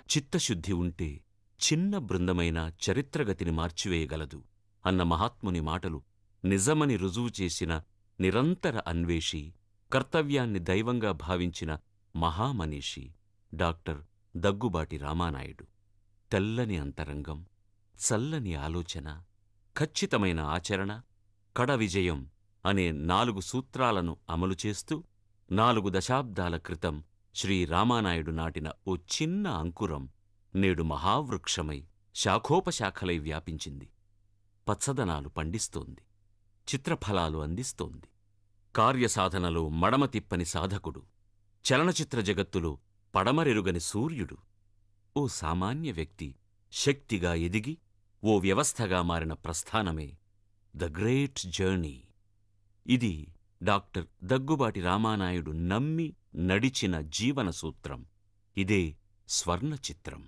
చిత్తశుద్ధి ఉంటే చిన్న బృందమైన చరిత్రగతిని మార్చివేయగలదు అన్న మహాత్ముని మాటలు నిజమని రుజువు చేసిన నిరంతర అన్వేషి కర్తవ్యాన్ని దైవంగా భావించిన మహామనీషి డాక్టర్ దగ్గుబాటి రామానాయుడు తెల్లని అంతరంగం చల్లని ఆలోచన ఖచ్చితమైన ఆచరణ కడ విజయం అనే నాలుగు సూత్రాలను అమలు చేస్తూ నాలుగు దశాబ్దాల క్రితం శ్రీ రామానాయుడు నాటిన ఓ చిన్న అంకురం నేడు మహావృక్షమై శాఖోపశాఖలై వ్యాపించింది పచ్చదనాలు పండిస్తోంది చిత్రఫలాలు అందిస్తోంది కార్యసాధనలో మడమ తిప్పని సాధకుడు చలనచిత్ర జగత్తులో పడమరెరుగని సూర్యుడు ఓ సామాన్య వ్యక్తి శక్తిగా ఎదిగి ఓ వ్యవస్థగా మారిన ప్రస్థానమే ద గ్రేట్ జర్నీ ఇది డాక్టర్ దగ్గుబాటి రామానాయుడు నమ్మి నడిచిన జీవన సూత్రం ఇదే స్వర్ణ చిత్రం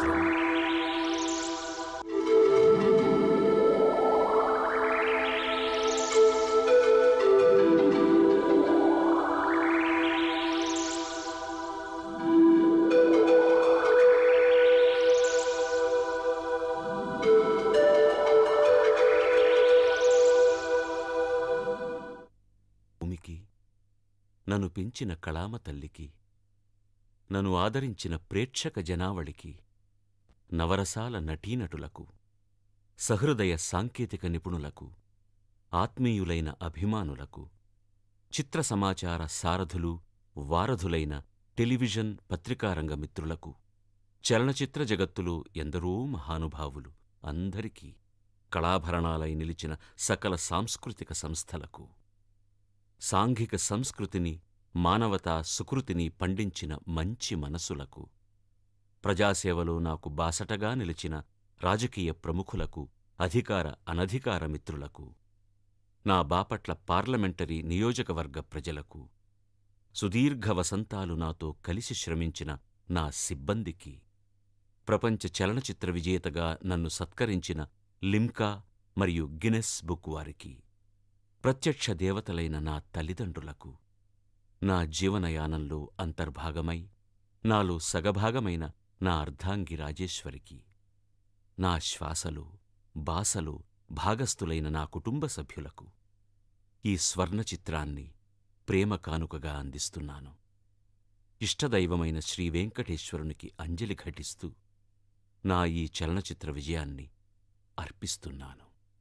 భూమికి నన్ను పెంచిన కళామ తల్లికి నన్ను ఆదరించిన ప్రేక్షక జనావళికి నవరసాల నటీనటులకు సహృదయ సాంకేతిక నిపుణులకు ఆత్మీయులైన అభిమానులకు చిత్ర సమాచార సారథులు వారధులైన టెలివిజన్ పత్రికారంగ మిత్రులకు చలనచిత్ర జగత్తులో ఎందరో మహానుభావులు అందరికీ కళాభరణాలై నిలిచిన సకల సాంస్కృతిక సంస్థలకు సాంఘిక సంస్కృతిని మానవతా సుకృతిని పండించిన మంచి మనసులకు ప్రజాసేవలో నాకు బాసటగా నిలిచిన రాజకీయ ప్రముఖులకు అధికార అనధికార మిత్రులకు నా బాపట్ల పార్లమెంటరీ నియోజకవర్గ ప్రజలకు సుదీర్ఘ వసంతాలు నాతో కలిసి శ్రమించిన నా సిబ్బందికి ప్రపంచ చలనచిత్ర విజేతగా నన్ను సత్కరించిన లిమ్కా మరియు గినెస్ బుక్ వారికి ప్రత్యక్ష దేవతలైన నా తల్లిదండ్రులకు నా జీవనయానంలో అంతర్భాగమై నాలో సగభాగమైన నా అర్ధాంగి రాజేశ్వరికి నా శ్వాసలో బాసలో భాగస్థులైన నా కుటుంబ సభ్యులకు ఈ స్వర్ణ చిత్రాన్ని ప్రేమ కానుకగా అందిస్తున్నాను ఇష్టదైవమైన శ్రీ వెంకటేశ్వరునికి అంజలి ఘటిస్తూ నా ఈ చలనచిత్ర విజయాన్ని అర్పిస్తున్నాను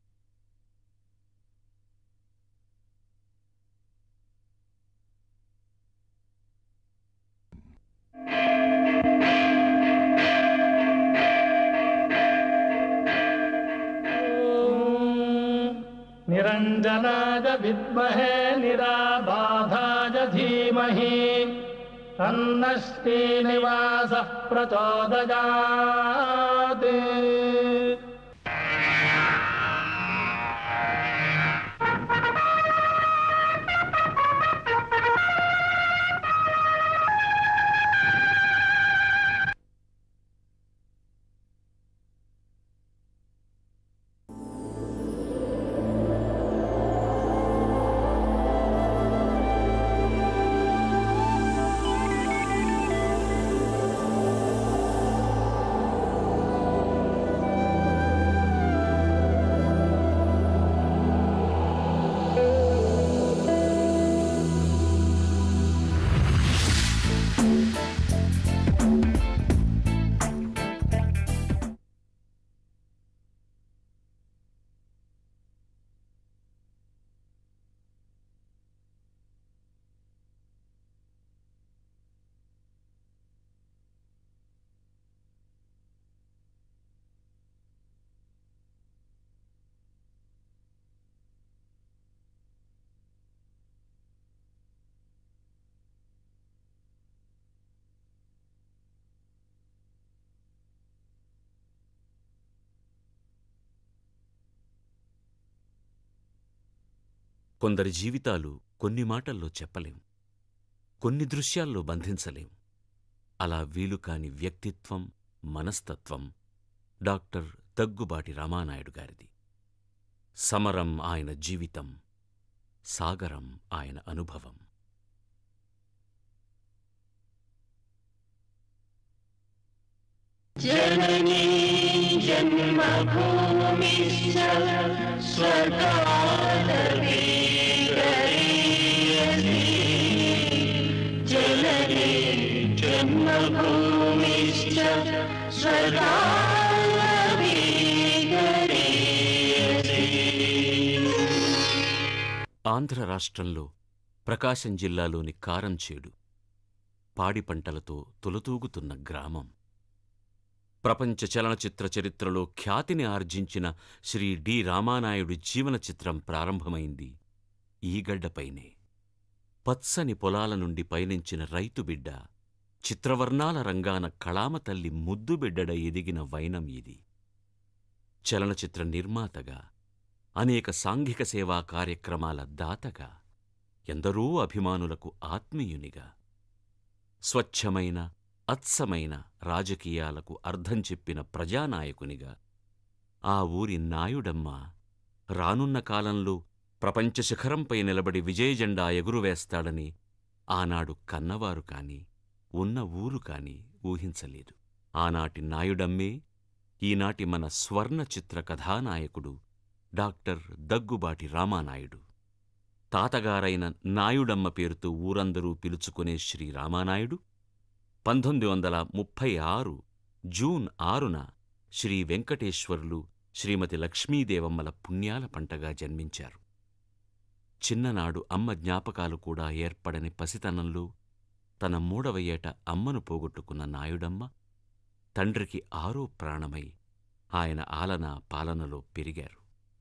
निरञ्जनाय विद्महे निराबाधाय धीमहि तन्नश्रीनिवासः प्रचोदयात् కొందరి జీవితాలు కొన్ని మాటల్లో చెప్పలేం కొన్ని దృశ్యాల్లో బంధించలేం అలా వీలు కాని వ్యక్తిత్వం మనస్తత్వం డాక్టర్ దగ్గుబాటి రామానాయుడు గారిది సమరం ఆయన జీవితం సాగరం ఆయన అనుభవం जननी जन्मभूमिश्च स्वर्गादपि गरीयसी जननी जन्मभूमिश्च स्वर्गादपि गरीयसी ఆంధ్ర రాష్ట్రంలో ప్రకాశం జిల్లాలోని కారంచేడు పాడి పంటలతో తులతూగుతున్న గ్రామం ప్రపంచ చలనచిత్ర చరిత్రలో ఖ్యాతిని ఆర్జించిన శ్రీ డి రామానాయుడు జీవన చిత్రం ప్రారంభమైంది ఈ గడ్డపైనే పచ్చని పొలాల నుండి పయనించిన రైతు బిడ్డ చిత్రవర్ణాల రంగాన కళామ తల్లి ముద్దు బిడ్డడ ఎదిగిన వైనం ఇది చలనచిత్ర నిర్మాతగా అనేక సాంఘిక సేవా కార్యక్రమాల దాతగా ఎందరో అభిమానులకు ఆత్మీయునిగా స్వచ్ఛమైన అత్సమైన రాజకీయాలకు అర్థం చెప్పిన ప్రజానాయకునిగా ఆ ఊరి నాయుడమ్మ రానున్న కాలంలో ప్రపంచ శిఖరంపై నిలబడి విజయజెండా ఎగురువేస్తాడని ఆనాడు కన్నవారు కాని ఉన్న ఊరు కాని ఊహించలేదు ఆనాటి నాయుడమ్మే ఈనాటి మన స్వర్ణ చిత్ర కథానాయకుడు డాక్టర్ దగ్గుబాటి రామానాయుడు తాతగారైన నాయుడమ్మ పేరుతో ఊరందరూ పిలుచుకునే శ్రీ రామానాయుడు పంతొమ్మిది వందల ముప్పై ఆరు జూన్ ఆరున శ్రీ వెంకటేశ్వరులు శ్రీమతి లక్ష్మీదేవమ్మల పుణ్యాల పంటగా జన్మించారు చిన్ననాడు అమ్మ జ్ఞాపకాలు కూడా ఏర్పడని పసితనంలో తన మూడవ ఏట అమ్మను పోగొట్టుకున్న నాయుడమ్మ తండ్రికి ఆరో ప్రాణమై ఆయన ఆలన పాలనలో పెరిగారు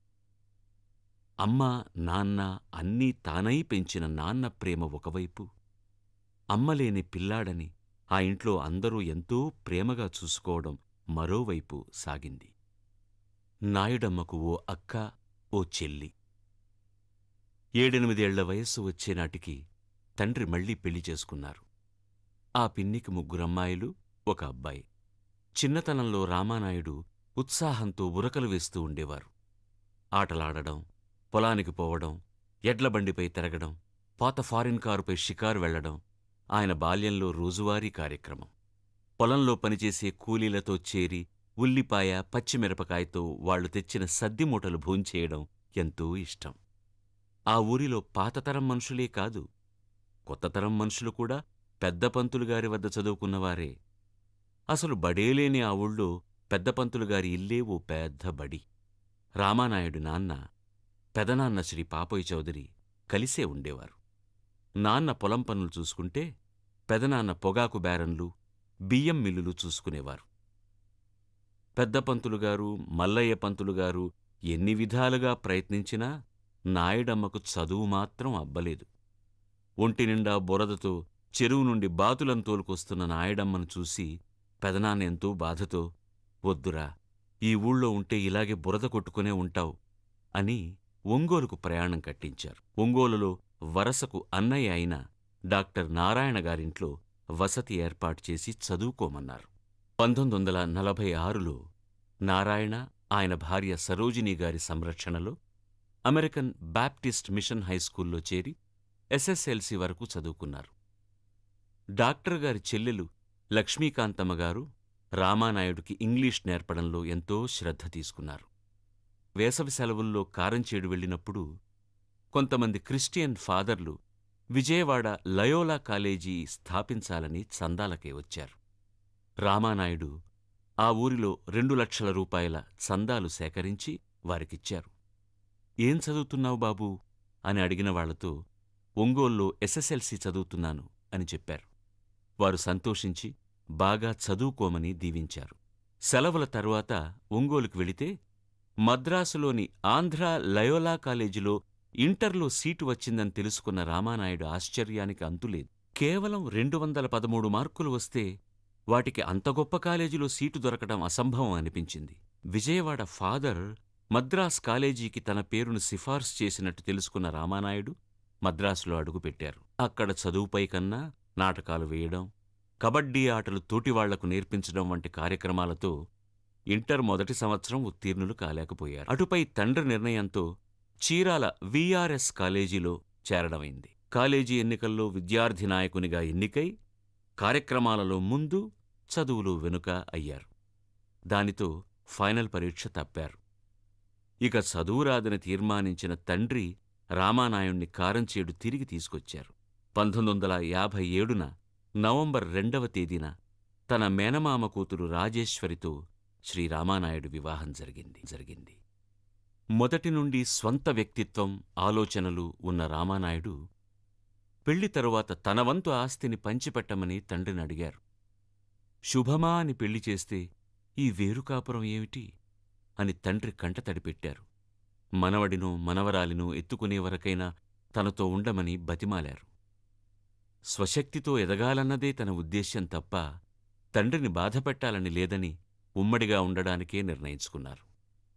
అమ్మ నాన్న అన్నీ తానై పెంచిన నాన్న ప్రేమ ఒకవైపు అమ్మలేని పిల్లాడని ఆ ఇంట్లో అందరూ ఎంతో ప్రేమగా చూసుకోవడం మరోవైపు సాగింది నాయుడమ్మకు ఓ అక్క ఓ చెల్లి ఏడెనిమిదేళ్ల వయస్సు వచ్చేనాటికి తండ్రి మళ్లీ పెళ్లి చేసుకున్నారు ఆ పిన్నికి ముగ్గురమ్మాయిలు ఒక అబ్బాయి చిన్నతనంలో రామానాయుడు ఉత్సాహంతో ఉరకలు వేస్తూ ఉండేవారు ఆటలాడడం పొలానికి పోవడం ఎడ్ల బండిపై తిరగడం పాత ఫారిన్ కారుపై షికారు వెళ్లడం ఆయన బాల్యంలో రోజువారీ కార్యక్రమం పొలంలో పనిచేసే కూలీలతో చేరి ఉల్లిపాయ పచ్చిమిరపకాయతో వాళ్లు తెచ్చిన సద్ది మూటలు భోంచేయడం ఎంతో ఇష్టం ఆ ఊరిలో పాతతరం మనుషులే కాదు కొత్తతరం మనుషులు కూడా పెద్ద పంతులుగారి వద్ద చదువుకున్నవారే అసలు బడేలేని ఆ ఊళ్ళో పెద్ద పంతులుగారి ఇల్లే ఓ పెద్ద బడి రామానాయుడు నాన్న పెదనాన్న శ్రీ పాపోయ్ చౌదరి కలిసే ఉండేవారు నాన్న పొలం పనులు చూసుకుంటే పెదనాన్న పొగాకు బేరన్లు బియ్యం మిల్లులు చూసుకునేవారు పెద్ద పంతులుగారు మల్లయ్య పంతులుగారు ఎన్ని విధాలుగా ప్రయత్నించినా నాయుడమ్మకు చదువు మాత్రం అబ్బలేదు ఒంటి నిండా బురదతో చెరువు నుండి బాతులను తోలుకొస్తున్న నాయుడమ్మను చూసి పెదనాన్న ఎంతో బాధతో వద్దురా ఈ ఊళ్ళో ఉంటే ఇలాగే బురద కొట్టుకునే ఉంటావు అని ఒంగోలుకు ప్రయాణం కట్టించారు ఒంగోలులో వరసకు అన్నయ్య అయిన డాక్టర్ నారాయణ గారింట్లో వసతి ఏర్పాటు చేసి చదువుకోమన్నారు పంతొమ్మిది వందల నలభై ఆరులో నారాయణ ఆయన భార్య సరోజినీ గారి సంరక్షణలో అమెరికన్ బాప్టిస్ట్ మిషన్ హైస్కూల్లో చేరి ఎస్ఎస్ఎల్సి వరకు చదువుకున్నారు డాక్టర్ గారి చెల్లెలు లక్ష్మీకాంతమ్మ గారు రామానాయుడికి ఇంగ్లీష్ నేర్పడంలో ఎంతో శ్రద్ధ తీసుకున్నారు వేసవి సెలవుల్లో కారంచేడు వెళ్ళినప్పుడు కొంతమంది క్రిస్టియన్ ఫాదర్లు విజయవాడ లయోలా కాలేజీ స్థాపించాలని చందాలకే వచ్చారు రామానాయుడు ఆ ఊరిలో రెండు లక్షల రూపాయల చందాలు సేకరించి వారికిచ్చారు ఏం చదువుతున్నావు బాబూ అని అడిగిన వాళ్లతో ఒంగోల్లో ఎస్ఎస్ఎల్సి చదువుతున్నాను అని చెప్పారు వారు సంతోషించి బాగా చదువుకోమని దీవించారు సెలవుల తరువాత ఒంగోలుకు వెళితే మద్రాసులోని ఆంధ్ర లయోలా కాలేజీలో ఇంటర్లో సీటు వచ్చిందని తెలుసుకున్న రామానాయుడు ఆశ్చర్యానికి అంతులేదు కేవలం రెండు వందల పదమూడు మార్కులు వస్తే వాటికి అంత గొప్ప కాలేజీలో సీటు దొరకడం అసంభవం అనిపించింది విజయవాడ ఫాదర్ మద్రాస్ కాలేజీకి తన పేరును సిఫార్సు చేసినట్టు తెలుసుకున్న రామానాయుడు మద్రాసులో అడుగుపెట్టారు అక్కడ చదువుపై కన్నా నాటకాలు వేయడం కబడ్డీ ఆటలు తోటివాళ్లకు నేర్పించడం వంటి కార్యక్రమాలతో ఇంటర్ మొదటి సంవత్సరం ఉత్తీర్ణులు కాలేకపోయారు అటుపై తండ్రి నిర్ణయంతో చీరాల విఆర్ఎస్ కాలేజీలో చేరడమైంది కాలేజీ ఎన్నికల్లో విద్యార్థి నాయకునిగా ఎన్నికై కార్యక్రమాలలో ముందు చదువులు వెనుక అయ్యారు దానితో ఫైనల్ పరీక్ష తప్పారు ఇక చదువురాదని తీర్మానించిన తండ్రి రామానాయుణ్ణి కారంచేడు తిరిగి తీసుకొచ్చారు పంతొమ్మిది వందల యాభై ఏడున నవంబర్ రెండవ తేదీన తన మేనమామ కూతురు రాజేశ్వరితో శ్రీ రామానాయుడు వివాహం జరిగింది జరిగింది మొదటి నుండి స్వంత వ్యక్తిత్వం ఆలోచనలు ఉన్న రామానాయుడు పెళ్లి తరువాత తన వంతు ఆస్తిని పంచిపెట్టమని తండ్రిని అడిగారు శుభమా అని పెళ్లి చేస్తే ఈ వేరుకాపురం ఏమిటి అని తండ్రి కంటతడి పెట్టారు మనవడినో మనవరాలినో ఎత్తుకునే వరకైనా తనతో ఉండమని బతిమాలారు స్వశక్తితో ఎదగాలన్నదే తన ఉద్దేశ్యం తప్ప తండ్రిని బాధపెట్టాలని లేదని ఉమ్మడిగా ఉండడానికే నిర్ణయించుకున్నారు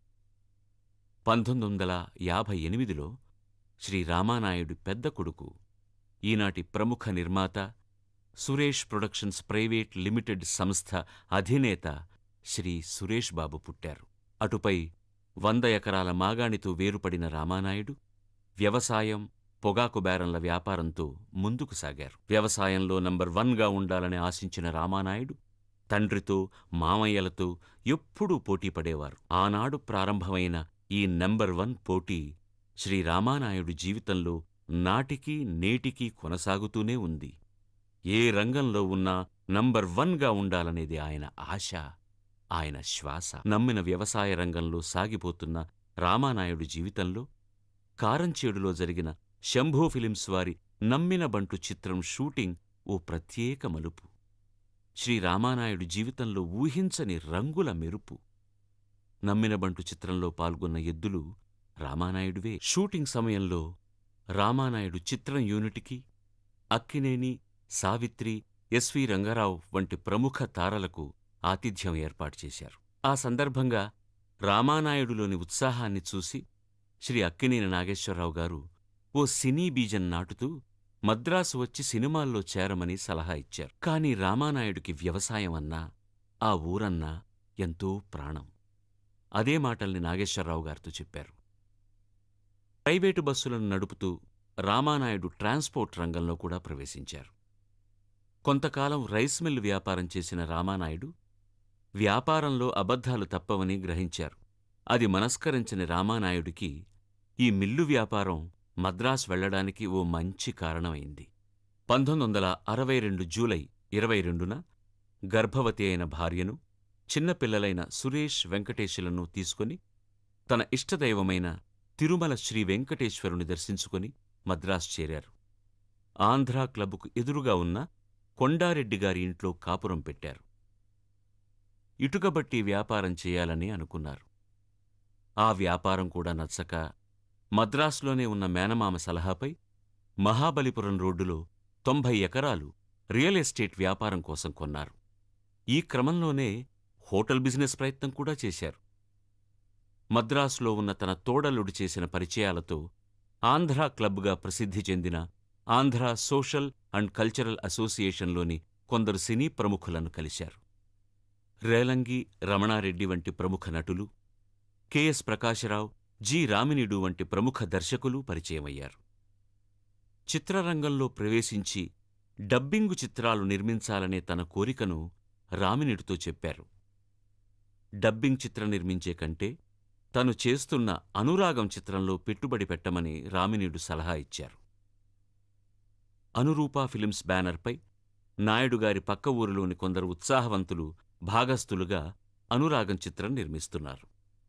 పంతొమ్మిది వందల యాభై ఎనిమిదిలో శ్రీ రామానాయుడు పెద్ద కొడుకు ఈనాటి ప్రముఖ నిర్మాత సురేష్ ప్రొడక్షన్స్ ప్రైవేట్ లిమిటెడ్ సంస్థ అధినేత శ్రీ సురేష్ బాబు పుట్టారు అటుపై వంద ఎకరాల మాగాణితో వేరుపడిన రామానాయుడు వ్యవసాయం పొగాకు బేరంల వ్యాపారంతో ముందుకు సాగారు వ్యవసాయంలో నంబర్ వన్గా ఉండాలని ఆశించిన రామానాయుడు తండ్రితో మామయ్యలతో ఎప్పుడూ పోటీ పడేవారు ఆనాడు ప్రారంభమైన ఈ నంబర్ వన్ పోటీ శ్రీ రామానాయుడు జీవితంలో నాటికి నేటికి కొనసాగుతూనే ఉంది ఏ రంగంలో ఉన్నా నంబర్ వన్గా ఉండాలనేది ఆయన ఆశ ఆయన శ్వాస నమ్మిన వ్యవసాయ రంగంలో సాగిపోతున్న రామానాయుడు జీవితంలో కారంచేడులో జరిగిన శంభూ ఫిలిమ్స్ వారి నమ్మిన బంటు చిత్రం షూటింగ్ ఓ ప్రత్యేక మలుపు శ్రీ రామానాయుడు జీవితంలో ఊహించని రంగుల మెరుపు నమ్మిన బంటు చిత్రంలో పాల్గొన్న ఎద్దులు రామానాయుడువే షూటింగ్ సమయంలో రామానాయుడు చిత్రం యూనిట్కి అక్కినేని సావిత్రి ఎస్వి రంగారావు వంటి ప్రముఖ తారలకు ఆతిథ్యం ఏర్పాటు చేశారు ఆ సందర్భంగా రామానాయుడులోని ఉత్సాహాన్ని చూసి శ్రీ అక్కినేని నాగేశ్వరరావు గారు ఓ సినీ బీజం నాటుతూ మద్రాసు వచ్చి సినిమాల్లో చేరమని సలహా ఇచ్చారు కాని రామానాయుడికి వ్యవసాయం అన్నా ఆ ఊరన్నా ఎంతో ప్రాణం అదే మాటల్ని నాగేశ్వరరావు గారితో చెప్పారు ప్రైవేటు బస్సులను నడుపుతూ రామానాయుడు ట్రాన్స్పోర్ట్ రంగంలో కూడా ప్రవేశించారు కొంతకాలం రైస్ మిల్ వ్యాపారం చేసిన రామానాయుడు వ్యాపారంలో అబద్ధాలు తప్పవని గ్రహించారు అది మనస్కరించని రామానాయుడికి ఈ మిల్లు వ్యాపారం మద్రాస్ వెళ్లడానికి ఓ మంచి కారణమైంది పంతొమ్మిది వందల అరవై రెండు జూలై ఇరవై రెండున గర్భవతి అయిన భార్యను చిన్నపిల్లలైన సురేష్ వెంకటేశులను తీసుకుని తన ఇష్టదైవమైన తిరుమల శ్రీ వెంకటేశ్వరుని దర్శించుకుని మద్రాస్ చేరారు ఆంధ్రా క్లబ్కు ఎదురుగా ఉన్న కొండారెడ్డి గారి ఇంట్లో కాపురం పెట్టారు ఇటుకబట్టి వ్యాపారం చేయాలని అనుకున్నారు ఆ వ్యాపారం కూడా నచ్చక మద్రాసులోనే ఉన్న మేనమామ సలహాపై మహాబలిపురం రోడ్డులో తొంభై ఎకరాలు రియల్ ఎస్టేట్ వ్యాపారం కోసం కొన్నారు ఈ క్రమంలోనే హోటల్ బిజినెస్ ప్రయత్నం కూడా చేశారు మద్రాసులో ఉన్న తన తోడలుడు చేసిన పరిచయాలతో ఆంధ్రా క్లబ్గా ప్రసిద్ధి చెందిన ఆంధ్రా సోషల్ అండ్ కల్చరల్ అసోసియేషన్లోని కొందరు సినీ ప్రముఖులను కలిశారు రేలంగి రమణారెడ్డి వంటి ప్రముఖ నటులు కెఎస్ ప్రకాశరావు జి రామినిడు వంటి ప్రముఖ దర్శకులు పరిచయమయ్యారు చిత్రరంగంలో ప్రవేశించి డబ్బింగు చిత్రాలు నిర్మించాలనే తన కోరికను రామినిడితో చెప్పారు డబ్బింగ్ చిత్రం నిర్మించే కంటే తను చేస్తున్న అనురాగం చిత్రంలో పెట్టుబడి పెట్టమని రామినీడు సలహా ఇచ్చారు అనురూపా ఫిలిమ్స్ బ్యానర్పై నాయుడుగారి పక్క ఊరిలోని కొందరు ఉత్సాహవంతులు భాగస్థులుగా అనురాగం చిత్రం నిర్మిస్తున్నారు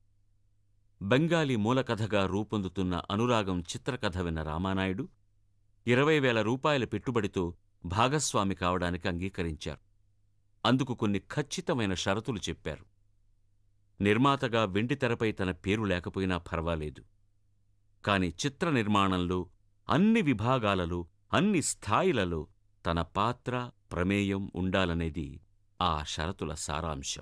బెంగాలీ మూలకథగా రూపొందుతున్న అనురాగం చిత్రకథ విన్న రామానాయుడు ఇరవై వేల రూపాయల పెట్టుబడితో భాగస్వామి కావడానికి అంగీకరించారు అందుకు కొన్ని ఖచ్చితమైన షరతులు చెప్పారు నిర్మాతగా వెండితెరపై తన పేరు లేకపోయినా పర్వాలేదు కాని చిత్ర నిర్మాణంలో అన్ని విభాగాలలో అన్ని స్థాయిలలో తన పాత్ర ప్రమేయం ఉండాలనేది ఆ షరతుల సారాంశం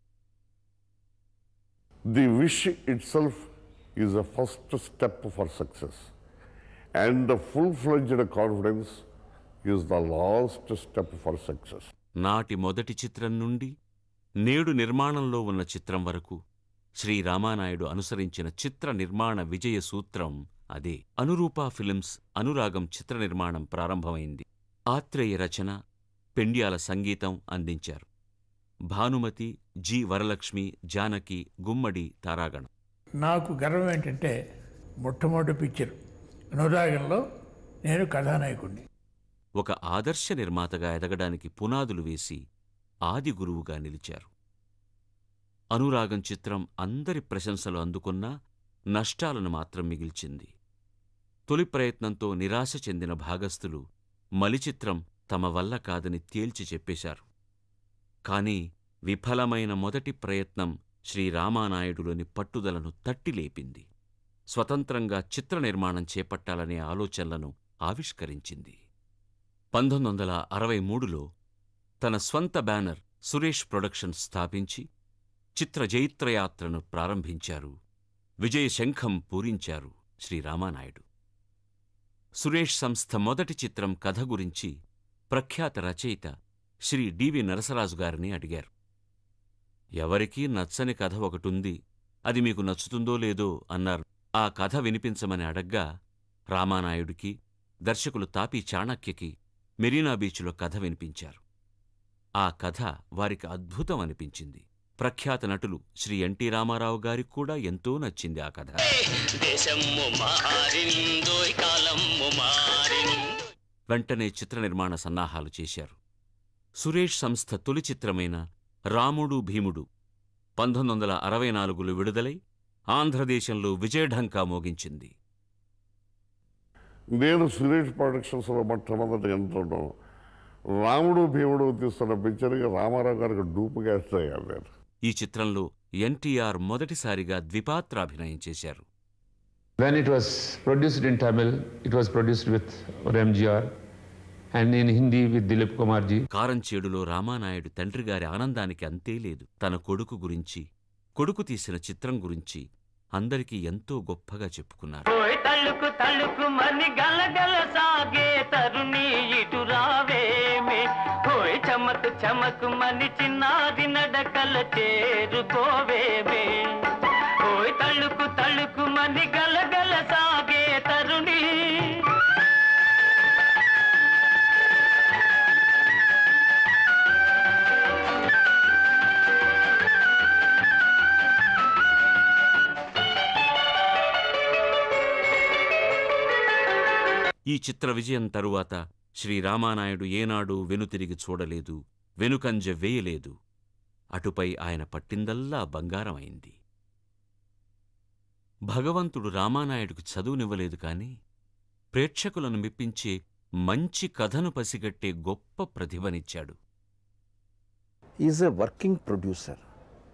The wish itself is a first step for success, and the full fledged confidence is the last step for success. నాటి మొదటి చిత్రం నుండి నేడు నిర్మాణంలో ఉన్న చిత్రం వరకు శ్రీ రామానాయుడు అనుసరించిన చిత్ర నిర్మాణ విజయ సూత్రం అదే అనురూపా ఫిలిమ్స్ అనురాగం చిత్ర నిర్మాణం ప్రారంభమైంది ఆత్రేయ రచన పెండ్యాల సంగీతం అందించారు భానుమతి జి వరలక్ష్మి జానకి గుమ్మడి తారాగణం నాకు గర్వం ఏంటంటే మొట్టమొదటి పిక్చర్ అనురాగంలో నేను కథానాయకుడిని ఒక ఆదర్శ నిర్మాతగా ఎదగడానికి పునాదులు వేసి ఆది గురువుగా నిలిచారు అనురాగం చిత్రం అందరి ప్రశంసలు అందుకున్నా నష్టాలను మాత్రం మిగిల్చింది తొలి ప్రయత్నంతో నిరాశ చెందిన భాగస్థులు మలి చిత్రం తమ వల్ల కాదని తేల్చి చెప్పేశారు కాని విఫలమైన మొదటి ప్రయత్నం శ్రీరామానాయుడులోని పట్టుదలను తట్టిలేపింది స్వతంత్రంగా చిత్ర నిర్మాణం చేపట్టాలనే ఆలోచనలను ఆవిష్కరించింది పంతొమ్మిది వందల అరవై మూడులో తన స్వంత బ్యానర్ సురేష్ ప్రొడక్షన్స్ స్థాపించి చిత్ర జైత్రయాత్రను ప్రారంభించారు విజయ శంఖం పూరించారు శ్రీరామానాయుడు సురేష్ సంస్థ మొదటి చిత్రం కథ గురించి ప్రఖ్యాత రచయిత శ్రీ డివి నరసరాజు గారిని అడిగారు ఎవరికీ నచ్చని కథ ఒకటుంది అది మీకు నచ్చుతుందో లేదో అన్నారు ఆ కథ వినిపించమని అడగ్గా రామానాయుడికి దర్శకులు తాపీ చాణక్యకి మెరీనా బీచ్లో కథ వినిపించారు ఆ కథ వారికి అద్భుతం అనిపించింది ప్రఖ్యాత నటులు శ్రీ ఎన్టీ రామారావు గారికి కూడా ఎంతో నచ్చింది ఆ కథ దేశము మారిందో కాలము మారిందో వెంటనే చిత్ర నిర్మాణ సన్నాహాలు చేశారు సురేష్ సంస్థ తొలి చిత్రమైన రాముడు భీముడు పంతొమ్మిది వందల అరవై నాలుగులో విడుదలై ఆంధ్రదేశంలో విజయఢంకా మోగించింది నేను సురేష్ ప్రొడక్షన్స్లో మొట్టమొదటి ఎంట్రడం రాముడు భీముడు తీస్తున్న పిక్చర్కి రామారావు గారికి డూపుగా అయ్యాను నేను ఈ చిత్రంలో ఎన్టీఆర్ మొదటిసారిగా ద్విపాత్రాభినయం చేశారు When it was produced in Tamil, it was produced with MGR and in Hindi with Dilip Kumarji. కారంచేడులో Ramanaidu తండ్రిగారి ఆనందానికి అంతే లేదు తన కొడుకు గురించి కొడుకు తీసిన చిత్రం గురించి అందరికీ ఎంతో గొప్పగా చెప్పుకున్నారు ఓయ్ తల్లుకు తల్లుకు మని గలగల సాగే తరుణి ఇటు రావేమి ఓయ్ చమకు చమకు మని చిన్నారి నడకల చేరుకోవేమి ఓయ్ తల్లుకు తల్లుకు మని గలగల సాగే తరుణి ఈ చిత్ర విజయం తరువాత శ్రీరామానాయుడు ఏనాడూ వెనుతిరిగి చూడలేదు వెనుకంజ వేయలేదు అటుపై ఆయన పట్టిందల్లా బంగారమైంది భగవంతుడు రామానాయుడుకు చదువునివ్వలేదు కాని ప్రేక్షకులను మెప్పించే మంచి కథను పసిగట్టే గొప్ప ప్రతిభనిచ్చాడు ఈజ్ ఎ వర్కింగ్ ప్రొడ్యూసర్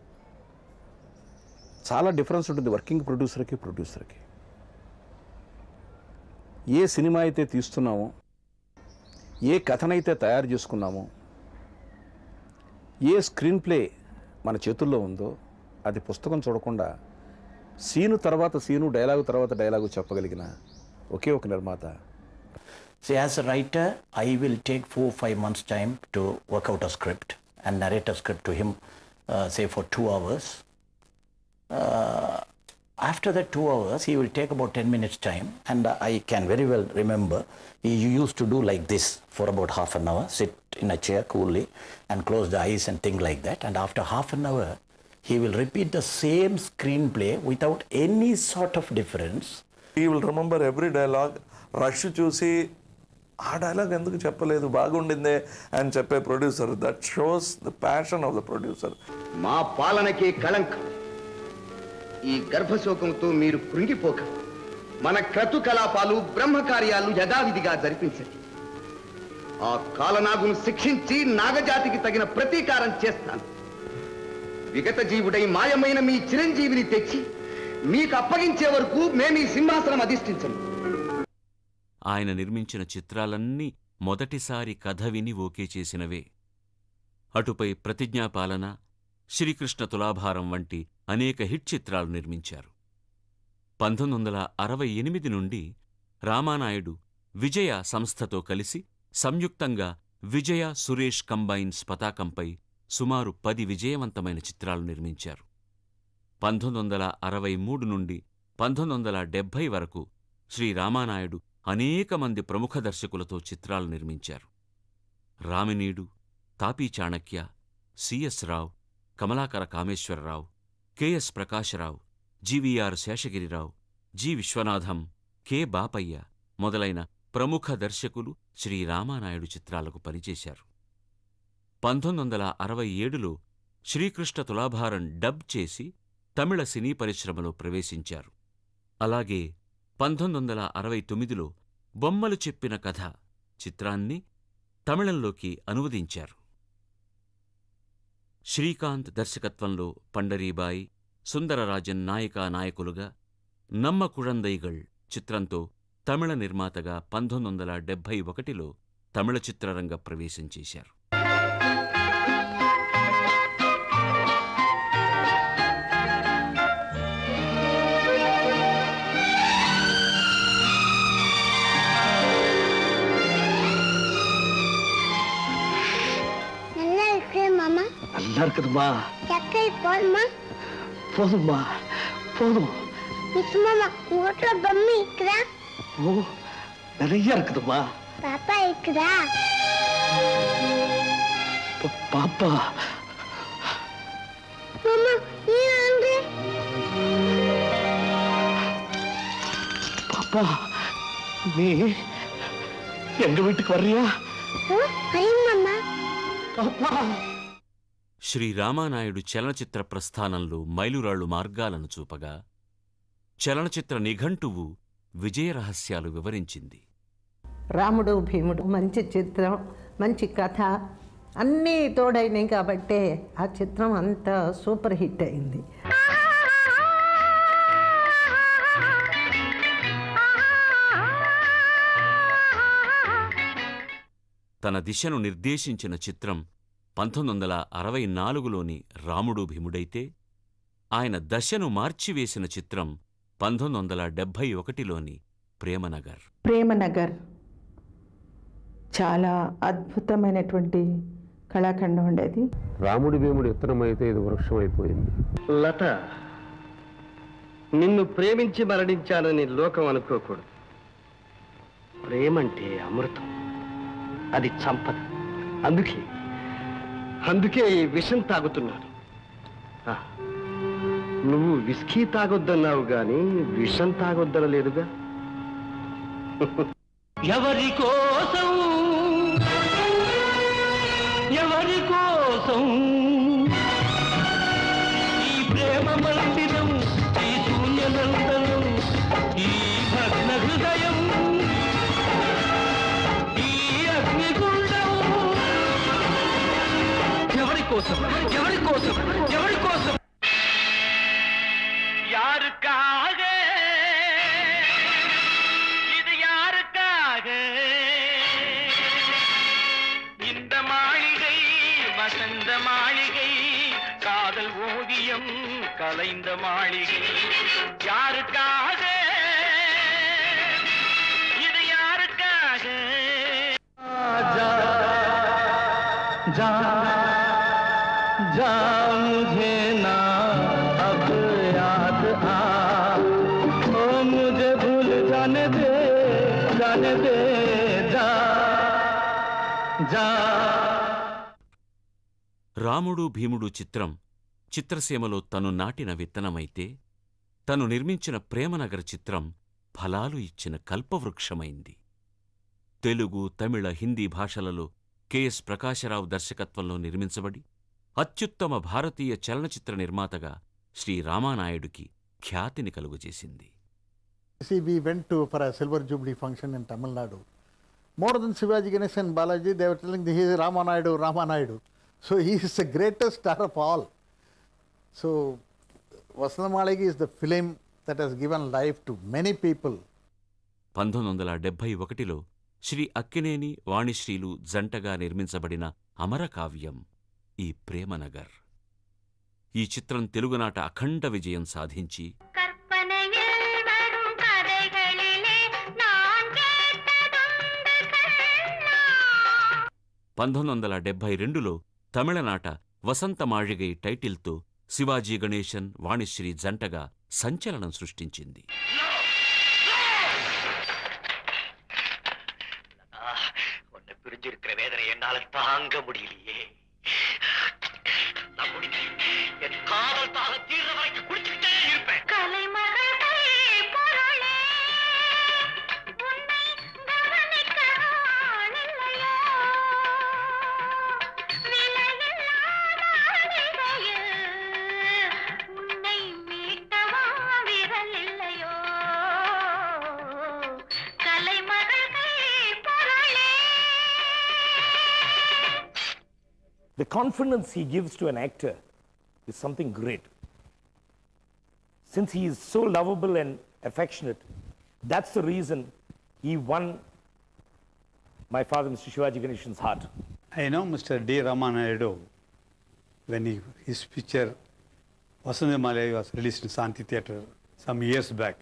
చాలా డిఫరెన్స్ ఉంటుంది వర్కింగ్ ప్రొడ్యూసర్కి ప్రొడ్యూసర్కి ఏ సినిమా అయితే తీస్తున్నామో ఏ కథనైతే తయారు చేసుకున్నామో ఏ స్క్రీన్ ప్లే మన చేతుల్లో ఉందో అది పుస్తకం చూడకుండా సీను తర్వాత సీను డైలాగు తర్వాత డైలాగు చెప్పగలిగిన ఒకే ఒక నిర్మాత See, as a writer, I will take four, five months' time to work out a script and narrate a script to him, uh, say for two hours. Uh, after that two hours, he will take about 10 minutes' time, and I can very well remember he used to do like this for about half an hour, sit in a chair coolly and close the eyes and think like that. And after half an hour, he will repeat the same screenplay without any sort of difference. He will remember every dialogue rush చూసి ఆ dialogue ఎందుకు చెప్పలేదు బాగుండిందే అని చెప్పే producer that shows the passion of the producer మా పాలనకి కళంకం ఈ గర్భశోకంతో మీరు కృంగిపోక మన క్రతు కలాపాలు బ్రహ్మకార్యాలు యథావిధిగా జరిపించండి ఆ కాలనాగును శిక్షించి నాగజాతికి తగిన ప్రతీకారం చేస్తాను విగత జీవుడై మాయమైన మీ చిరంజీవిని తెచ్చి మీకు అప్పగించే వరకు మేము ఈ సింహాసనం అధిష్ఠించము ఆయన నిర్మించిన చిత్రాలన్నీ మొదటిసారి కథ విని ఓకే చేసినవే అటుపై ప్రతిజ్ఞాపాలన శ్రీకృష్ణ తులాభారం వంటి అనేక హిట్ చిత్రాలు నిర్మించారు పంతొమ్మిది వందల అరవై ఎనిమిది నుండి రామానాయుడు విజయ సంస్థతో కలిసి సంయుక్తంగా విజయ సురేష్ కంబైన్స్ పతాకంపై సుమారు పది విజయవంతమైన చిత్రాలు నిర్మించారు పంతొమ్మిది వందల అరవై మూడు నుండి పంతొమ్మిది వందల డెబ్భై వరకు శ్రీ రామానాయుడు అనేక మంది ప్రముఖ దర్శకులతో చిత్రాలు నిర్మించారు Ramineedu Tapi Chanakya CS Rao Kamalakara Kameswara Rao KS Prakasa Rao GVR Seshagiri Rao G Viswanatham K Bapaiah మొదలైన ప్రముఖ దర్శకులు శ్రీ రామానాయుడు చిత్రాలకు పనిచేశారు పంతొమ్మిది వందల అరవై ఏడులో శ్రీకృష్ణ తులాభారం డబ్ చేసి తమిళ సినీ పరిశ్రమలో ప్రవేశించారు అలాగే పంతొమ్మిది వందల అరవై తొమ్మిదిలో బొమ్మలు చెప్పిన కథ చిత్రాన్ని తమిళంలోకి అనువదించారు శ్రీకాంత్ దర్శకత్వంలో పండరీబాయి సుందరరాజన్ నాయికా నాయకులుగా నమ్మ కుழந்தைகள் చిత్రంతో తమిళ నిర్మాతగా పంతొమ్మిది వందల డెబ్భై ఒకటిలో తమిళ చిత్రరంగ ప్రవేశం చేశారు நல்லா இருக்கு மாமா நல்லா இருக்குதுமா எக்கை போதுமா போதும்மா போதும் மிஸ் மாமா உங்க வீட்டுல பொம்மை இருக்குதா ஓ நிறைய இருக்குதுமா பாப்பா இருக்குதா ப- பாப்பா மாமா நீ அங்க பாப்பா நீ எங்க வீட்டுக்கு வர்றியா வரேன் மாமா பாப்பா శ్రీ రామానాయుడు చలనచిత్ర ప్రస్థానంలో మైలురాళ్లు మార్గాలను చూపగా చలనచిత్ర నిఘంటువు విజయ రహస్యాలు వివరించింది రాముడు భీముడు మంచి చిత్రం మంచి కథ అన్నీ తోడైనాయి కాబట్టే ఆ చిత్రం అంత సూపర్ హిట్ అయింది తన దిశను నిర్దేశించిన చిత్రం పంతొమ్మిది వందల అరవై నాలుగులోని రాముడు భీముడైతే ఆయన దశను మార్చివేసిన చిత్రం పంతొమ్మిది వందల డెబ్భై ఒకటిలోని ప్రేమనగర్ ప్రేమనగర్ చాలా అద్భుతమైనటువంటి కళాఖండం ఉండేది రాముడి భీముడు విత్తనమైతే ఇది వృక్షం అయిపోయింది లత నిన్ను ప్రేమించి మరణించానని లోకం అనుకోకూడదు ప్రేమంటే అమృతం అది చంపదు అందుకే అందుకే ఈ విషం తాగుతున్నాను ఆ, నువ్వు విస్కీ తాగొద్దన్నావు గాని విషం తాగొద్దనలేదుగా ఎవరి కోసం ఎవరి కోసం ఈ ప్రేమ మందిరం ఈ శూన్యనందనం ఈ భగ్న హృదయం ఈ అగ్నిగుండం ఎవరి కోసం ఎవరి కోసం ఎవరి కోసం யாருக்காக இது யாருக்காக இந்த மாளிகை வசந்த மாளிகை காதல் ஓவியம் கலைந்த மாளிகை யாருக்காக இது யாருக்காக जा जा मुझे ना अब याद आ ओ मुझे भूल जाने दे जाने दे जा जा రాముడు భీముడు చిత్రం చిత్రసీమలో తను నాటిన విత్తనమైతే తను నిర్మించిన ప్రేమనగర్ చిత్రం ఫలాలు ఇచ్చిన కల్పవృక్షమైంది తెలుగు తమిళ హిందీ భాషలలో కెఎస్ ప్రకాశరావు దర్శకత్వంలో నిర్మించబడి అత్యుత్తమ భారతీయ చలనచిత్ర నిర్మాతగా శ్రీ రామానాయుడుకి ఖ్యాతిని కలుగజేసింది See, we went to for a silver jubilee function in Tamil Nadu. More than Shivaji Ganesh and Balaji, they were telling he is Ramanaidu, Ramanaidu. So he is the greatest star of all. So Vasandamalagi is the film that has given life to many people. పంతొమ్మిది వందల డెబ్భై ఒకటిలో శ్రీ అక్కినేని వాణిశ్రీలు జంటగా నిర్మించబడిన అమరకావ్యం ఈ ప్రేమనగర్ ఈ చిత్రం తెలుగునాట అఖండ విజయం సాధించి கற்பனையில் வரும் கதைகளிலே நான் கேட்டதுண்டு கண்ணா పంతొమ్మిది వందల డెబ్భై రెండులో తమిళనాట వసంత మాళిగై టైటిల్తో శివాజీ గణేశన్ వాణిశ్రీ జంటగా సంచలనం సృష్టించింది உன்னை பிரிஞ்சிருக்கிற வேதனை என்னால தாங்க முடியலையே The confidence he gives to an actor is something great. Since he is so lovable and affectionate, that's the reason he won my father, Mr. Shivaji Ganeshan's heart. I know Mr. D. Ramanayadu when he, his picture Vasundha Malay was released in Santi Theatre some years back.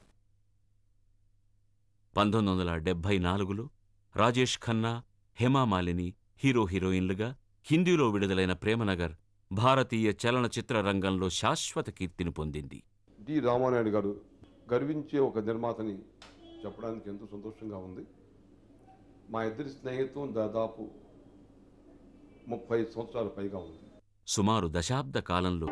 పంతొమ్మిది వందల డెబ్భై నాలుగులో Rajesh Khanna Hema Malini hero హీరోయిన్లుగా హిందీలో విడుదలైన ప్రేమనగర్ భారతీయ చలనచిత్ర రంగంలో శాశ్వత కీర్తిని పొందింది డి రామానాయుడు గారు గర్వించే ఒక నిర్మాతని చెప్పడానికి ఎంతో సంతోషంగా ఉంది మా ఇద్దరి స్నేహితం దాదాపు ముప్పై సంవత్సరాల పైగా ఉంది సుమారు దశాబ్ద కాలంలో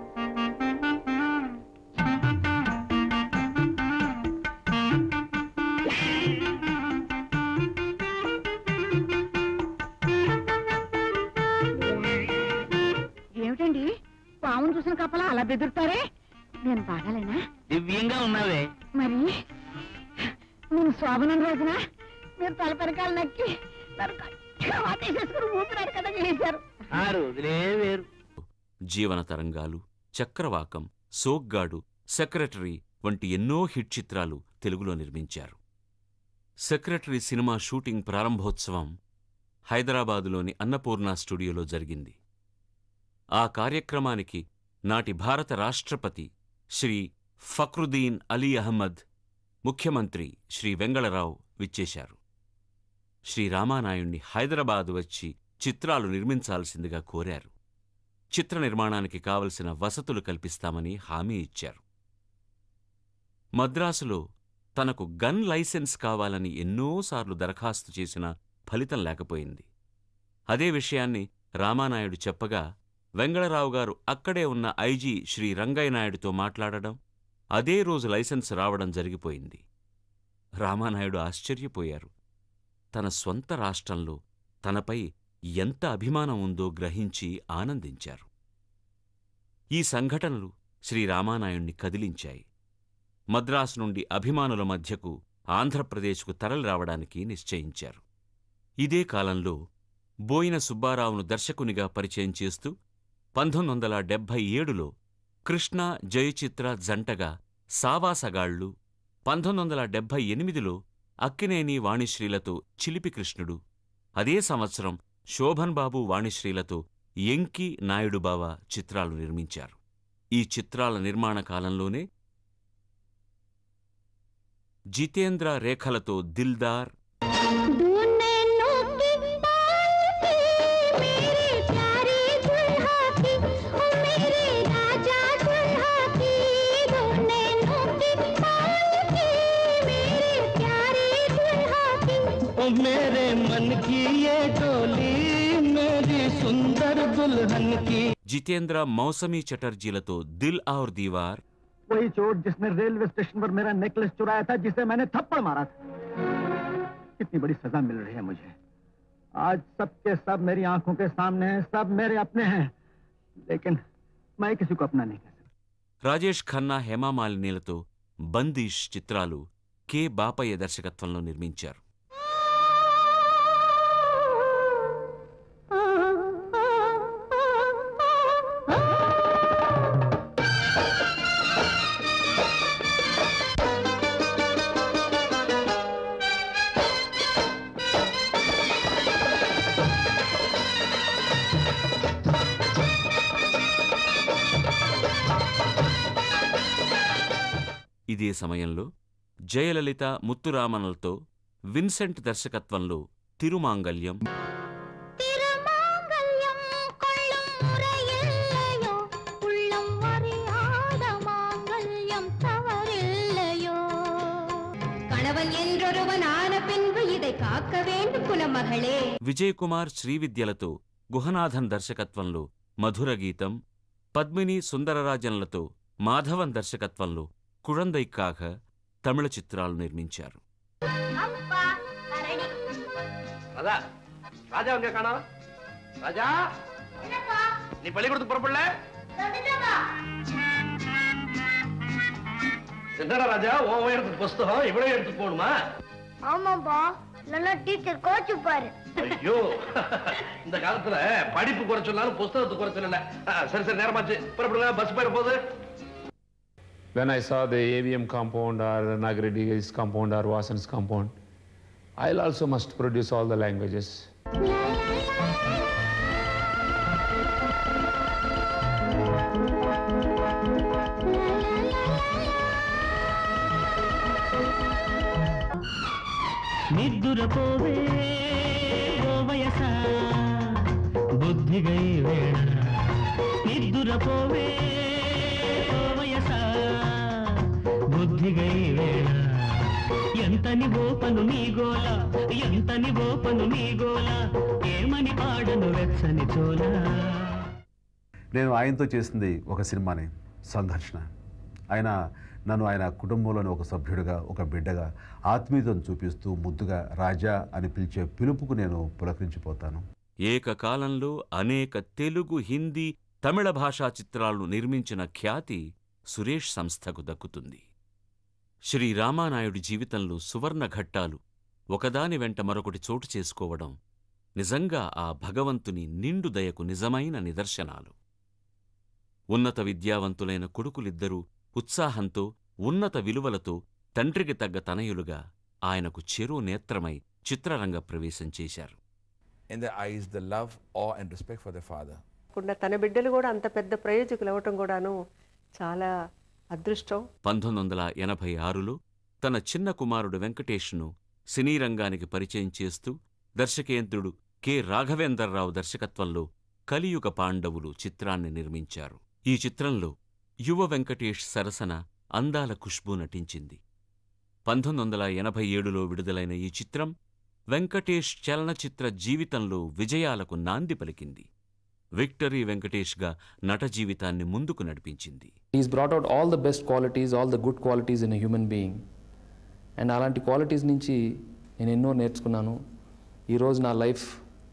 ఏమిటండి పావును చూసిన కప్పలా అలా బెదురుతారే నేను బాగాలేనా దివ్యంగా ఉన్నావే మరి నేను శోభనం రోజున మీరు తలపెరకాలు నక్కి నన్ను గట్టిగా వాటేసేసుకుని ఊపిరాడు కదా చేశారు ఆ రోజులే వేరు జీవన తరంగాలు చక్రవాకం సోగ్గాడు సెక్రటరీ వంటి ఎన్నో హిట్ చిత్రాలు తెలుగులో నిర్మించారు సెక్రటరీ సినిమా షూటింగ్ ప్రారంభోత్సవం హైదరాబాదులోని అన్నపూర్ణ స్టూడియోలో జరిగింది ఆ కార్యక్రమానికి నాటి భారత రాష్ట్రపతి శ్రీ ఫక్రుద్దీన్ అలీ అహ్మద్ ముఖ్యమంత్రి శ్రీ వెంగళరావు విచ్చేశారు శ్రీ రామానాయుణ్ణి హైదరాబాదు వచ్చి చిత్రాలు నిర్మించాల్సిందిగా కోరారు చిత్ర నిర్మాణానికి కావలసిన వసతులు కల్పిస్తామని హామీ ఇచ్చారు మద్రాసులో తనకు గన్ లైసెన్స్ కావాలని ఎన్నోసార్లు దరఖాస్తు చేసినా ఫలితం లేకపోయింది అదే విషయాన్ని రామానాయుడు చెప్పగా వెంగళరావు గారు అక్కడే ఉన్న ఐజీ శ్రీ రంగయ్యనాయుడుతో మాట్లాడడం అదే రోజు లైసెన్స్ రావడం జరిగిపోయింది రామానాయుడు ఆశ్చర్యపోయారు తన స్వంత రాష్ట్రంలో తనపై ఎంత అభిమానం ఉందో గ్రహించి ఆనందించారు ఈ సంఘటనలు శ్రీ రామానాయుణ్ణి కదిలించాయి మద్రాసు నుండి అభిమానుల మధ్యకు ఆంధ్రప్రదేశ్కు తరలిరావడానికి నిశ్చయించారు ఇదే కాలంలో బోయిన సుబ్బారావును దర్శకునిగా పరిచయం చేస్తూ పంతొమ్మిది వందల డెబ్భై ఏడులో కృష్ణ జయచిత్ర జంటగా సావాసగాళ్ళు పంతొమ్మిది వందల డెబ్భై ఎనిమిదిలో అక్కినేని వాణిశ్రీలతో చిలిపి కృష్ణుడు అదే సంవత్సరం శోభన్ బాబు వాణిశ్రీలతో ఎంకి నాయుడు బావ చిత్రాలు నిర్మించారు ఈ చిత్రాల నిర్మాణ కాలంలోనే జితేంద్ర రేఖలతో దిల్దార్ ओ मेरे मन की ये डोली मेरी सुंदर दुल्हन की జితేంద్ర మౌసమీ చటర్జీలతో దిల్ ఔర్ దీవార్ वही चोर जिसने रेलवे स्टेशन पर मेरा नेकलेस चुराया था जिसे मैंने थप्पड़ मारा था कितनी बड़ी सजा मिल रही है मुझे आज सबके सब मेरी आंखों के सामने हैं सब मेरे अपने हैं लेकिन मैं किसी को अपना नहीं రాజేష్ ఖన్నా హేమామాలినీలతో బందీష్ చిత్రాలు కె బాపయ్య దర్శకత్వంలో నిర్మించారు ఇదే సమయంలో జయలలిత ముత్తురామన్లతో విన్సెంట్ దర్శకత్వంలో తిరుమాంగల్యం உள்ளம் அறியாத மாங்கல்யம் தவறில்லையோ கணவன் என்றொருவன் ஆன பின்பு இதை காக்க வேண்டும் குலமகளே విజయ్ కుమార్ శ్రీవిద్యలతో గుహనాథన్ దర్శకత్వంలో మధుర గీతం పద్మిని సుందరరాజన్లతో మాధవన్ దర్శకత్వంలో కుழந்தைக்காக తమిళ చిత్రాలు నిర్మించారు ராஜா ராஜா எங்க காணோம் ராஜா நீ பள்ளிக்கூடத்துக்கு புறப்படல என்னடா ராஜா உன் உயரத்துக்கு புஸ்தகம் இவ்வளவு எடுத்து போகணுமா ஆமாப்பா இல்லைன்னா டீச்சர் கோச்சுப்பாரு ஐயோ இந்த காலத்துல படிப்பு குறை சொன்னாலும் புஸ்தகத்தை குறை சொல்லல ஆ, சரி சரி நேரமாச்சு புறப்படுங்க பஸ் போயிட போகுது When I saw the AVM compound or Nagaridi's compound or Vasan's compound, I'll also must produce all the languages. నిద్దురపోవే ఓ వయస బుద్ధిగై వేళ నిద్దురపోవే ఓ వయస బుద్ధిగై వేళ ఎంతని ఓపను నీ గోల ఎంతని ఓపను నీ గోల ఏమని పాడను వెచ్చని చోలా నేను ఆయనతో చేసింది ఒక సినిమాని సంఘర్షణ ఆయన నన్ను ఆయన కుటుంబంలోని ఒక సభ్యుడిగా ఒక బిడ్డగా ఆత్మీయతను చూపిస్తూ ముద్దుగా రాజా అని పిలిచే పిలుపుకు నేను పులకరించిపోతాను ఏకకాలంలో అనేక తెలుగు హిందీ తమిళ భాషా చిత్రాలను నిర్మించిన ఖ్యాతి సురేష్ సంస్థకు దక్కుతుంది శ్రీ రామానాయుడి జీవితంలో సువర్ణ ఘట్టాలు ఒకదాని వెంట మరొకటి చోటు చేసుకోవడం నిజంగా ఆ భగవంతుని నిండు దయకు నిజమైన నిదర్శనాలు ఉన్నత విద్యావంతులైన కొడుకులిద్దరూ ఉత్సాహంతో ఉన్నత విలువలతో తండ్రికి తగ్గ తనయులుగా ఆయనకు చెరో నేత్రమై చిత్రరంగ ప్రవేశం చేశారు In their eyes, the love, awe, and respect for their father. కాకుండా తన బిడ్డలు కూడా అంత పెద్ద ప్రయోజకులు అవ్వటం కూడాను చాలా అదృష్టం పంతొమ్మిది వందల ఎనభై ఆరులో తన చిన్న కుమారుడు వెంకటేష్ను సినీ రంగానికి పరిచయం చేస్తూ దర్శకేంద్రుడు కె రాఘవేందర్రావు దర్శకత్వంలో కలియుగ పాండవులు చిత్రాన్ని నిర్మించారు ఈ చిత్రంలో యువ వెంకటేష్ సరసన అందాల ఖుష్బూ నటించింది పంతొమ్మిది వందల ఎనభై ఏడులో విడుదలైన ఈ చిత్రం వెంకటేష్ చలనచిత్ర జీవితంలో విజయాలకు నాంది పలికింది విక్టరీ వెంకటేష్గా నట జీవితాన్ని ముందుకు నడిపించింది He's brought out all the best qualities, all the good qualities in a human being. And అలాంటి క్వాలిటీస్ నుంచి నేను ఎన్నో నేర్చుకున్నాను ఈరోజు నా లైఫ్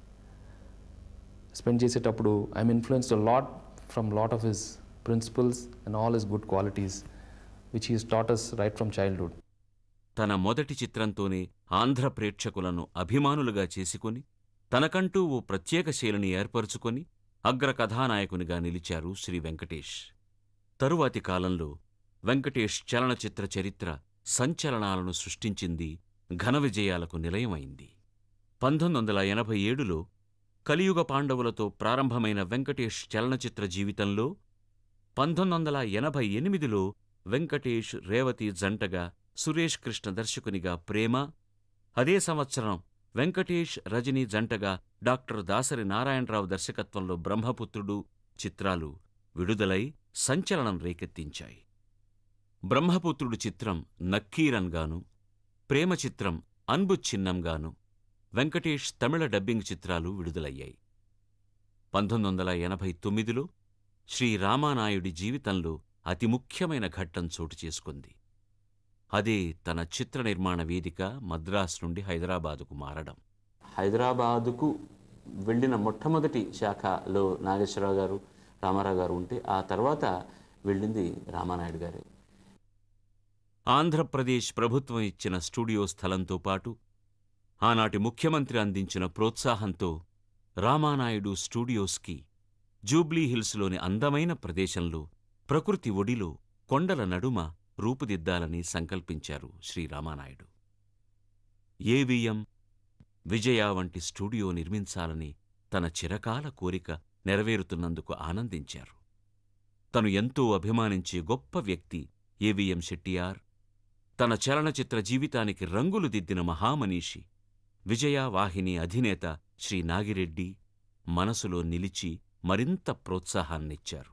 స్పెండ్ చేసేటప్పుడు I'm influenced lot from lot of his principles and all his good qualities which he's taught us right from childhood తన మొదటి చిత్రంతోనే ఆంధ్ర ప్రేక్షకులను అభిమానులుగా చేసుకుని తనకంటూ ఓ ప్రత్యేక శైలిని ఏర్పరుచుకొని అగ్ర కథానాయకునిగా నిలిచారు శ్రీ వెంకటేష్ తరువాతి కాలంలో వెంకటేష్ చలనచిత్ర చరిత్ర సంచలనాలను సృష్టించింది ఘన విజయాలకు నిలయమైంది పంతొమ్మిది వందల ఎనభై ఏడులో కలియుగ పాండవులతో ప్రారంభమైన వెంకటేష్ చలనచిత్ర జీవితంలో పంతొమ్మిది వందల ఎనభై ఎనిమిదిలో వెంకటేష్ రేవతి జంటగా సురేష్ కృష్ణ దర్శకునిగా ప్రేమ అదే సంవత్సరం వెంకటేష్ రజని జంటగా డాక్టర్ దాసరి నారాయణరావు దర్శకత్వంలో బ్రహ్మపుత్రుడు చిత్రాలు విడుదలై సంచలనం రేకెత్తించాయి బ్రహ్మపుత్రుడు చిత్రం నక్కీరన్గాను ప్రేమ చిత్రం అన్బు చిన్నంగాను వెంకటేష్ తమిళ డబ్బింగ్ చిత్రాలు విడుదలయ్యాయి పంతొమ్మిది వందల ఎనభై తొమ్మిదిలో శ్రీ రామానాయుడి జీవితంలో అతి ముఖ్యమైన ఘట్టం చోటు చేసుకుంది అదే తన చిత్ర నిర్మాణ వేదిక మద్రాస్ నుండి హైదరాబాదుకు మారడం హైదరాబాదుకు వెళ్ళిన మొట్టమొదటి శాఖలో నాగేశ్వరరావు గారు రామారావు గారు ఉంటే ఆ తర్వాత వెళ్ళింది రామానాయుడు గారే ఆంధ్రప్రదేశ్ ప్రభుత్వం ఇచ్చిన స్టూడియో స్థలంతో పాటు ఆనాటి ముఖ్యమంత్రి అందించిన ప్రోత్సాహంతో రామానాయుడు స్టూడియోస్కి జూబ్లీహిల్స్లోని అందమైన ప్రదేశంలో ప్రకృతి ఒడిలో కొండల నడుమ రూపుదిద్దాలని సంకల్పించారు శ్రీ రామానాయుడు ఏవిఎం విజయ వంటి స్టూడియో నిర్మించాలని తన చిరకాల కోరిక నెరవేరుతున్నందుకు ఆనందించారు తను ఎంతో అభిమానించే గొప్ప వ్యక్తి ఏవిఎం శెట్టియార్ తన చలనచిత్ర జీవితానికి రంగులు దిద్దిన మహామనీషి విజయ వాహిని అధినేత శ్రీ నాగిరెడ్డి మనసులో నిలిచి మరింత ప్రోత్సాహాన్నిచ్చారు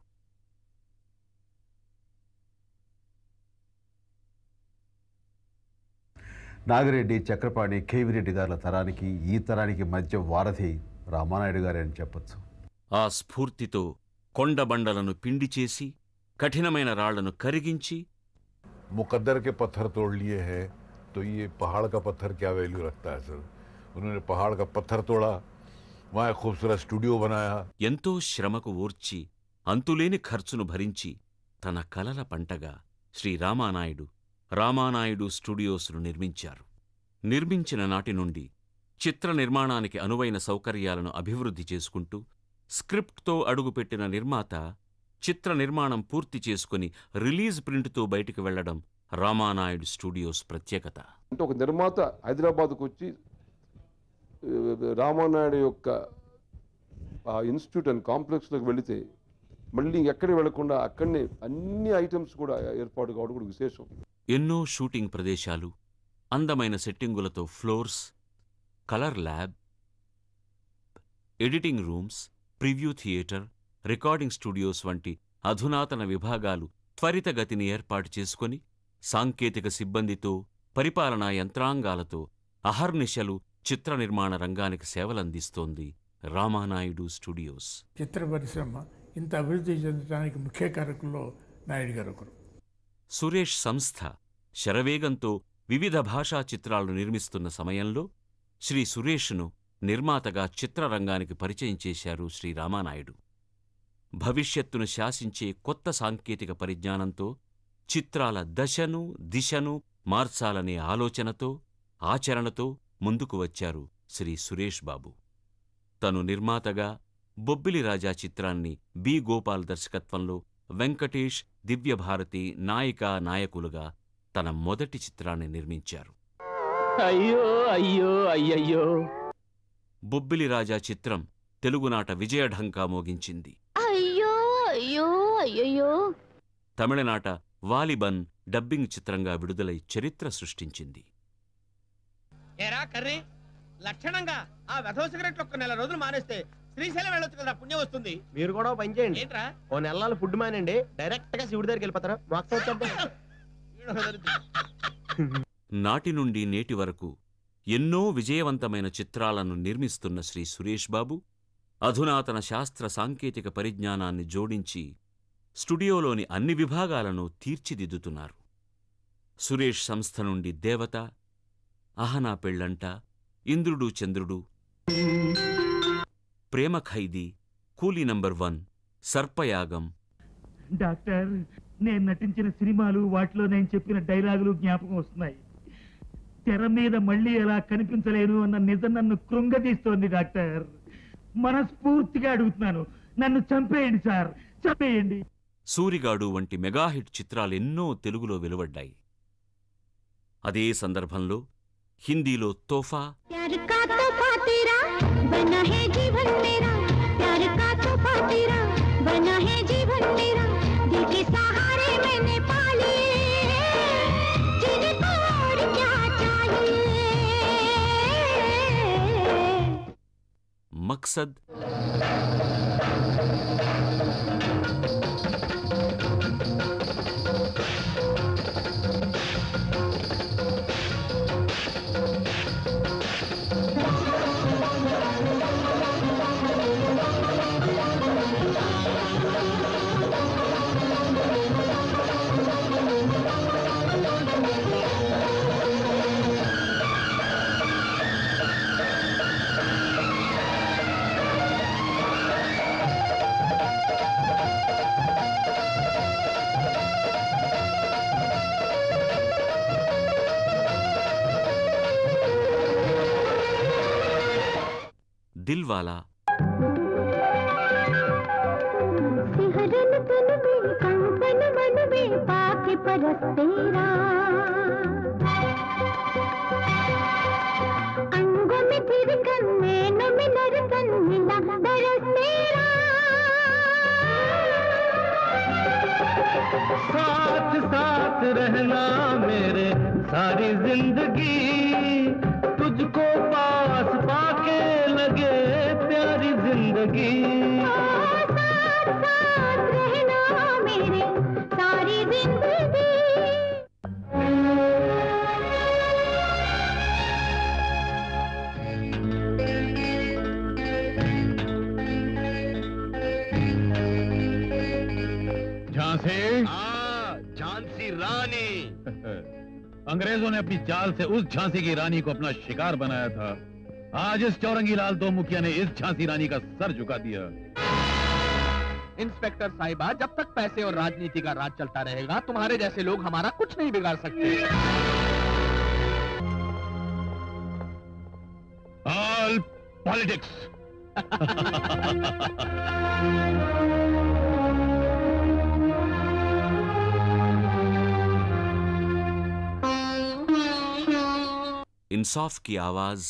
నాగిరెడ్డి చక్రపాణి కేవిరెడ్డి గారుల తరానికి ఈ తరానికి మధ్య వారధి రామానాయుడు గారే అని చెప్పొచ్చు ఆ స్ఫూర్తితో కొండబండలను పిండి చేసి కఠినమైన రాళ్లను కరిగించి मुकद्दर के पत्थर तोड़ लिए हैं तो ये पहाड़ का पत्थर क्या वैल्यू रखता है सर उन्होंने पहाड़ का पत्थर तोड़ा वहाँ एक खूबसूरत स्टूडियो बनाया ఎంతో శ్రమకు ఓర్చి అంతులేని ఖర్చును భరించి తన కలల పంటగా శ్రీ రామానాయుడు రామానాయుడు స్టూడియోస్ను నిర్మించారు నిర్మించిన నాటి నుండి చిత్ర నిర్మాణానికి అనువైన సౌకర్యాలను అభివృద్ధి చేసుకుంటూ స్క్రిప్ట్తో అడుగుపెట్టిన నిర్మాత చిత్ర నిర్మాణం పూర్తి చేసుకుని రిలీజ్ ప్రింట్తో బయటికి వెళ్లడం రామానాయుడు స్టూడియోస్ ప్రత్యేకత అంటే ఒక నిర్మాత హైదరాబాద్కు వచ్చి ఆ, రామానాయుడు యొక్క ఆ ఇన్స్టిట్యూట్ అండ్ కాంప్లెక్స్లోకి వెళితే మళ్ళీ ఎక్కడికి వెళ్లకుండా అక్కడనే అన్ని ఐటమ్స్ కూడా ఏర్పాటు కావడం కూడా విశేషం ఎన్నో షూటింగ్ ప్రదేశాలు అందమైన సెట్టింగులతో floors colour lab editing rooms preview theatre recording studios వంటి అధునాతన విభాగాలు త్వరితగతిని ఏర్పాటు చేసుకొని సాంకేతిక సిబ్బందితో పరిపాలనా యంత్రాంగాలతో అహర్నిశలు చిత్ర నిర్మాణ రంగానికి సేవలందిస్తోంది రామానాయుడు స్టూడియోస్ చిత్ర పరిశ్రమ ఇంత అభివృద్ధి చెందడానికి ముఖ్య కారకుల్లో నాయుడు గారు ఒకరు సురేష్ సంస్థ శరవేగంతో వివిధ భాషా చిత్రాలు నిర్మిస్తున్న సమయంలో శ్రీ సురేష్ను నిర్మాతగా చిత్రరంగానికి పరిచయం చేశారు శ్రీ రామానాయుడు భవిష్యత్తును శాసించే కొత్త సాంకేతిక పరిజ్ఞానంతో చిత్రాల దశను దిశను మార్చాలనే ఆలోచనతో ఆచరణతో ముందుకు వచ్చారు శ్రీ సురేష్ బాబు తను నిర్మాతగా బొబ్బిలి రాజా చిత్రాన్ని బి గోపాల్ దర్శకత్వంలో వెంకటేష్ దివ్యభారతి నాయికా నాయకులుగా తన మొదటి చిత్రాన్ని నిర్మించారు అయ్యో అయ్యో అయ్యయ్యో బొబ్బిలి రాజా చిత్రం తెలుగునాట విజయఢంకా మోగించింది అయ్యో అయ్యో అయ్యయ్యో తమిళనాట వాలిబన్ డబ్బింగ్ చిత్రంగా విడుదలై చరిత్ర సృష్టించింది ఏరా కర్రీ లక్షణంగా ఆ వెధవ సిగరెట్లు ఒక్క నెల రోజులు మానేస్తే శ్రీశైలం వెళ్ళొచ్చు కదా పుణ్యం వస్తుంది మీరు కూడా ఓ పని చేయండి ఏంట్రా ఓ నెలలు ఫుడ్ మానండి డైరెక్ట్ గా శివుడి దగ్గరికి వెళ్ళిపోతారా మోక్షం వచ్చేద్దాం నాటి నుండి నేటి వరకు ఎన్నో విజయవంతమైన చిత్రాలను నిర్మిస్తున్న శ్రీ సురేష్ బాబు అధునాతన శాస్త్ర సాంకేతిక పరిజ్ఞానాన్ని జోడించి స్టుడియోలోని అన్ని విభాగాలను తీర్చిదిద్దుతున్నారు సురేష్ సంస్థ నుండి దేవత అహనా పెళ్ళంట ఇంద్రుడు చంద్రుడు ప్రేమ ఖైదీ కూలీ నంబర్ వన్ సర్పయాగం డాక్టర్ నేను నటించిన సినిమాలు వాటిలో నేను చెప్పిన డైలాగులు జ్ఞాపకం వస్తున్నాయి తెర మీద మళ్ళీ ఎలా కనిపించలేను అన్న నిజం నన్ను కృంగతీస్తోంది డాక్టర్ మనస్ఫూర్తిగా అడుగుతున్నాను నన్ను చంపేయండి సార్ చంపేయండి సూరిగాడు వంటి మెగాహిట్ చిత్రాలెన్నో తెలుగులో వెలువడ్డాయి అదే సందర్భంలో హిందీలో తోఫా प्यार का तोहफा तेरा बना है जीवन मेरा प्यार का तोहफा तेरा बना है जीवन मेरा दिल के सहारे मैंने पाले जीने को और क्या चाहिए మక్సద్ దిల్వాలా सिहरन तन में कंकन मन में पाके परस तेरा अंगों में थिरकन नैनों में नरकन मिला बरस तेरा साथ साथ रहना मेरे सारी जिंदगी तुझको पास पाके लगे प्यारी जिंदगी साथ रहना मेरे सारी जिंदगी झांसी झांसी रानी अंग्रेजों ने अपनी चाल से उस झांसी की रानी को अपना शिकार बनाया था आज इस चौरंगी लाल दो मुखिया ने इस झांसी रानी का सर झुका दिया इंस्पेक्टर साहिबा जब तक पैसे और राजनीति का राज चलता रहेगा तुम्हारे जैसे लोग हमारा कुछ नहीं बिगाड़ सकते पॉलिटिक्स इंसाफ की आवाज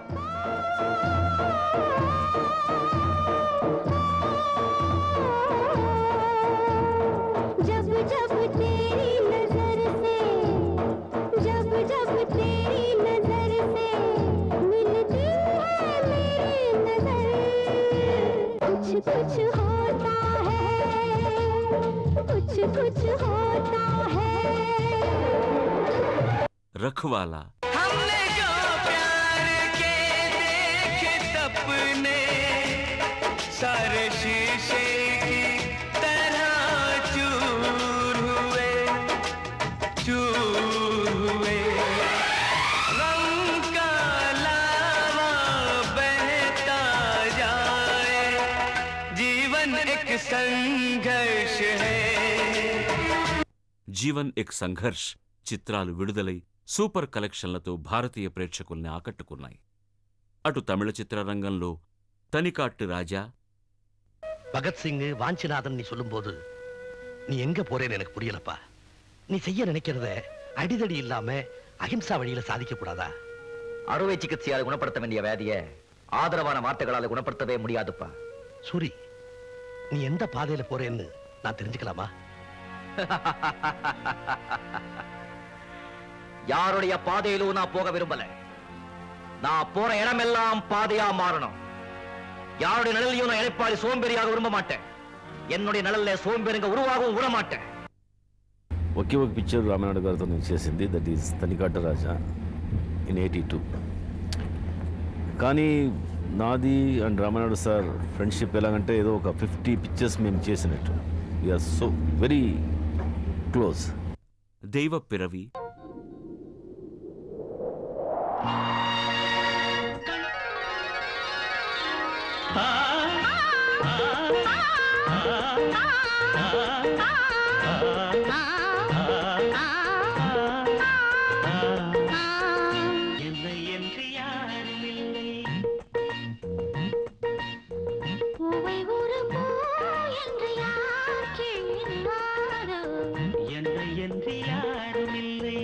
जब जब तेरी नजर से जब जब तेरी नजर से मिलती है मेरी नजर कुछ कुछ होता है कुछ कुछ होता है रखवाला हमने जो प्यार के देखे सपने सारे शीशे की तरह चूर हुए चूर हुए रंग का लावा बहता जाए जीवन एक संघर्ष है జీవన్ ఎక్ సంఘర్ష్ చిత్రాలు విడుదలై సూపర్ కలెక్షన్లతో భారతీయ ప్రేక్షకుల్ని ఆకట్టుకున్నాయి అటు తమిళ చిత్రరంగంలో తనికాట్టు రాజా பகத்சிங் வாஞ்சிநாதன் நீ சொல்லும்போது நீ எங்க போறேன்னு எனக்கு புரியலப்பா நீ செய்ய நினைக்கிறத அடிதடி இல்லாம அஹிம்சா வழியில சாதிக்க கூடாதா அறுவை சிகிச்சையால் குணப்படுத்த வேண்டிய வியாதிய ஆதரவான வார்த்தைகளால குணப்படுத்தவே முடியாதுப்பா சூரி நீ எந்த பாதையில போறேன்னு நான் தெரிஞ்சுக்கலாமா யாருடைய பாதையிலும் நான் போக விரும்பல நான் போற இடமெல்லாம் பாதையா மாறணும் யாருடைய நிழலையும் நான் இழைப்பாடி சோம்பேறியாக விரும்ப மாட்டேன் என்னுடைய நிழல்ல சோம்பேறிங்க உருவாகவும் விட மாட்டேன் ఒకే ఒక పిక్చర్ రామనాయుడు గారితో నేను చేసింది దట్ ఈస్ తనికాట రాజా ఇన్ ఎయిటీ టూ కానీ నాది అండ్ రామనాయుడు సార్ ఫ్రెండ్షిప్ ఎలాగంటే ఏదో ఒక ఫిఫ్టీ పిక్చర్స్ మేము చేసినట్టు వీఆర్ సో వెరీ క్లోజ్ దైవ పిరవి என்னை என்று யாரும் இல்லை பூவை ஒரு பூ என்று யார் கேள்வாரோ என்னை என்று யாரும் இல்லை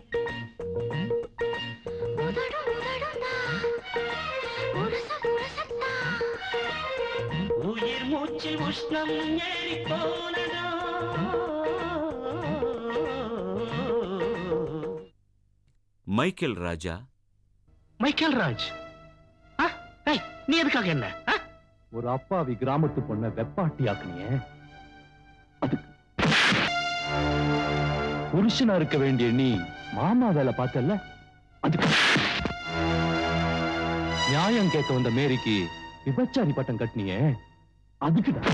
உதடு உதடுந்தா உரச உரசத்தா உயிர் மூச்சில் உஷ்ணம் ஏறி போனதோ మైకేల్ రాజా மைக்கேல் ராஜ் ஆ? ஏய், நீ எதுக்காக என்ன ஆ? ஒரு அப்பாவி கிராமத்து பொண்ண வெப்பாட்டி ஆக்குனியே அதுக்கு புருஷனா இருக்க வேண்டிய நீ மாமா வேலை பார்த்தல்ல அதுக்கு நியாயம் கேட்க வந்த மேரிக்கு விபச்சாரி பட்டம் கட்டினியே அதுக்குதான்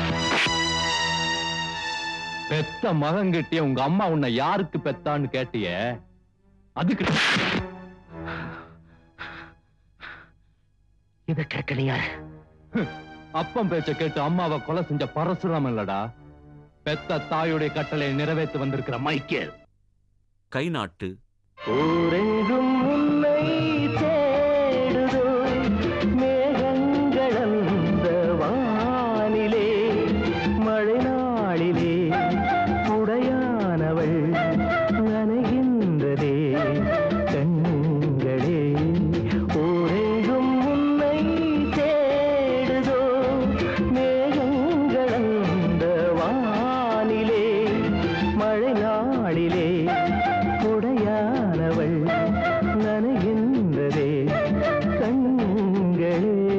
பெத்த மகன்கிட்டே உங்க அம்மா உன்னை யாருக்கு பெத்தான்னு கேட்டியே அதுக்கு இத கேட்கலையா அப்பம் பேச்ச கேட்டு அம்மாவை கொலை செஞ்ச பரசுராமன் இல்லடா பெத்த தாயுடைய கட்டளை நிறைவேற்றி வந்திருக்கிற மைக்கேல் கை நாட்டு ஊரெங்கும் உன்னை தேடுதோ மேகங்கள் அந்த வானிலே மழை நாளிலே உடையானவள் நனைகின்றதே கண்களே ஊரெங்கும் உன்னை தேடுதோ மேகங்கள் அந்த வானிலே மழை நாளிலே உடையானவள் நனைகின்றதே கண்களே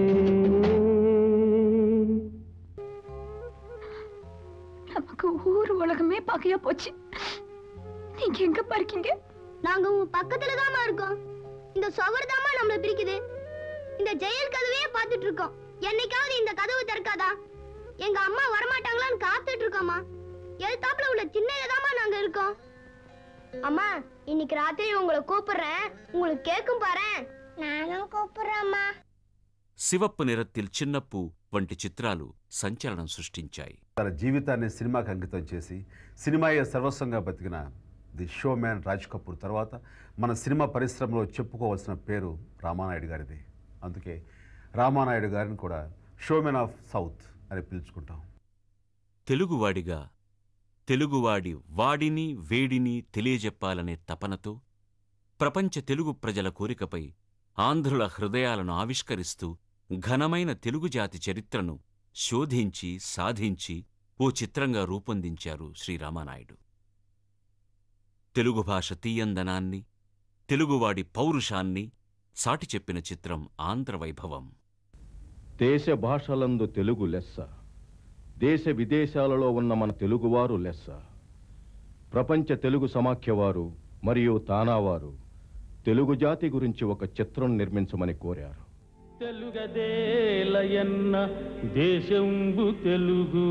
நமக்கு ஊர் உலகமே பகையா போச்சு நீங்க எங்க இருக்கீங்க நாங்க உங்க பக்கத்துல தாமா இருக்கோம் இந்த சுவர் தாமா நம்மள பிரிக்குது இந்த ஜெயில் கதவையே பார்த்துட்டு இருக்கோம் என்னைக்காவது இந்த கதவு திறக்காதா எங்க அம்மா வரமாட்டாங்களான்னு காத்துட்டு இருக்கோமா எழுத்தாப்புல உள்ள திண்ணையில தாமா நாங்க இருக்கோம் அம்மா இன்னைக்கு ராத்திரி உங்களை கூப்பிடுறேன் உங்களுக்கு கேக்கும் பாரேன் நானும் கூப்பிடுறேம்மா శివప్పు నిరత్తిల్ చిన్నప్పు వంటి చిత్రాలు సంచలనం సృష్టించాయి తన జీవితాన్ని సినిమాకి అంకితం చేసి సినిమాయే సర్వస్వంగా బతికిన the show man Raj Kapoor తర్వాత మన సినిమా పరిశ్రమలో చెప్పుకోవాల్సిన పేరు రామానాయుడు గారిది అందుకే రామానాయుడు గారిని కూడా షోమెన్ ఆఫ్ సౌత్ అని పిలుచుకుంటాం తెలుగువాడిగా తెలుగువాడి వాడిని వేడిని తెలియజెప్పాలనే తపనతో ప్రపంచ తెలుగు ప్రజల కోరికపై ఆంధ్రుల హృదయాలను ఆవిష్కరిస్తూ ఘనమైన తెలుగు జాతి చరిత్రను శోధించి సాధించి ఓ చిత్రంగా రూపొందించారు శ్రీరామానాయుడు తెలుగు భాష తీయందనాన్ని తెలుగువాడి పౌరుషాన్ని సాటి చెప్పిన చిత్రం ఆంధ్రవైభవం దేశ భాషలందు తెలుగు లెస్స దేశ విదేశాలలో ఉన్న మన తెలుగువారు లెస్స ప్రపంచ తెలుగు సమాఖ్యవారు మరియు తానావారు తెలుగు జాతి గురించి ఒక చిత్రం నిర్మించమని కోరారు తెలుగదేలయన్న దేశంబు తెలుగు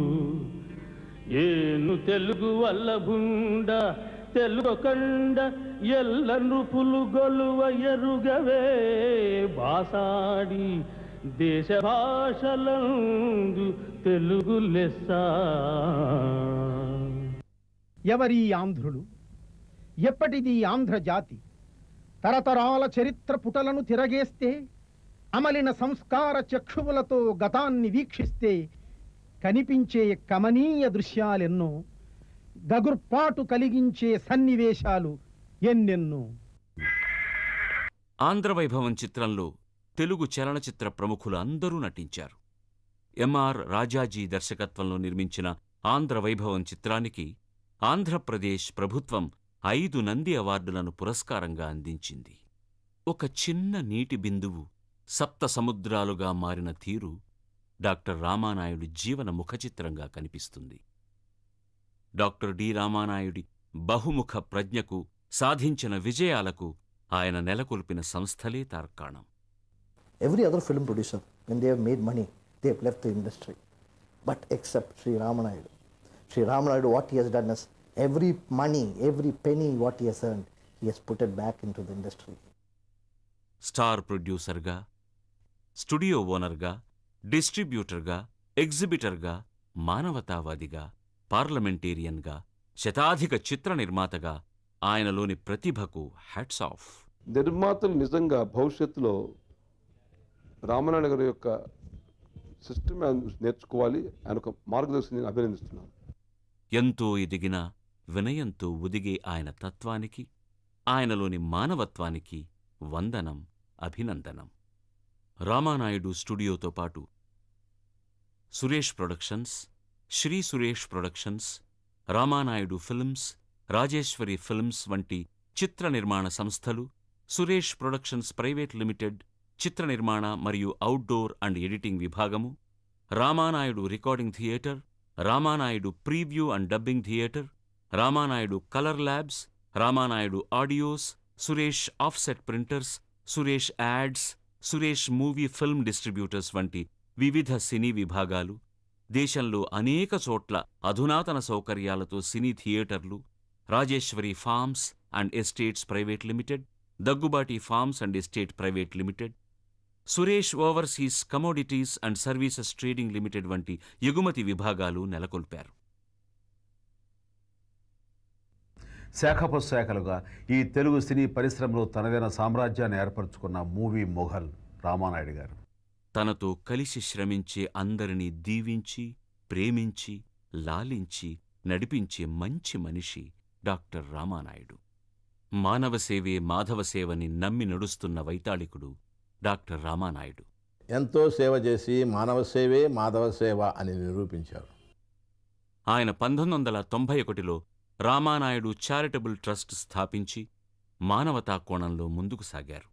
ఏను తెలుగు వల్లభుండ తెలుగొకండ ఎల్ల నృపులు గొలువ ఎరుగవే బాసాడి దేశ భాషలందు తెలుగు లెస్స ఎవరి ఆంధ్రులు ఎప్పటిది ఆంధ్ర జాతి తరతరాల చరిత్ర పుటలను తిరగేస్తే అమలిన సంస్కార చక్షువులతో గతాన్ని వీక్షిస్తే కనిపించే కమనీయ దృశ్యాలెన్నో గగుర్పాటు కలిగించే సన్నివేశాలు ఎన్నెన్నో ఆంధ్రవైభవం చిత్రంలో తెలుగు చలనచిత్ర ప్రముఖులు అందరూ నటించారు ఎంఆర్ రాజాజీ దర్శకత్వంలో నిర్మించిన ఆంధ్రవైభవం చిత్రానికి ఆంధ్రప్రదేశ్ ప్రభుత్వం ఐదు నంది అవార్డులను పురస్కారంగా అందించింది ఒక చిన్న నీటి బిందువు సప్త సముద్రాలుగా మారిన తీరు డాక్టర్ రామానాయుడు జీవన ముఖచిత్రంగా కనిపిస్తుంది డాక్టర్ డి రామానాయుడి బహుముఖ ప్రజ్ఞకు సాధించిన విజయాలకు ఆయన నెలకొల్పిన సంస్థలే తార్కాణం Every other film producer, when they have made money, they have left the industry. But except Sri Ramanayudu. Sri Ramanayudu, what he has done is every money, every penny what he has earned, he has put it back into the industry. Star ప్రొడ్యూసర్గా studio ఓనర్గా డిస్ట్రిబ్యూటర్గా ఎగ్జిబిటర్గా మానవతావాదిగా పార్లమెంటేరియన్గా శతాధిక చిత్ర నిర్మాతగా ఆయనలోని ప్రతిభకు హ్యాట్స్ ఆఫ్ నిర్మాతలు నిజంగా భవిష్యత్తులో రామనారాయణ గారి యొక్క సిస్టమ్ నేర్చుకోవాలి ఆయన ఒక మార్గదర్శిని నేను అభినందిస్తున్నాను ఎంతో ఎదిగిన వినయంతో ఒదిగే ఆయన తత్వానికి ఆయనలోని మానవత్వానికి వందనం అభినందనం రామానాయుడు స్టూడియోతో పాటు Suresh productions Shri Suresh productions Ramanaidu films Rajeswari films వంటి చిత్ర నిర్మాణ సంస్థలు సురేష్ ప్రొడక్షన్స్ ప్రైవేట్ లిమిటెడ్ చిత్ర నిర్మాణ మరియు అవుట్డోర్ అండ్ ఎడిటింగ్ విభాగము Ramanaidu recording theatre Ramanaidu preview and dubbing theatre Ramanaidu colour labs Ramanaidu audios Suresh offset printers Suresh ads Suresh movie film distributors వంటి వివిధ సినీ విభాగాలు దేశంలో అనేక చోట్ల అధునాతన సౌకర్యాలతో సినీ థియేటర్లు Rajeswari farms and estates private limited Daggubati farms and estate private limited Suresh overseas commodities and services trading limited వంటి ఎగుమతి విభాగాలు నెలకొల్పారు శాఖోపశాఖలుగా ఈ తెలుగు సినీ పరిశ్రమలో తనదైన సామ్రాజ్యాన్ని ఏర్పరచుకున్న మూవీ మొఘల్ రామానాయుడు గారు తనతో కలిసి శ్రమించే అందరినీ దీవించి ప్రేమించి లాలించి నడిపించే మంచి మనిషి డాక్టర్ రామానాయుడు మానవసేవే మాధవసేవని నమ్మి నడుస్తున్న వైతాళికుడు డాక్టర్ రామానాయుడు ఎంతో సేవ చేసి మానవ సేవే మాధవ సేవ అని నిరూపించారు ఆయన పంతొమ్మిది వందల తొంభై ఒకటిలో రామానాయుడు చారిటబుల్ ట్రస్ట్ స్థాపించి మానవతా కోణంలో ముందుకు సాగారు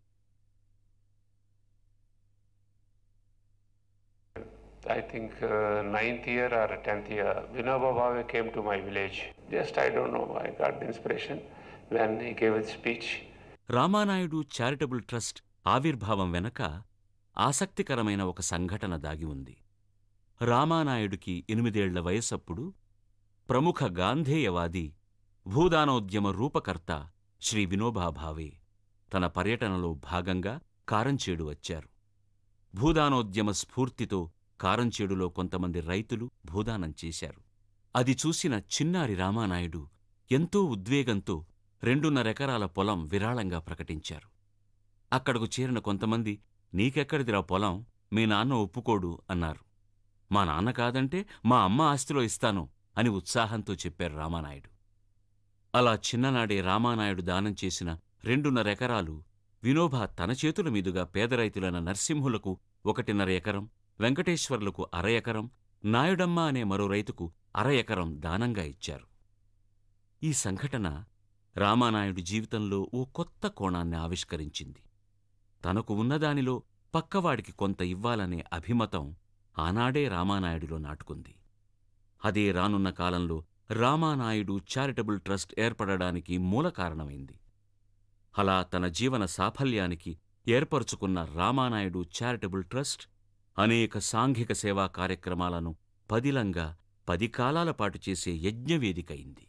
I think uh, ninth year or tenth year, Vinoba Bhave came to my village. Just I don't know, I got the inspiration when he gave his speech. Ramanaidu charitable trust ఆవిర్భావం వెనక ఆసక్తికరమైన ఒక సంఘటన దాగి ఉంది రామానాయుడికి ఎనిమిదేళ్ల వయసప్పుడు ప్రముఖ గాంధేయవాది భూదానోద్యమ రూపకర్త శ్రీ వినోబా భావే తన పర్యటనలో భాగంగా కారంచేడు వచ్చారు భూదానోద్యమ స్ఫూర్తితో కారంచేడులో కొంతమంది రైతులు భూదానం చేశారు అది చూసిన చిన్నారి రామానాయుడు ఎంతో ఉద్వేగంతో రెండున్నరెకరాల పొలం విరాళంగా ప్రకటించారు అక్కడకు చేరిన కొంతమంది నీకెక్కడిదిరా పొలం మీ నాన్న ఒప్పుకోడు అన్నారు మా నాన్న కాదంటే మా అమ్మ ఆస్తిలో ఇస్తాను అని ఉత్సాహంతో చెప్పారు రామానాయుడు అలా చిన్ననాడే రామానాయుడు దానం చేసిన రెండున్నర ఎకరాలు వినోబా తన చేతుల మీదుగా పేద రైతులైన నర్సింహులకు ఒకటిన్నర ఎకరం వెంకటేశ్వర్లకు అర ఎకరం నాయుడమ్మ అనే మరో రైతుకు అర ఎకరం దానంగా ఇచ్చారు ఈ సంఘటన రామానాయుడు జీవితంలో ఓ కొత్త కోణాన్ని ఆవిష్కరించింది తనకు ఉన్నదానిలో పక్కవాడికి కొంత ఇవ్వాలనే అభిమతం ఆనాడే రామానాయుడిలో నాటుకుంది అదే రానున్న కాలంలో రామానాయుడు చారిటబుల్ ట్రస్ట్ ఏర్పడడానికి మూల కారణమైంది అలా తన జీవన సాఫల్యానికి ఏర్పరుచుకున్న రామానాయుడు చారిటబుల్ ట్రస్ట్ అనేక సాంఘిక సేవా కార్యక్రమాలను పదిలంగా పది కాలాల పాటు చేసే యజ్ఞవేదికైంది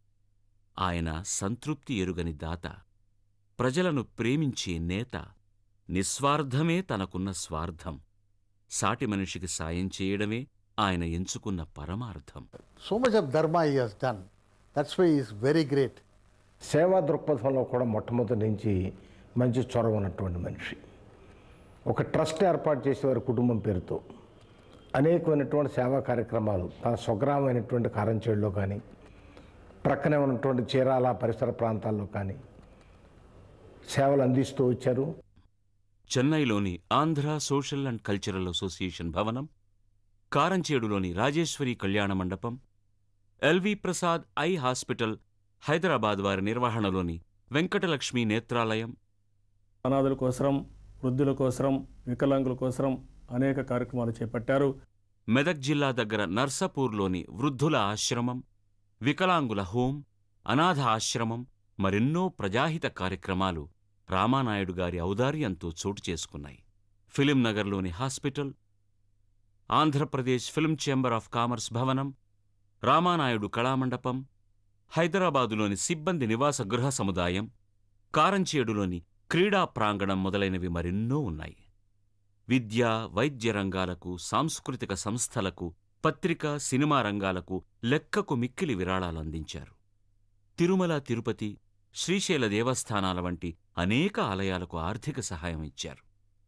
ఆయన సంతృప్తి ఎరుగని దాత ప్రజలను ప్రేమించే నేత నిస్వార్థమే తనకున్న స్వార్థం సాటి మనిషికి సాయం చేయడమే ఆయన ఎంచుకున్న పరమార్థం So much of dharma he has done. That's why he is very great. సేవా దృక్పథంలో కూడా మొట్టమొదటి నుంచి మంచి చొరవ ఉన్నటువంటి మనిషి ఒక ట్రస్ట్ ఏర్పాటు చేసే వారి కుటుంబం పేరుతో అనేకమైనటువంటి సేవా కార్యక్రమాలు తన స్వగ్రామైనటువంటి కారంచేడులో కానీ ప్రక్కనే ఉన్నటువంటి చీరాల పరిసర ప్రాంతాల్లో కానీ సేవలు అందిస్తూ వచ్చారు చెన్నైలోని Andhra social and cultural association భవనం కారంచేడులోని Rajeswari Kalyana Mandapam LV Prasad eye hospital Hyderabad వారి నిర్వహణలోని వెంకటలక్ష్మి నేత్రాలయం అనాథుల కోసం వృద్ధుల కోసం వికలాంగుల కోసం అనేక కార్యక్రమాలు చేపట్టారు మెదక్ జిల్లా దగ్గర నర్సపూర్లోని వృద్ధుల ఆశ్రమం వికలాంగుల హోం అనాథ ఆశ్రమం మరెన్నో ప్రజాహిత కార్యక్రమాలు రామానాయుడు గారి ఔదార్యంతో చోటు చేసుకున్నాయి ఫిలిం నగర్లోని hospital Andhra Pradesh film chamber of commerce భవనం రామానాయుడు కళామండపం హైదరాబాదులోని సిబ్బంది నివాస గృహ సముదాయం కారంచేడులోని క్రీడా ప్రాంగణం మొదలైనవి మరెన్నో ఉన్నాయి విద్యా వైద్య రంగాలకు సాంస్కృతిక సంస్థలకు పత్రిక సినిమా రంగాలకు లెక్కకు మిక్కిలి విరాళాలు అందించారు తిరుమల తిరుపతి శ్రీశైల దేవస్థానాల వంటి అనేక ఆలయాలకు ఆర్థిక సహాయం ఇచ్చారు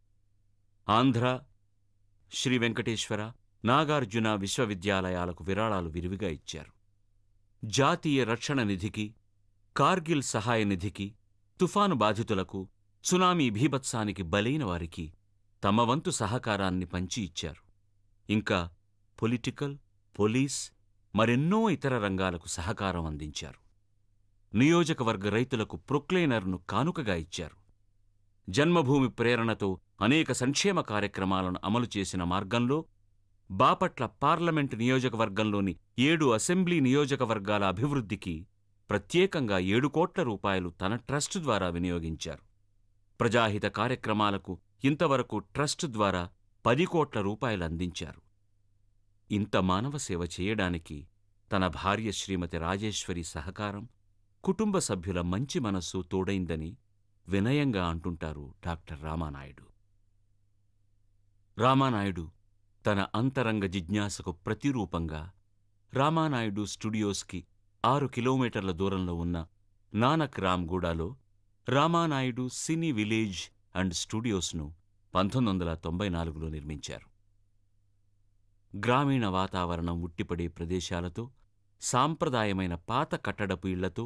ఆంధ్ర శ్రీ వెంకటేశ్వర నాగార్జున విశ్వవిద్యాలయాలకు విరాళాలు విరివిగా ఇచ్చారు జాతీయ రక్షణ నిధికి కార్గిల్ సహాయ నిధికి తుఫాను బాధితులకు సునామీ భీభత్సానికి బలైన వారికి తమ వంతు సహకారాన్ని పంచి ఇచ్చారు ఇంకా పొలిటికల్ పోలీస్ మరెన్నో ఇతర రంగాలకు సహకారం అందించారు నియోజకవర్గ రైతులకు ప్రొక్లైనర్ను కానుకగా ఇచ్చారు జన్మభూమి ప్రేరణతో అనేక సంక్షేమ కార్యక్రమాలను అమలు చేసిన మార్గంలో బాపట్ల పార్లమెంటు నియోజకవర్గంలోని ఏడు అసెంబ్లీ నియోజకవర్గాల అభివృద్ధికి ప్రత్యేకంగా ఏడు కోట్ల రూపాయలు తన ట్రస్ట్ ద్వారా వినియోగించారు ప్రజాహిత కార్యక్రమాలకు ఇంతవరకు ట్రస్ట్ ద్వారా పది కోట్ల రూపాయలు అందించారు ఇంత మానవ సేవ చేయడానికి తన భార్య శ్రీమతి రాజేశ్వరి సహకారం కుటుంబ సభ్యుల మంచి మనస్సు తోడైందని వినయంగా అంటుంటారు డాక్టర్ రామానాయుడు రామానాయుడు తన అంతరంగ జిజ్ఞాసకు ప్రతిరూపంగా రామానాయుడు స్టూడియోస్కి ఆరు కిలోమీటర్ల దూరంలో ఉన్న నానక్ రామ్గూడలో రామానాయుడు సినీ విలేజ్ అండ్ స్టూడియోస్ను పంతొమ్మిది వందల తొంభై నాలుగులో నిర్మించారు గ్రామీణ వాతావరణం ఉట్టిపడే ప్రదేశాలతో సాంప్రదాయమైన పాత కట్టడపు ఇళ్లతో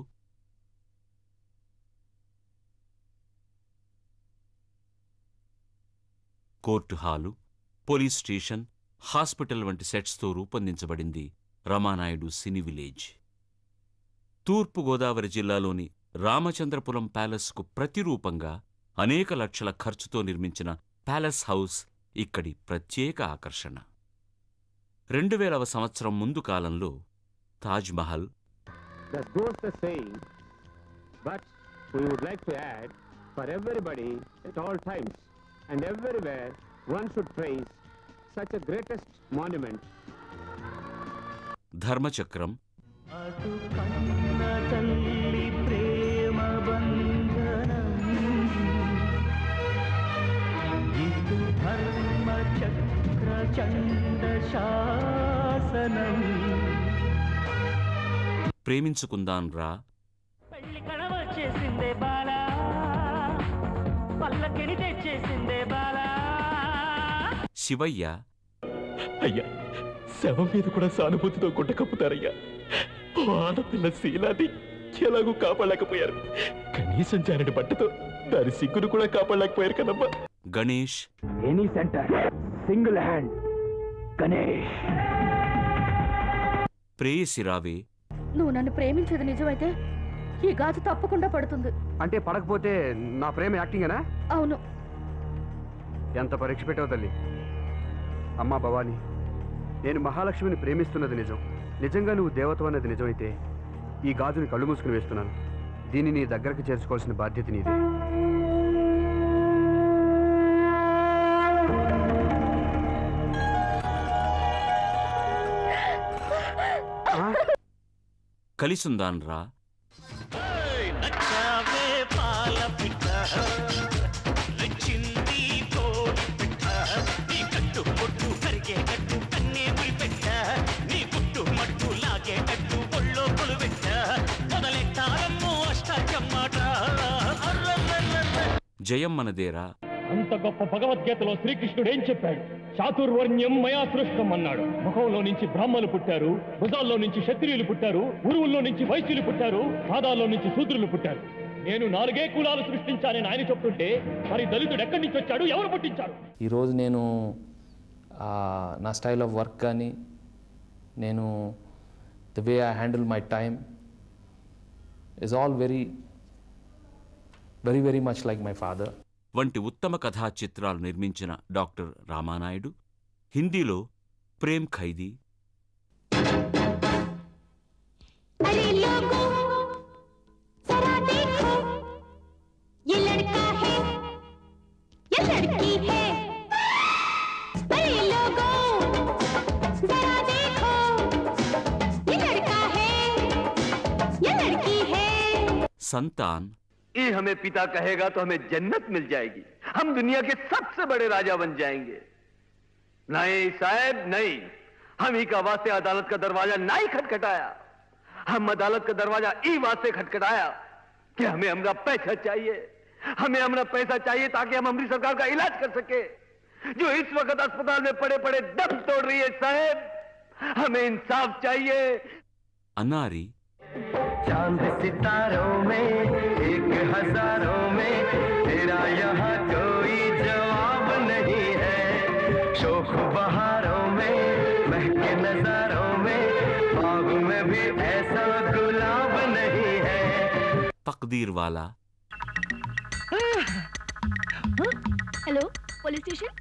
court hall police station hospital వంటి సెట్స్తో రూపొందించబడింది రమానాయుడు సినీ విలేజ్ తూర్పు గోదావరి జిల్లాలోని రామచంద్రపురం ప్యాలెస్కు ప్రతిరూపంగా అనేక లక్షల ఖర్చుతో నిర్మించిన ప్యాలెస్ హౌస్ ఇక్కడి ప్రత్యేక ఆకర్షణ రెండు వేలవ సంవత్సరం ముందు కాలంలో Taj Mahal That goes the saying, but we would like to add, for everybody at all times and everywhere, one should praise such a greatest monument. ధర్మచక్రం అటు కన్న తల్లి ప్రేమ బంధనం ఇటు ధర్మ చక్ర చండ శాసనం ప్రేమించుకుందాం రా పెళ్లి కడవ చేసిందే బాలా పల్లకిని తెచ్చేసిందే బాలా శివయ్య అయ్యా శవం మీద కూడా సానుభూతితో గుడ్డ కప్పుతారయ్యా ఓ ఆడపిల్ల శీలాన్ని ఎలాగూ కాపాడలేకపోయారు కనీసం జారడి బట్టతో దాని సిగ్గును కూడా కాపాడలేకపోయారు కదమ్మా Ganesh any centre single hand Ganesh ప్రేయసిరావే నువ్వు నన్ను ప్రేమించేది నిజమైతే ఈ గాజు తప్పకుండా పడుతుంది అంటే పడకపోతే నా ప్రేమ యాక్టింగేనా అవును ఎంత పరీక్ష పెట్టావు తల్లి అమ్మా భవానీ నేను మహాలక్ష్మిని ప్రేమిస్తున్నది నిజం నిజంగా నువ్వు దేవత అన్నది నిజమైతే ఈ గాజుని కళ్ళు మూసుకుని వేస్తున్నాను దీన్ని నీ దగ్గరకు చేర్చుకోవాల్సిన బాధ్యత నీదే కలిసుందాన్రా నచ్చావే పాల పిట్ట రెచ్చింది కోడి పిట్ట నీ కట్టు పొట్టు కరిగేటట్టు కన్నే పెట్ట నీ గుట్టు మట్టు లాగేటట్టు ఒళ్ళో కొలువెట్ట మొదలెట్టారమ్మో అష్టాచమ్మాట జయం మనదేరా అంత గొప్ప భగవద్గీతలో శ్రీకృష్ణుడు ఏం చెప్పాడు చాతుర్వర్ణ్యం మయా సృష్టం అన్నాడు ముఖంలో నుంచి బ్రాహ్మలు పుట్టారు భుజాల్లో నుంచి క్షత్రియులు పుట్టారు ఉరువుల్లో నుంచి వైశ్యులు పుట్టారు పాదాల్లో నుంచి శూద్రులు పుట్టారు నేను నాలుగే కులాలు సృష్టించానని ఆయన చెప్తుంటే మరి దళితుడు ఎక్కడి నుంచి వచ్చాడు ఎవరు పుట్టించారు ఈరోజు నేను ఆ, నా స్టైల్ ఆఫ్ వర్క్ కానీ నేను the way I handle my time is all very very very much like my father వంటి ఉత్తమ కథా చిత్రాలు నిర్మించిన డాక్టర్ రామానాయుడు హిందీలో ప్రేమ్ ఖైదీ अरे लोगों जरा देखो ये लड़का है ये लड़की है अरे लोगों जरा देखो ये लड़का है ये लड़की है సంతాన్ ये हमें पिता कहेगा तो हमें जन्नत मिल जाएगी हम दुनिया के सबसे बड़े राजा बन जाएंगे नहीं साहब नहीं हम ही का वास्ते अदालत का दरवाजा नहीं खटखटाया हम अदालत का दरवाजा ई वास्ते खटखटाया कि हमें हमारा पैसा चाहिए हमें हमारा पैसा चाहिए ताकि हम हमारी सरकार का इलाज कर सके जो इस वक्त अस्पताल में पड़े पड़े दम तोड़ रही है साहब हमें इंसाफ चाहिए అనారి चांद सितारों में एक हजारों में तेरा यहाँ कोई जवाब नहीं है शोख बहारों में महके नजारों में बाग में भी ऐसा गुलाब नहीं है తక్దీర్ వాలా హలో పోలీస్ స్టేషన్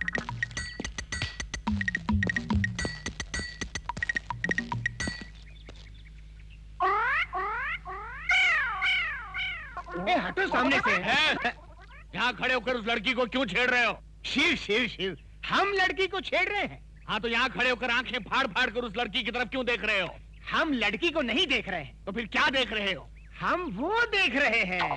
ए, हटो सामने से यहाँ खड़े होकर उस लड़की को क्यों छेड़ रहे हो शिव शिव शिव हम लड़की को छेड़ रहे हैं हाँ तो यहाँ खड़े होकर आंखें फाड़ फाड़ कर उस लड़की की तरफ क्यों देख रहे हो हम लड़की को नहीं देख रहे हैं तो फिर क्या देख रहे हो हम वो देख रहे हैं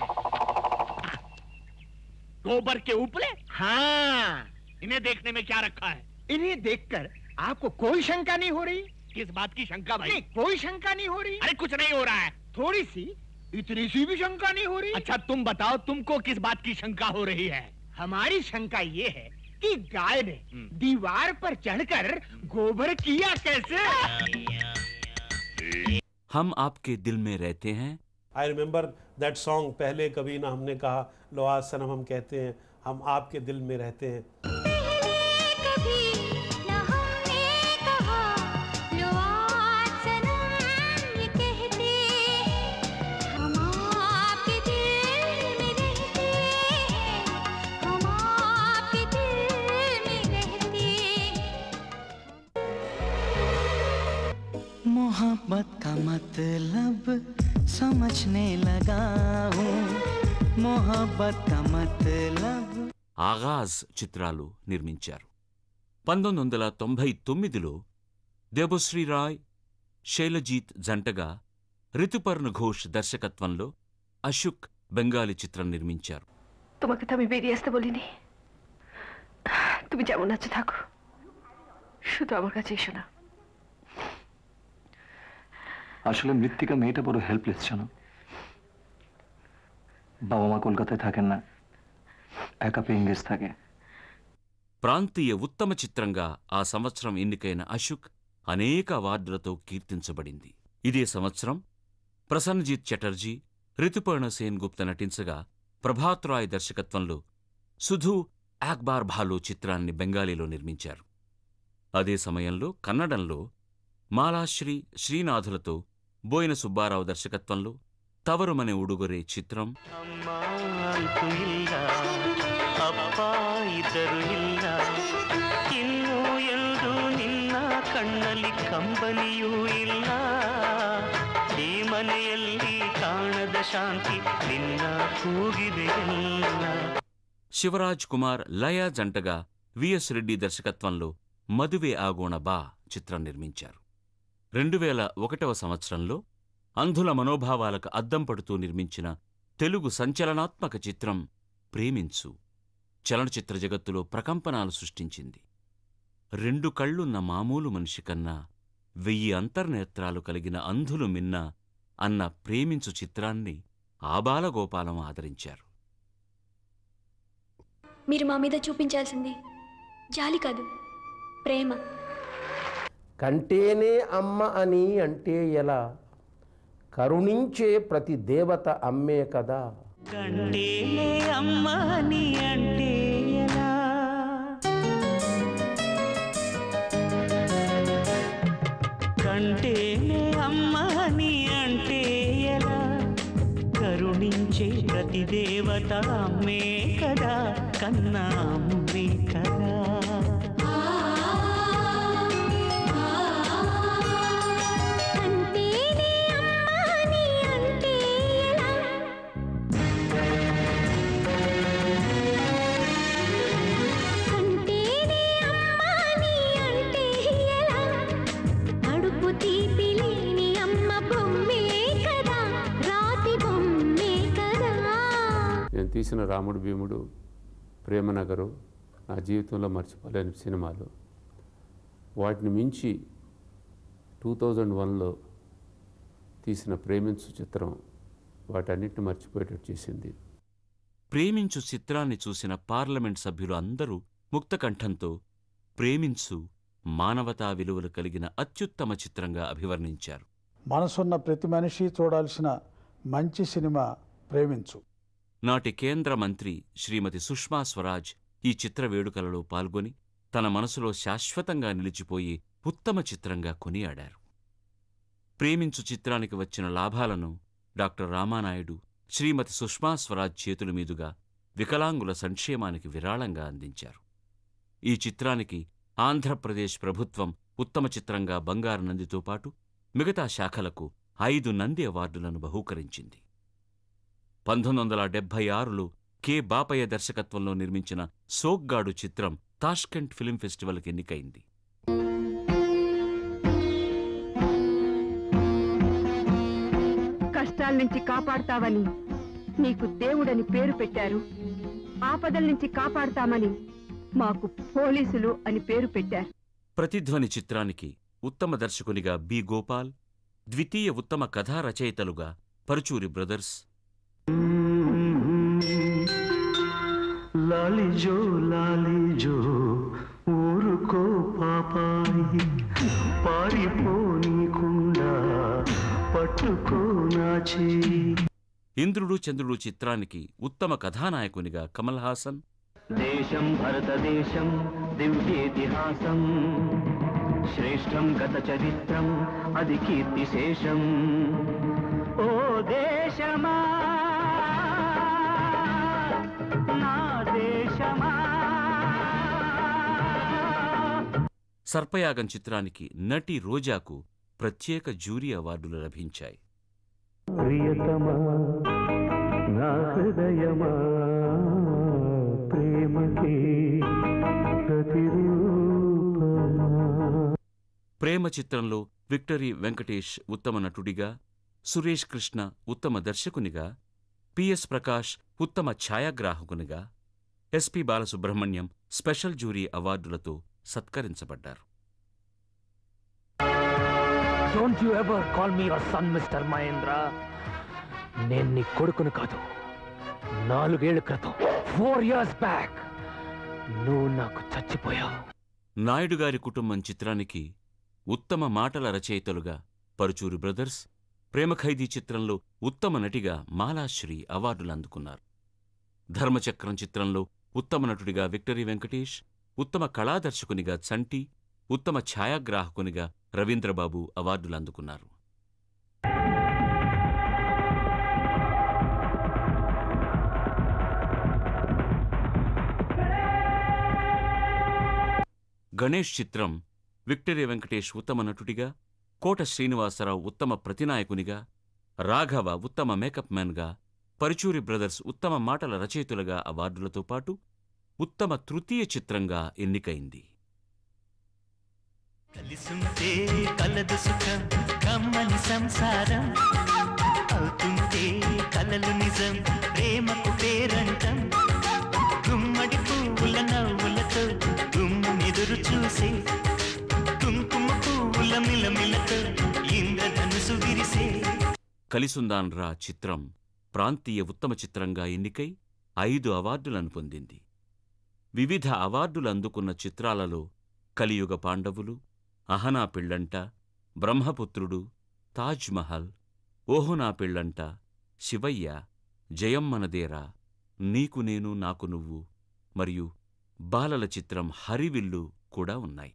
गोबर के ऊपर हाँ इन्हें देखने में क्या रखा है इन्हें देखकर आपको कोई शंका नहीं हो रही किस बात की शंका भाई नहीं, कोई शंका नहीं हो रही अरे कुछ नहीं हो रहा है थोड़ी सी इतनी सी भी शंका नहीं हो रही अच्छा तुम बताओ तुमको किस बात की शंका हो रही है हमारी शंका ये है कि गाय ने दीवार पर चढ़कर गोबर किया कैसे हम आपके दिल में रहते हैं आई रिमेंबर दैट सॉन्ग पहले कभी ना हमने कहा लो आज सनम हम कहते हैं हम आपके दिल में रहते हैं कभी न हमने कहा लो आज सनम ये कहते हम आपके दिल में रहते हैं हम आपके दिल में रहते मोहब्बत का मतलब समझने लगा हूँ मोहब्बत का मतलब ఆగాజ్ చిత్రాలు నిర్మించారు పంతొమ్మిది వందల తొంభై తొమ్మిదిలో దేబశ్రీ రాయ్ శైలజీత్ జంటగా రితుపర్ణ ఘోష్ దర్శకత్వంలో అశుక్ బెంగాలీ చిత్రం నిర్మించారు তোমাকে তো আমি বেরিয়ে আসতে বলিনি তুমি যেমন আছো থাকো শুধু আমার কাছে এসো না আসলে মৃত্তিকা মেয়েটা বড় হেল্পলেস জানো বাবা মা কলকাতায় থাকেন না একা পেয়ে ইংরেজ থাকে ప్రాంతీయ ఉత్తమ చిత్రంగా ఆ సంవత్సరం ఎన్నికైన అశుక్ అనేక అవార్డులతో కీర్తించబడింది ఇదే సంవత్సరం ప్రసన్నజిత్ చటర్జీ రితుపర్ణ సేన్ గుప్త నటించగా ప్రభాత్ రాయ్ దర్శకత్వంలో సుధు యాక్బార్ భాలో చిత్రాన్ని బెంగాలీలో నిర్మించారు అదే సమయంలో కన్నడంలో మాలాశ్రీ శ్రీనాథులతో బోయిన సుబ్బారావు దర్శకత్వంలో తవరుమనే ఉడుగొరే చిత్రం ಅಮ್ಮ ಅಂತೂ ಇಲ್ಲ ಅಪ್ಪ ಇದ್ದರು ಇಲ್ಲ ಇನ್ನು ಎಂದು ನಿನ್ನ ಕಣ್ಣಲ್ಲಿ ಕಂಬನಿಯೂ ಇಲ್ಲ ಈ ಮನೆಯಲ್ಲಿ ಕಾಣದ ಶಾಂತಿ ನಿನ್ನ ಕೂಗಿದೆ ಎಲ್ಲ శివరాజ్ కుమార్ లయ జంటగా విఎస్ రెడ్డి దర్శకత్వంలో మదువే ఆగోణ బా చిత్రం నిర్మించారు రెండు వేల ఒకటవ సంవత్సరంలో అంధుల మనోభావాలకు అద్దం పడుతూ నిర్మించిన తెలుగు సంచలనాత్మక చిత్రం ప్రేమించు చలనచిత్ర జగత్తులో ప్రకంపనాలు సృష్టించింది రెండు కళ్ళున్న మామూలు మనిషి కన్నా వెయ్యి అంతర్నేత్రాలు కలిగిన అంధులు మిన్న అన్న ప్రేమించు చిత్రాన్ని ఆబాలగోపాలం ఆదరించారు మీరు మా మీద చూపించాల్సింది జాలి కాదు ప్రేమ కంటేనే అమ్మ అని అంటే ఎలా కరుణించే ప్రతి దేవత అమ్మే కదా కంటేలే అమ్మ అని అంటే ఎలా కంటేనే అమ్మ అని అంటే ఎలా కరుణించే ప్రతి దేవత అమ్మే కదా కన్నా అమ్మే కదా అంటేనే అమ్మాని అంటే ఎలా అంటేనే అమ్మాని అంటే ఎలా కడుపు తీపి లేని అమ్మ బొమ్మే కదా రాతి బొమ్మే కదా నేను తీసిన రాముడు భీముడు ప్రేమనగరు నా జీవితంలో మర్చిపోలేని సినిమాలు వాటిని మించి టూ థౌజండ్ వన్లో తీసిన ప్రేమించు చిత్రం వాటన్నిటిని మర్చిపోయేటట్టు చేసింది ప్రేమించు చిత్రాన్ని చూసిన పార్లమెంట్ సభ్యులు అందరూ ముక్తకంఠంతో ప్రేమించు మానవతా విలువలు కలిగిన అత్యుత్తమ చిత్రంగా అభివర్ణించారు మనసున్న ప్రతి మనిషి చూడాల్సిన మంచి సినిమా ప్రేమించు నాటి కేంద్ర మంత్రి శ్రీమతి సుష్మా స్వరాజ్ ఈ చిత్ర వేడుకలలో పాల్గొని తన మనసులో శాశ్వతంగా నిలిచిపోయి ఉత్తమ చిత్రంగా కొనియాడారు ప్రేమించు చిత్రానికి వచ్చిన లాభాలను డాక్టర్ రామానాయుడు శ్రీమతి సుష్మా స్వరాజ్ చేతుల మీదుగా వికలాంగుల సంక్షేమానికి విరాళంగా అందించారు ఈ చిత్రానికి ఆంధ్రప్రదేశ్ ప్రభుత్వం ఉత్తమ చిత్రంగా బంగారు నందితో పాటు మిగతా శాఖలకు ఐదు నంది అవార్డులను బహూకరించింది పంతొమ్మిది వందల డెబ్భై ఆరులో కె బాపయ్య దర్శకత్వంలో నిర్మించిన సోగ్గాడు చిత్రం తాష్కెంట్ ఫిలిం ఫెస్టివల్కి ఎన్నికైంది కష్టాల నుంచి కాపాడుతావని నీకు దేవుడని పేరు పెట్టారు ఆపదల నుంచి కాపాడుతామని మాకు పోలీసులు అని పేరు పెట్టారు ప్రతిధ్వని చిత్రానికి ఉత్తమ దర్శకునిగా బి గోపాల్ ద్వితీయ ఉత్తమ కథా రచయితలుగా పరుచూరి బ్రదర్స్ లాలిజో లాలిజో ఊరుకో పాపాయి పారిపోనీకుండా పట్టుకో నా చేయి ఇంద్రుడు చంద్రుడు చిత్రానికి ఉత్తమ కథానాయకునిగా కమల్ హాసన్ దేశం భరతదేశం దివ్యేతిహాసం శ్రేష్టం గత చరిత్రం అది కీర్తిశేషం ఓ దేశమా నా దేశమా సర్పయాగం చిత్రానికి నటి రోజాకు ప్రత్యేక జ్యూరీ అవార్డులు లభించాయి ప్రియతమా నా హృదయమా ప్రేమకి ప్రతిరూపమా ప్రేమ చిత్రంలో విక్టరీ వెంకటేష్ ఉత్తమ నటుడిగా సురేష్ కృష్ణ ఉత్తమ దర్శకునిగా పిఎస్ ప్రకాష్ ఉత్తమ ఛాయాగ్రాహకునిగా ఎస్పి బాలసుబ్రహ్మణ్యం స్పెషల్ జ్యూరీ అవార్డులతో సత్కరించబడ్డారు don't you ever call me your son mister Mahendra నేను నీ కొడుకును కాదు నాలుగేళ్ల క్రితం ఫోర్ ఇయర్స్ బ్యాక్ నువ్వు నాకు చచ్చిపోయావు నాయుడు గారి కుటుంబం చిత్రానికి ఉత్తమ మాటల రచయితలుగా పరుచూరి బ్రదర్స్ ప్రేమఖైదీ చిత్రంలో ఉత్తమ నటిగా మాలాశ్రీ అవార్డులు అందుకున్నారు ధర్మచక్రం చిత్రంలో ఉత్తమ నటుడిగా విక్టరీ వెంకటేష్ ఉత్తమ కళాదర్శకునిగా చంటి ఉత్తమ ఛాయాగ్రాహకునిగా రవీంద్రబాబు అవార్డులు అందుకున్నారు గణేష్ చిత్రం విక్టరీ వెంకటేష్ ఉత్తమ నటుడిగా కోట శ్రీనివాసరావు ఉత్తమ ప్రతినాయకునిగా రాఘవ ఉత్తమ మేకప్ మ్యాన్గా పరుచూరి బ్రదర్స్ ఉత్తమ మాటల రచయితులుగా అవార్డులతో పాటు ఉత్తమ తృతీయ చిత్రంగా ఎన్నికైంది కలిసుంటే కలదు సుఖం కమ్మని సంసారం అవుతుంటే కలలు నిజం ప్రేమకు పేరంటం గుమ్మడి పువ్వుల నవ్వులతో గుమ్మెదురు చూసే కుంకుమ పువ్వుల మిలమిలతో ఇంద్రధనుసు విరిసే కలిసుందాన్ రా చిత్రం ప్రాంతీయ ఉత్తమ చిత్రంగా ఎన్నికై ఐదు అవార్డులను పొందింది వివిధ అవార్డులు అందుకున్న చిత్రాలలో కలియుగ పాండవులు అహనా పెళ్ళంట బ్రహ్మపుత్రుడు తాజ్ మహల్ ఓహో నా పెళ్ళంట శివయ్య జయమ్మనదేరా నీకు నేను నాకు నువ్వు మరియు బాలల చిత్రం హరివిల్లు కూడా ఉన్నాయి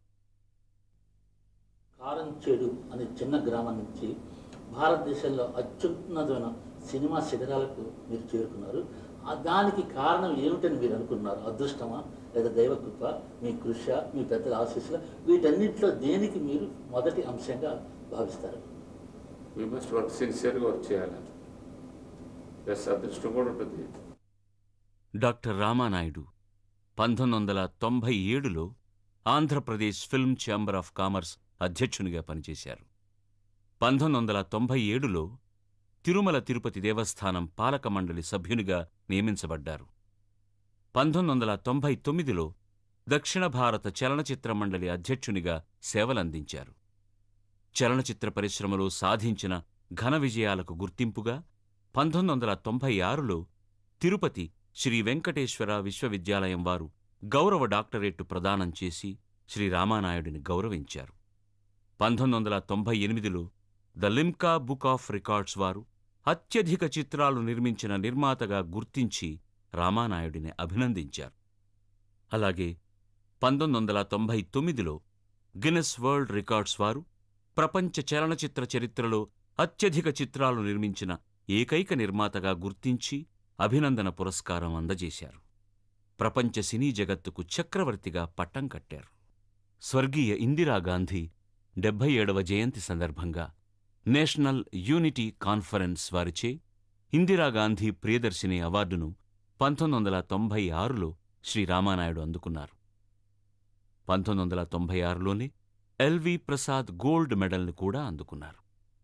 కారంచేడు అనే చిన్న గ్రామం నుంచి భారతదేశంలో అత్యున్నతమైన సినిమా శిఖరాలకు మీరు చేరుకున్నారు ఆ దానికి కారణం ఏమిటని మీరు అనుకున్నారు అదృష్టమా లేదా దైవకృప మీ కృష మీ పెద్దల ఆశీస్సులు వీటన్నింటిలో దేనికి మీరు మొదటి అంశంగా భావిస్తారు వీ మస్ట్ వర్క్ సిన్సియర్గా వర్క్ చేయాలి ప్లస్ అదృష్టం కూడా ఉంటుంది డాక్టర్ రామానాయుడు పంతొమ్మిది వందల తొంభై ఏడులో Andhra Pradesh film chamber of commerce అధ్యక్షునిగా పనిచేశారు పంతొమ్మిది వందల తొంభై ఏడులో తిరుమల తిరుపతి దేవస్థానం పాలక మండలి సభ్యునిగా నియమించబడ్డారు పంతొమ్మిది వందల తొంభై తొమ్మిదిలో దక్షిణ భారత చలనచిత్ర మండలి అధ్యక్షునిగా సేవలందించారు చలనచిత్ర పరిశ్రమలో సాధించిన ఘన విజయాలకు గుర్తింపుగా పంతొమ్మిది వందల తొంభై ఆరులో తిరుపతి శ్రీ వెంకటేశ్వర విశ్వవిద్యాలయం వారు గౌరవ డాక్టరేటు ప్రదానం చేసి శ్రీ రామానాయుడిని గౌరవించారు పంతొమ్మిది వందల తొంభై ఎనిమిదిలో the Limca book of records వారు అత్యధిక చిత్రాలు నిర్మించిన నిర్మాతగా గుర్తించి రామానాయుడిని అభినందించారు అలాగే పంతొమ్మిది వందల తొంభై తొమ్మిదిలో గిన్నెస్ వరల్డ్ రికార్డ్స్ వారు ప్రపంచ చలనచిత్ర చరిత్రలో అత్యధిక చిత్రాలు నిర్మించిన ఏకైక నిర్మాతగా గుర్తించి అభినందన పురస్కారం అందజేశారు ప్రపంచ సినీ జగత్తుకు చక్రవర్తిగా పట్టం కట్టారు స్వర్గీయ ఇందిరాగాంధీ డెబ్భై ఏడవ జయంతి సందర్భంగా నేషనల్ యూనిటీ కాన్ఫరెన్స్ వారిచే ఇందిరాగాంధీ ప్రియదర్శిని అవార్డును పంతొమ్మిది వందల తొంభై ఆరులో శ్రీ రామానాయుడు అందుకున్నారు పంతొమ్మిది వందల తొంభై ఆరులోనే ఎల్వి ప్రసాద్ గోల్డ్ మెడల్ని కూడా అందుకున్నారు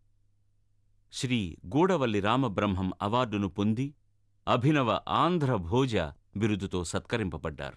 శ్రీ గూడవల్లి రామబ్రహ్మం అవార్డును పొంది అభినవ ఆంధ్ర భోజ బిరుదుతో సత్కరింపబడ్డారు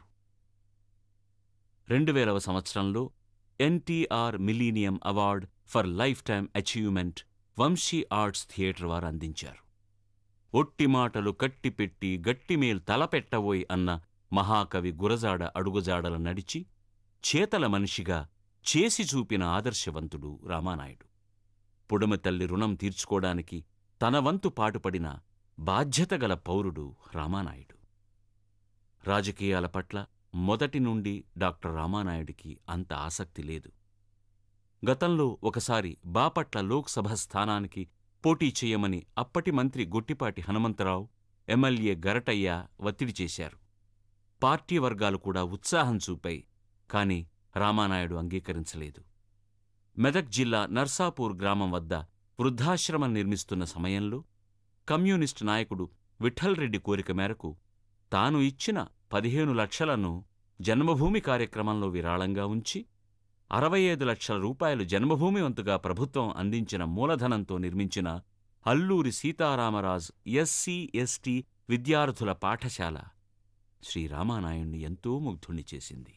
రెండు వేలవ సంవత్సరంలో NTR millennium award for lifetime achievement Vamsi arts theatre వారు అందించారు ఒట్టి మాటలు కట్టిపెట్టి గట్టిమేల్ తలపెట్టబోయ్ అన్న మహాకవి గురజాడ అడుగుజాడల నడిచి చేతల మనిషిగా చేసి చూపిన ఆదర్శవంతుడు రామానాయుడు పుడమి తల్లి రుణం తీర్చుకోడానికి తన వంతు పాటుపడిన బాధ్యతగల పౌరుడు రామానాయుడు రాజకీయాల పట్ల మొదటి నుండి డాక్టర్ రామానాయుడికి అంత ఆసక్తి లేదు గతంలో ఒకసారి బాపట్ల లోక్సభ స్థానానికి పోటీ చేయమని అప్పటి మంత్రి గొట్టిపాటి హనుమంతరావు ఎమ్మెల్యే గరటయ్య ఒత్తిడి చేశారు పార్టీ వర్గాలు కూడా ఉత్సాహం చూపాయి కాని రామానాయుడు అంగీకరించలేదు మెదక్ జిల్లా నర్సాపూర్ గ్రామం వద్ద వృద్ధాశ్రమం నిర్మిస్తున్న సమయంలో కమ్యూనిస్టు నాయకుడు విఠల్ రెడ్డి కోరిక మేరకు తాను ఇచ్చిన పదిహేను లక్షలను జన్మభూమి కార్యక్రమంలో విరాళంగా ఉంచి అరవై ఐదు లక్షల రూపాయలు జన్మభూమి వంతుగా ప్రభుత్వం అందించిన మూలధనంతో నిర్మించిన అల్లూరి సీతారామరాజు ఎస్సీ ఎస్టీ విద్యార్థుల పాఠశాల శ్రీరామానాయుణ్ణి ఎంతో ముగ్ధుణ్ణి చేసింది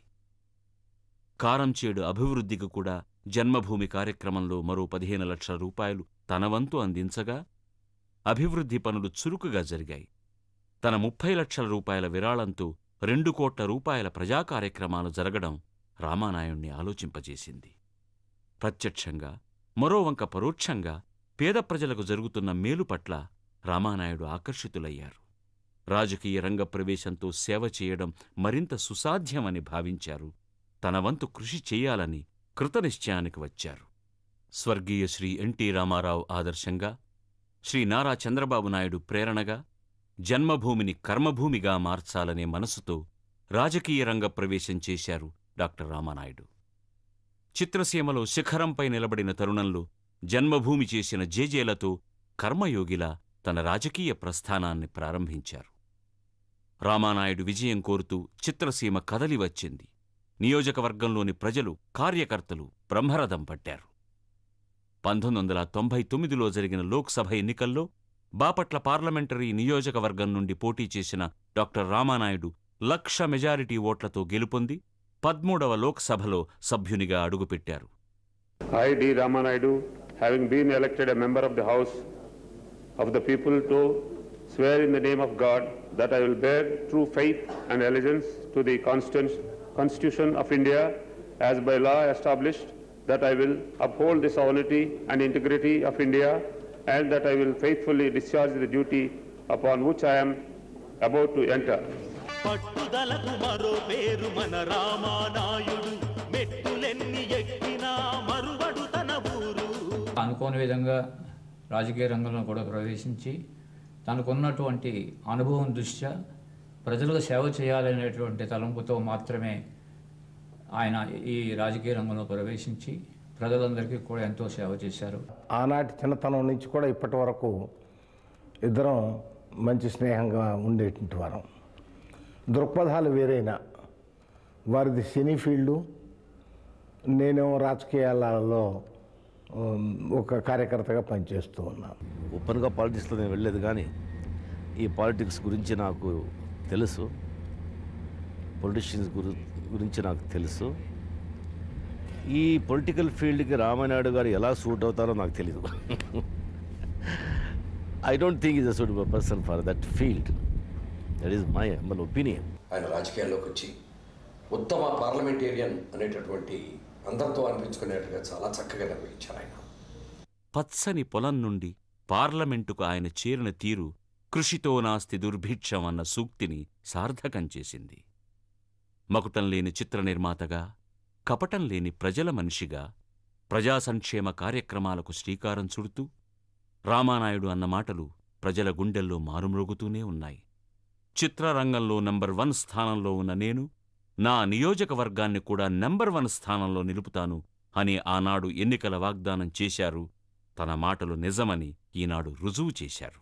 కారంచేడు అభివృద్ధికి కూడా జన్మభూమి కార్యక్రమంలో మరో పదిహేను లక్షల రూపాయలు తన వంతు అందించగా అభివృద్ధి పనులు చురుకుగా జరిగాయి తన ముప్పై లక్షల రూపాయల విరాళంతో రెండు కోట్ల రూపాయల ప్రజా కార్యక్రమాలు జరగడం రామానాయుణ్ణి ఆలోచింపజేసింది ప్రత్యక్షంగా మరోవంక పరోక్షంగా పేద ప్రజలకు జరుగుతున్న మేలు పట్ల రామానాయుడు ఆకర్షితులయ్యారు రాజకీయ రంగ ప్రవేశంతో సేవ చేయడం మరింత సుసాధ్యమని భావించారు తన వంతు కృషి చెయ్యాలని కృతనిశ్చయానికి వచ్చారు స్వర్గీయ శ్రీ ఎన్టీ రామారావు ఆదర్శంగా శ్రీ నారా చంద్రబాబు నాయుడు ప్రేరణగా జన్మభూమిని కర్మభూమిగా మార్చాలనే మనసుతో రాజకీయ రంగ ప్రవేశం చేశారు డాక్టర్ రామానాయుడు చిత్రసీమలో శిఖరంపై నిలబడిన తరుణంలో జన్మభూమి చేసిన జేజేలతో కర్మయోగిలా తన రాజకీయ ప్రస్థానాన్ని ప్రారంభించారు రామానాయుడు విజయం కోరుతూ చిత్రసీమ కదలి వచ్చింది నియోజకవర్గంలోని ప్రజలు కార్యకర్తలు బ్రహ్మరథం పట్టారు పంతొమ్మిది వందల తొంభై తొమ్మిదిలో జరిగిన లోక్సభ ఎన్నికల్లో బాపట్ల పార్లమెంటరీ నియోజకవర్గం నుండి పోటీ చేసిన డాక్టర్ రామానాయుడు లక్ష మెజారిటీ ఓట్లతో గెలుపొంది పద్మూడవ లోక్సభలో సభ్యునిగా అడుగుపెట్టారు I, D. Ramanaidu, having been elected a member of the House of the people to swear in the name of God that I will bear true faith and allegiance to the Constant- Constitution of India as by law established, that I will uphold the sovereignty and integrity of India, and that I will faithfully discharge the duty upon which I am about to enter. పట్టుదలకు మరో పేరు మన రామానాయుడు మెట్టులెన్ని ఎక్కినా మరువడు తన ఊరు అనుకోని విధంగా రాజకీయ రంగంలో కూడా ప్రవేశించి తనకున్నటువంటి అనుభవం దృష్ట్యా ప్రజలకు సేవ చేయాలనేటువంటి తలంపుతో మాత్రమే ఆయన ఈ రాజకీయ రంగంలో ప్రవేశించి ప్రజలందరికీ కూడా ఎంతో సేవ చేశారు ఆనాటి చిన్నతనం నుంచి కూడా ఇప్పటి వరకు ఇద్దరం మంచి స్నేహంగా ఉండేటువంటి వారం దృక్పథాలు వేరైనా వారిది సినీ ఫీల్డు నేనేమో రాజకీయాలలో ఉమ్, ఒక కార్యకర్తగా పనిచేస్తూ ఉన్నాను ఓపెన్గా పాలిటిక్స్లో నేను వెళ్ళలేదు కానీ ఈ పాలిటిక్స్ గురించి నాకు తెలుసు పొలిటీషియన్స్ గురి గురించి నాకు తెలుసు ఈ పొలిటికల్ ఫీల్డ్కి రామానాయుడు గారు ఎలా సూట్ అవుతారో నాకు తెలియదు I don't think is a suitable person for that field that is my my opinion ఆయన రాజకీయాల్లోకి వచ్చి ఉత్తమ పార్లమెంటేరియన్ అనేటటువంటి అందరితో అనిపించుకునేట్టుగా చాలా చక్కగా నిర్వహించారు ఆయన పచ్చని పొలం నుండి పార్లమెంటుకు ఆయన చేరిన తీరు కృషితో నాస్తి దుర్భిక్షం అన్న సూక్తిని సార్థకం చేసింది మకుటం లేని చిత్ర నిర్మాతగా కపటం లేని ప్రజల మనిషిగా ప్రజా సంక్షేమ కార్యక్రమాలకు శ్రీకారం చుడుతూ రామానాయుడు అన్న మాటలు ప్రజల గుండెల్లో మారుమ్రోగుతూనే ఉన్నాయి చిత్రరంగంలో నంబర్ వన్ స్థానంలో ఉన్న నేను నా నియోజకవర్గాన్ని కూడా నంబర్ వన్ స్థానంలో నిలుపుతాను అని ఆనాడు ఎన్నికల వాగ్దానం చేశారు తన మాటలు నిజమని ఈనాడు రుజువు చేశారు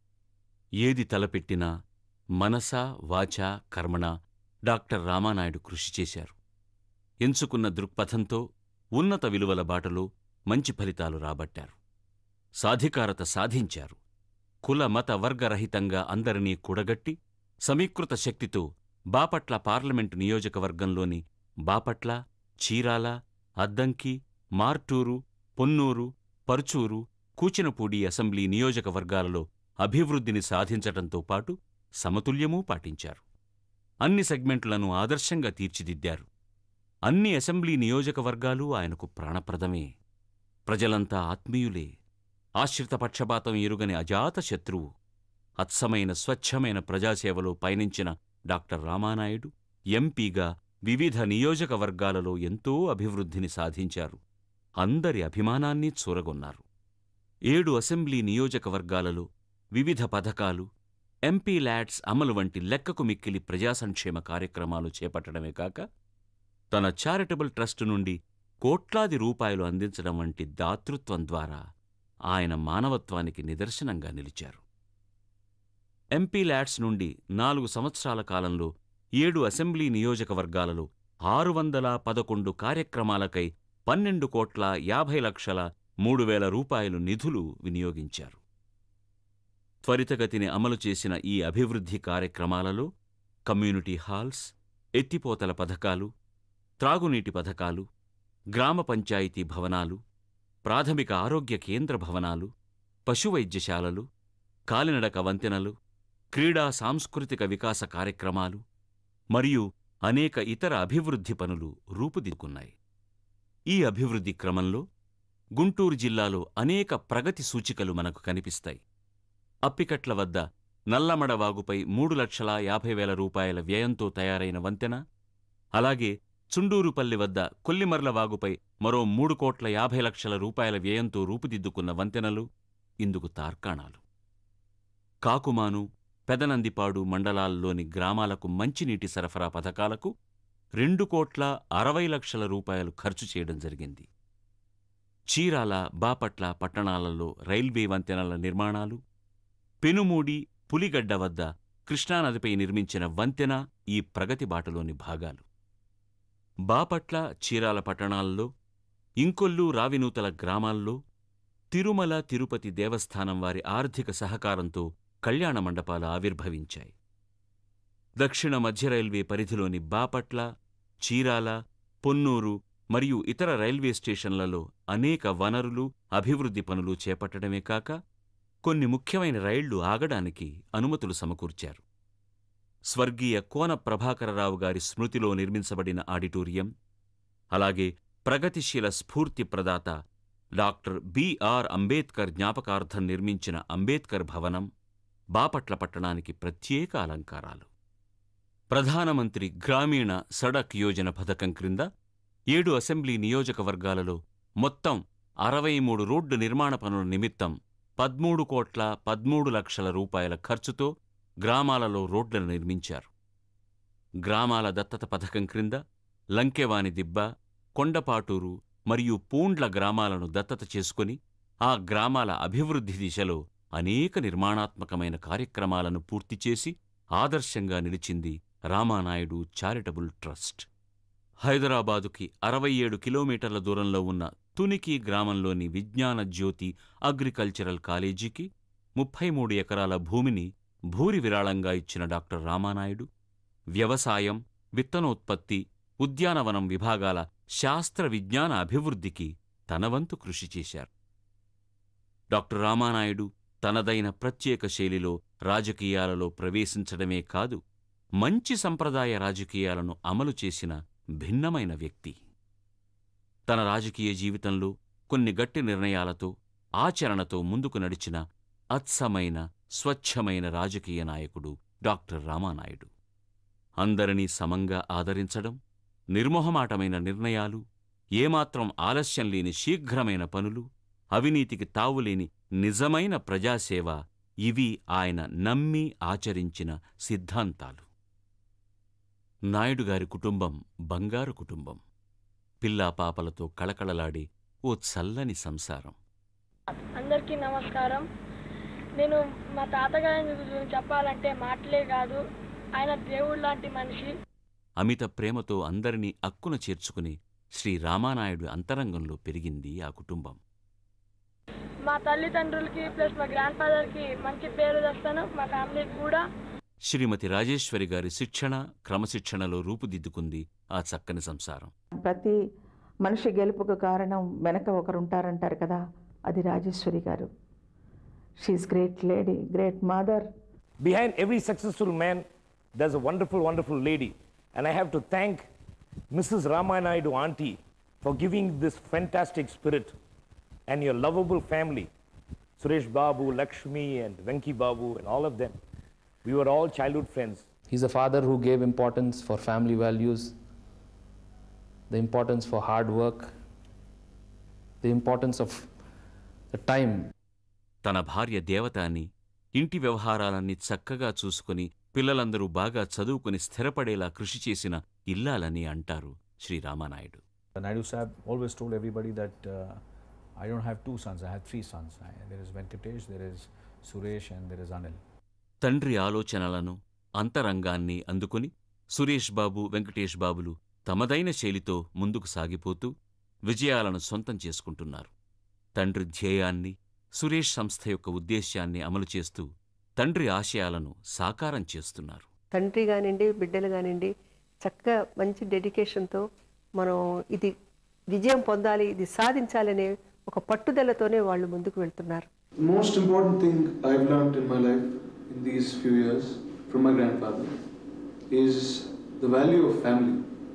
ఏది తలపెట్టినా మనసా వాచా కర్మణా డాక్టర్ రామానాయుడు కృషి చేశారు ఎంచుకున్న దృక్పథంతో ఉన్నత విలువల బాటలో మంచి ఫలితాలు రాబట్టారు సాధికారత సాధించారు కుల మత వర్గరహితంగా అందరినీ కూడగట్టి సమీకృత శక్తితో బాపట్ల పార్లమెంటు నియోజకవర్గంలోని బాపట్ల చీరాల అద్దంకి మార్టూరు పొన్నూరు పర్చూరు కూచినపూడి అసెంబ్లీ నియోజకవర్గాలలో అభివృద్ధిని సాధించటంతో పాటు సమతుల్యమూ పాటించారు అన్ని సెగ్మెంట్లను ఆదర్శంగా తీర్చిదిద్దారు అన్ని అసెంబ్లీ నియోజకవర్గాలు ఆయనకు ప్రాణప్రదమే ప్రజలంతా ఆత్మీయులే ఆశ్రిత పక్షపాతం ఎరుగని అజాత శత్రువు అత్సమైన స్వచ్ఛమైన ప్రజాసేవలో పయనించిన డాక్టర్ రామానాయుడు ఎంపీగా వివిధ నియోజకవర్గాలలో ఎంతో అభివృద్ధిని సాధించారు అందరి అభిమానాన్ని చూరగొన్నారు ఏడు అసెంబ్లీ నియోజకవర్గాలలో వివిధ పథకాలు ఎంపీ ల్యాడ్స్ అమలు వంటి లెక్కకు మిక్కిలి ప్రజా సంక్షేమ కార్యక్రమాలు చేపట్టడమే కాక తన చారిటబుల్ ట్రస్టు నుండి కోట్లాది రూపాయలు అందించడం వంటి దాతృత్వం ద్వారా ఆయన మానవత్వానికి నిదర్శనంగా నిలిచారు ఎంపీ ల్యాడ్స్ నుండి నాలుగు సంవత్సరాల కాలంలో ఏడు అసెంబ్లీ నియోజకవర్గాలలో ఆరు వందల పదకొండు కార్యక్రమాలకై పన్నెండు కోట్ల యాభై లక్షల మూడు వేల రూపాయలు నిధులు వినియోగించారు త్వరితగతిని అమలు చేసిన ఈ అభివృద్ధి కార్యక్రమాలలో కమ్యూనిటీ హాల్స్ ఎత్తిపోతల పథకాలు త్రాగునీటి పథకాలు గ్రామ పంచాయతీ భవనాలు ప్రాథమిక ఆరోగ్య కేంద్ర భవనాలు పశువైద్యశాలలు కాలినడక వంతెనలు క్రీడా సాంస్కృతిక వికాస కార్యక్రమాలు మరియు అనేక ఇతర అభివృద్ధి పనులు రూపుదిద్దుకున్నాయి ఈ అభివృద్ధి క్రమంలో గుంటూరు జిల్లాలో అనేక ప్రగతి సూచికలు మనకు కనిపిస్తాయి అప్పికట్ల వద్ద నల్లమడ వాగుపై మూడు లక్షల యాభై వేల రూపాయల వ్యయంతో తయారైన వంతెన అలాగే చుండూరుపల్లి వద్ద కొల్లిమర్ల వాగుపై మరో మూడు కోట్ల యాభై లక్షల రూపాయల వ్యయంతో రూపుదిద్దుకున్న వంతెనలు ఇందుకు తార్కాణాలు కాకుమాను పెదనందిపాడు మండలాల్లోని గ్రామాలకు మంచినీటి సరఫరా పథకాలకు రెండు కోట్ల అరవై లక్షల రూపాయలు ఖర్చు చేయడం జరిగింది చీరాల బాపట్ల పట్టణాలలో రైల్వే వంతెనల నిర్మాణాలు పెనుమూడి పులిగడ్డ వద్ద కృష్ణానదిపై నిర్మించిన వంతెన ఈ ప్రగతి బాటలోని భాగాలు బాపట్ల చీరాల పట్టణాల్లో ఇంకొల్లు రావినూతల గ్రామాల్లో తిరుమల తిరుపతి దేవస్థానం వారి ఆర్థిక సహకారంతో కళ్యాణ మండపాలు ఆవిర్భవించాయి దక్షిణ మధ్య రైల్వే పరిధిలోని బాపట్ల చీరాల పొన్నూరు మరియు ఇతర రైల్వే స్టేషన్లలో అనేక వనరులు అభివృద్ధి పనులు చేపట్టడమే కాక కొన్ని ముఖ్యమైన రైళ్లు ఆగడానికి అనుమతులు సమకూర్చారు స్వర్గీయ కోన ప్రభాకరరావు గారి స్మృతిలో నిర్మించబడిన ఆడిటోరియం అలాగే ప్రగతిశీల స్ఫూర్తి ప్రదాత డాక్టర్ బిఆర్ అంబేద్కర్ జ్ఞాపకార్థం నిర్మించిన అంబేద్కర్ భవనం బాపట్ల పట్టణానికి ప్రత్యేక అలంకారాలు ప్రధానమంత్రి గ్రామీణ సడక్ యోజన పథకం క్రింద ఏడు అసెంబ్లీ నియోజకవర్గాలలో మొత్తం అరవై మూడు రోడ్డు నిర్మాణ పనుల నిమిత్తం పద్మూడు కోట్ల పద్మూడు లక్షల రూపాయల ఖర్చుతో గ్రామాలలో రోడ్లను నిర్మించారు గ్రామాల దత్తత పథకం క్రింద లంకెవాని దిబ్బ కొండపాటూరు మరియు పూండ్ల గ్రామాలను దత్తత చేసుకుని ఆ గ్రామాల అభివృద్ధి దిశలో అనేక నిర్మాణాత్మకమైన కార్యక్రమాలను పూర్తి చేసి ఆదర్శంగా నిలిచింది రామానాయుడు చారిటబుల్ ట్రస్ట్ హైదరాబాదుకి అరవై ఏడు కిలోమీటర్ల దూరంలో ఉన్న తునికి గ్రామంలోని విజ్ఞాన జ్యోతి అగ్రికల్చరల్ కాలేజీకి ముప్పై మూడు ఎకరాల భూమిని భూరి విరాళంగా ఇచ్చిన డాక్టర్ రామానాయుడు వ్యవసాయం విత్తనోత్పత్తి ఉద్యానవనం విభాగాల శాస్త్ర విజ్ఞాన అభివృద్ధికి తనవంతు కృషి చేశారు డాక్టర్ రామానాయుడు తనదైన ప్రత్యేక శైలిలో రాజకీయాలలో ప్రవేశించడమే కాదు మంచి సంప్రదాయ రాజకీయాలను అమలు చేసిన భిన్నమైన వ్యక్తి తన రాజకీయ జీవితంలో కొన్ని గట్టి నిర్ణయాలతో ఆచరణతో ముందుకు నడిచిన అత్సమైన స్వచ్ఛమైన రాజకీయ నాయకుడు డాక్టర్ రామానాయుడు అందరినీ సమంగా ఆదరించడం నిర్మోహమాటమైన నిర్ణయాలు ఏమాత్రం ఆలస్యం లేని శీఘ్రమైన పనులు అవినీతికి తావులేని నిజమైన ప్రజాసేవ ఇవి ఆయన నమ్మి ఆచరించిన సిద్ధాంతాలు నాయుడుగారి కుటుంబం బంగారు కుటుంబం పిల్లా పాపలతో కళకళలాడే ఓ చల్లని సంసారం అందరికీ నమస్కారం నేను మా తాతగారి గురించి చెప్పాలంటే మాటలే కాదు ఆయన దేవుడు లాంటి మనిషి అమిత ప్రేమతో అందరినీ అక్కున చేర్చుకుని శ్రీ రామానాయుడు అంతరంగంలో పెరిగింది ఆ కుటుంబం మా తల్లిదండ్రులకి ప్లస్ మా గ్రాండ్ ఫాదర్కి మంచి పేరు తెస్తాను మా ఫ్యామిలీకి కూడా శ్రీమతి రాజేశ్వరి గారి శిక్షణ క్రమశిక్షణలో రూపుదిద్దుకుంది ఆ చక్కని సంసారం ప్రతి మనిషి గెలుపుకు కారణం వెనక ఒకరు ఉంటారంటారు కదా అది Rajeswari garu she's great lady great mother Behind every successful man, there's a wonderful, wonderful lady. And I have to thank Mrs. Ramanaidu auntie for giving this fantastic spirit and your lovable family, Suresh Babu, Lakshmi, and Venki Babu, and all of them. We were all childhood friends. He's a father who gave importance for family values, the importance for hard work, the importance of the time. తన భార్య దేవత అని ఇంటి వ్యవహారాలన్నీ చక్కగా చూసుకుని పిల్లలందరూ బాగా చదువుకుని స్థిరపడేలా కృషి చేసిన ఇల్లాలని అంటారు Shri Ramanaidu Naidu Sahib always told everybody that uh, I don't have two sons, I have three sons. I, there is Venkatesh, there is Suresh, and there is Anil. తండ్రి ఆలోచనలను అంతరంగాన్ని అందుకుని సురేష్ బాబు వెంకటేష్ బాబులు తమదైన శైలితో ముందుకు సాగిపోతూ విజయాలను సొంతం చేసుకుంటున్నారు తండ్రి ధ్యేయాన్ని సురేష్ సంస్థ యొక్క ఉద్దేశ్యాన్ని అమలు చేస్తూ తండ్రి ఆశయాలను సాకారం చేస్తున్నారు తండ్రి కానివ్వండి బిడ్డలు కానివ్వండి చక్కగా మంచి డెడికేషన్తో మనం ఇది విజయం పొందాలి ఇది సాధించాలి అనే ఒక పట్టుదలతోనే వాళ్ళు ముందుకు వెళ్తున్నారు The most important thing I've learned in my life in these few years from my grandfather is the value of family.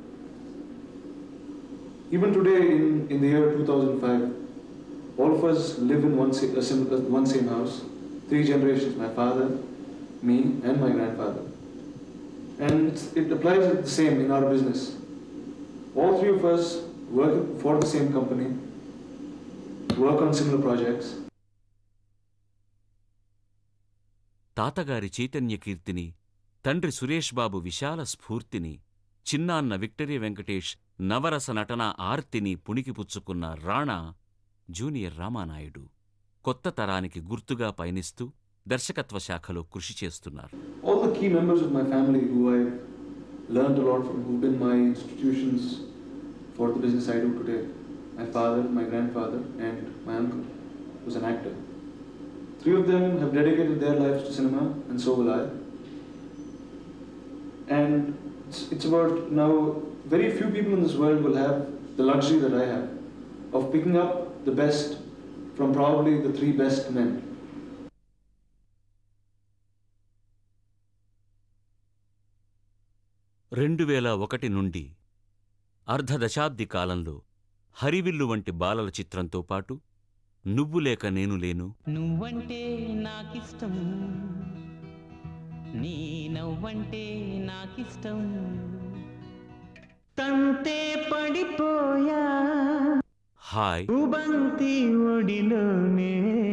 Even today, in, in the year 2005, all of us live in one, sa- a sim- uh, one same house, three generations my father, me, and my grandfather. And it's, it applies the same in our business. All three of us work for the same company, work on similar projects, తాతగారి చైతన్య కీర్తిని తండ్రి సురేష్ బాబు విశాల స్ఫూర్తిని చిన్నాన్న victory Venkatesh నవరస నటన ఆర్తిని పుణికిపుచ్చుకున్న Rana junior Ramanaidu కొత్త తరానికి గుర్తుగా పయనిస్తూ దర్శకత్వ శాఖలో కృషి చేస్తున్నారు all the key members of my family who I've learned a lot from, who've been my institutions for the business I do today. My father, my grandfather, and my uncle, who's an actor. Three of them have dedicated their lives to cinema, and so will I. And it's, it's about now, very few people in this world will have the luxury that I have of picking up the best from probably the three best men. రెండు వేల ఒకటి నుండి అర్ధదశాబ్ది కాలంలో హరివిల్లు వంటి బాలల చిత్రంతో పాటు నువ్వు లేక నేను లేను నువ్వంటే నాకిష్టం నీ నవ్వంటే నాకిష్టం తంతే పడిపోయా హాయ్ బంతి ఒడిలోనే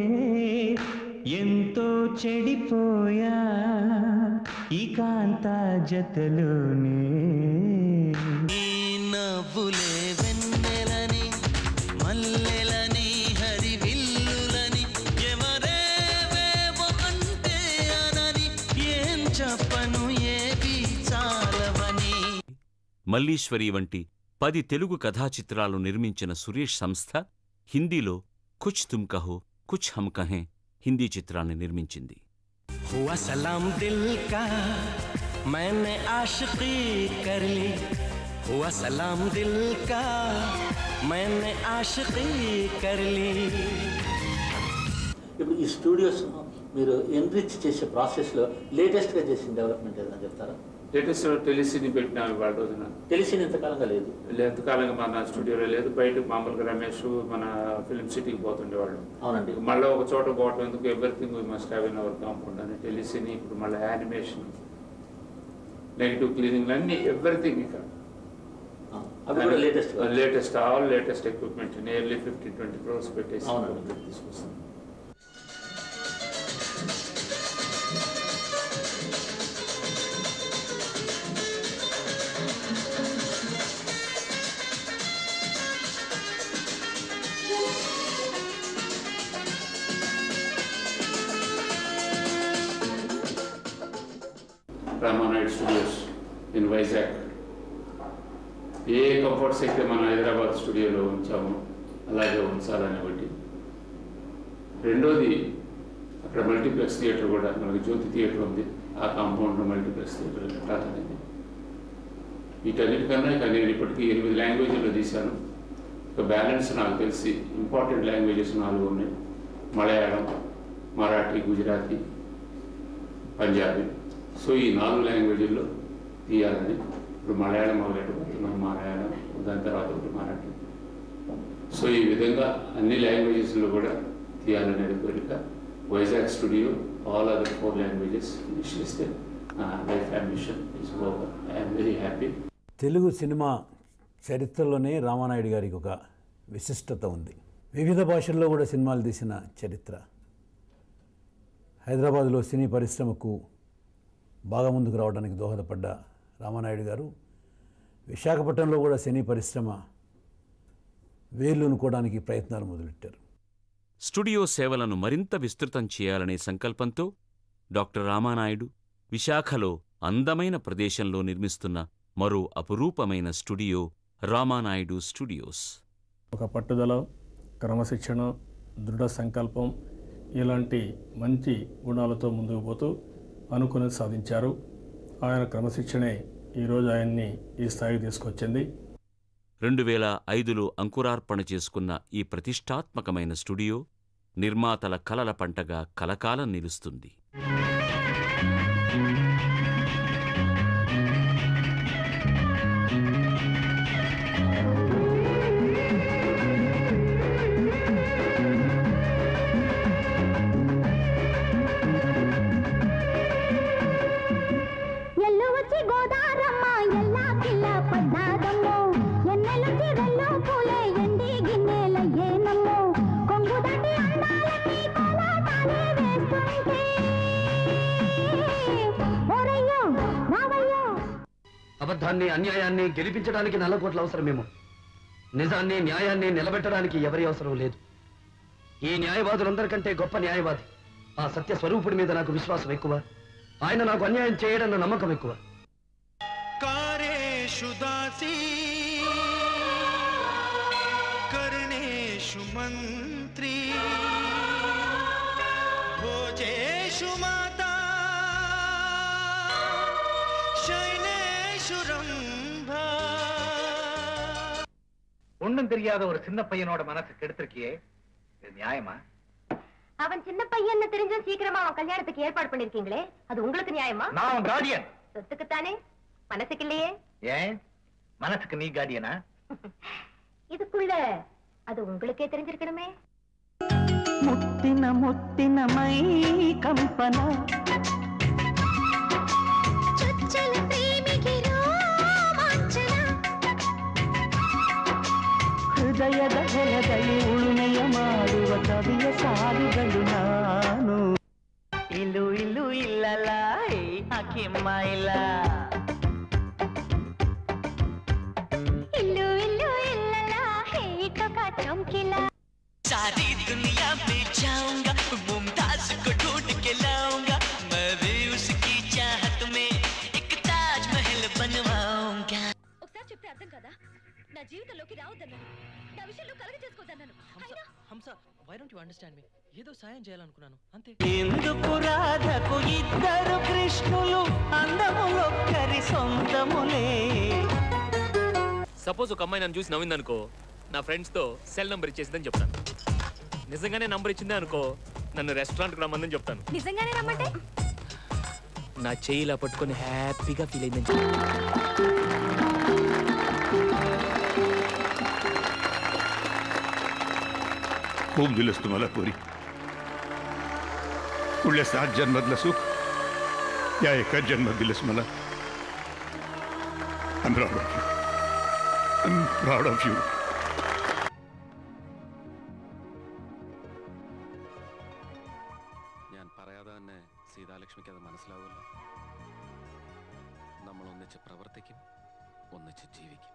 ఎంతో చెడిపోయా ఈ కాంత జతలోనే ఈ నవ్వులే వెన్నెలని మల్లెలని హరివిల్లులని ఎవరేవేవో అంటే అనని ఏం చెప్పను ఏవి చాలవని మల్లీశ్వరి వంటి పది తెలుగు కథా చిత్రాలు నిర్మించిన సురేష్ సంస్థ హిందీలో కుచ్ తుమ్ కహో కుచ్ హమ్ కహే హిందీ చిత్రాన్ని నిర్మించింది हुआ सलाम दिल का मैंने आशिकी कर ली हुआ सलाम दिल का मैंने आशिकी कर ली ఇప్పుడు ఈ స్టూడియోస్ మీరు ఎన్రిచ్ చేసే ప్రాసెస్లో లేటెస్ట్గా చేసిన డెవలప్మెంట్ ఏదైనా చెప్తారా లేటెస్ట్ టెలిసిని పెట్టినాం ఇవాళ రోజున తెలిసిన ఇంతకాలంగా లేదు ఎంతకాలంగా మన స్టూడియోలో లేదు బయట మామూలుగా రమేష్ మన ఫిల్మ్ సిటీకి పోతుండేవాళ్ళు అవునండి మళ్ళీ ఒక చోట పోవటం ఎందుకు everything we must have in our compound అని టెలిసిని ఇప్పుడు మళ్ళీ యానిమేషన్ నెగిటివ్ క్లీనింగ్ అన్ని ఎవ్రీథింగ్ ఇక అవి కూడా latest గా? Latest all latest equipment nearly fifty twenty crores పెట్టేసి అవునండి. తీసుకొస్తాం రామానాయుడు స్టూడియోస్ ఇన్ వైజాగ్ ఏ కంఫర్ట్స్ అయితే మన హైదరాబాద్ స్టూడియోలో ఉంచామో అలాగే ఉంచాలని ఒకటి రెండోది అక్కడ మల్టీప్లెక్స్ థియేటర్ కూడా మనకి జ్యోతి థియేటర్ ఉంది ఆ కాంపౌండ్లో మల్టీప్లెక్స్ థియేటర్ పెట్టాలనేది వీటన్నిటికన్నా ఇక నేను ఇప్పటికీ ఎనిమిది లాంగ్వేజ్లో తీశాను ఇక బ్యాలెన్స్ నాకు తెలిసి ఇంపార్టెంట్ లాంగ్వేజెస్ నాలుగు ఉన్నాయి మలయాళం మరాఠీ గుజరాతీ పంజాబీ సో ఈ నాలుగు లాంగ్వేజ్ల్లో తీయాలని ఇప్పుడు మలయాళం మొదలెట్టబోతున్నాం మలయాళం దాని తర్వాత ఒకటి మరాఠీ సో ఈ విధంగా అన్ని లాంగ్వేజెస్లో కూడా తీయాలనేది కోరిక Vizag studio all other four languages finish చేస్తే life ambition is over I'm very happy Telugu cinema చరిత్రలోనే రామానాయుడు గారికి ఒక విశిష్టత ఉంది వివిధ భాషల్లో కూడా సినిమాలు తీసిన చరిత్ర హైదరాబాద్లో సినీ పరిశ్రమకు బాగా ముందుకు రావడానికి దోహదపడ్డ రామానాయుడు గారు విశాఖపట్నంలో కూడా సినీ పరిశ్రమ వేర్లునుకోవడానికి ప్రయత్నాలు మొదలెట్టారు స్టూడియో సేవలను మరింత విస్తృతం చేయాలనే సంకల్పంతో డాక్టర్ రామానాయుడు విశాఖలో అందమైన ప్రదేశంలో నిర్మిస్తున్న మరో అపురూపమైన స్టూడియో రామానాయుడు స్టూడియోస్ ఒక పట్టుదల క్రమశిక్షణ దృఢ సంకల్పం ఇలాంటి మంచి గుణాలతో ముందుకు పోతూ అనుకున్నది సాధించారు ఆయన క్రమశిక్షణే ఈరోజు ఆయన్ని ఈ స్థాయికి తీసుకొచ్చింది రెండు వేల ఐదులో అంకురార్పణ చేసుకున్న ఈ ప్రతిష్టాత్మకమైన స్టూడియో నిర్మాతల కలల పంటగా కలకాలం నిలుస్తుంది అబద్ధాన్ని అన్యాయాన్ని గెలిపించడానికి నల్లకోట్ల అవసరమేమో నిజాన్ని న్యాయాన్ని నిలబెట్టడానికి ఎవరి అవసరం లేదు ఈ న్యాయవాదులందరికంటే గొప్ప న్యాయవాది ఆ సత్య స్వరూపుడి మీద నాకు విశ్వాసం ఎక్కువ ఆయన నాకు అన్యాయం చేయడన్న నమ్మకం ఎక్కువ कारेषु दासी कर्णेषु मन्त्री भोजेषु माता शयनेषु रम्भा ஒண்ணும் தெரியாத ஒரு சின்ன பையனோட மனசு கெடுத்திருக்கியே இது நியாயமா அவன் சின்ன பையன் தெரிஞ்சும் சீக்கிரமா அவன் கல்யாணத்துக்கு ஏற்பாடு பண்ணிருக்கீங்களே அது உங்களுக்கு நியாயமா நான் அவன் guardian. சொத்துக்குத்தானே மனசுக்கு இல்லையே ஏன் மனசுக்கு நீ கார்டியனா இதுக்குள்ள அது உங்களுக்கே தெரிஞ்சிருக்கணுமே ముత్తిన ముత్తిన మై కంపన ಚೊಚ್ಚಲ ಪ್ರೇಮಿಗೆ ರೋಮಾಂಚನ ಹೃದಯದ ಹೊಲದಲ್ಲಿ ಉಳುಮೆಯ ಮಾಡುವ ಕವಿಯ ಸಾಲುಗಳು ನಾನು ಇಲು ಇಲು ಇಲ್ಲಲ ಹಾಕಿಮ್ಮ ಇಲ್ಲ ఇల్లు ఇల్లు ఇల్లలా హే టొకా చంకిలా सारी दुनिया में जाऊंगा मुमताज को ढूंढ के लाऊंगा मैं भी उसकी चाहत में एक ताजमहल बनवाऊंगा ఒకసారి చెప్తే అర్థం కదా నా జీవితంలోకి రావద్దన్నాను నా విషయంలో కలగ చేసుకోదన్నాను అయినా Hamsa why don't you understand me ఏదో సాయం చేయాలనుకున్నాను అంతే ఎందుకు రాధకు ఇద్దరు కృష్ణులు అందములొక్కరి సొంతములే సపోజ్ ఒక అమ్మాయి నన్ను చూసి నవ్విందనుకో నా ఫ్రెండ్స్తో సెల్ నెంబర్ ఇచ్చేసిందని చెప్తాను నిజంగానే నంబర్ ఇచ్చిందే అనుకో నన్ను రెస్టారెంట్కి రమ్మందని చెప్తాను నిజంగానే రమ్మంటే నా చేయి ఇలా పట్టుకొని హ్యాపీగా ఫీల్ అయిందని చెప్పు. खूप दिलंस तुम्हाला पोरी पुढल्या सात जन्मातलं सुख या एकाच जन्मात दिलंस मला I am proud of you I am proud of you ഞാൻ പറയാതെ തന്നെ സീതാലക്ഷ്മിക്ക് അത് മനസ്സിലാവുമല്ലോ നമ്മൾ ഒന്നിച്ച് പ്രവർത്തിക്കും ഒന്നിച്ച് ജീവിക്കും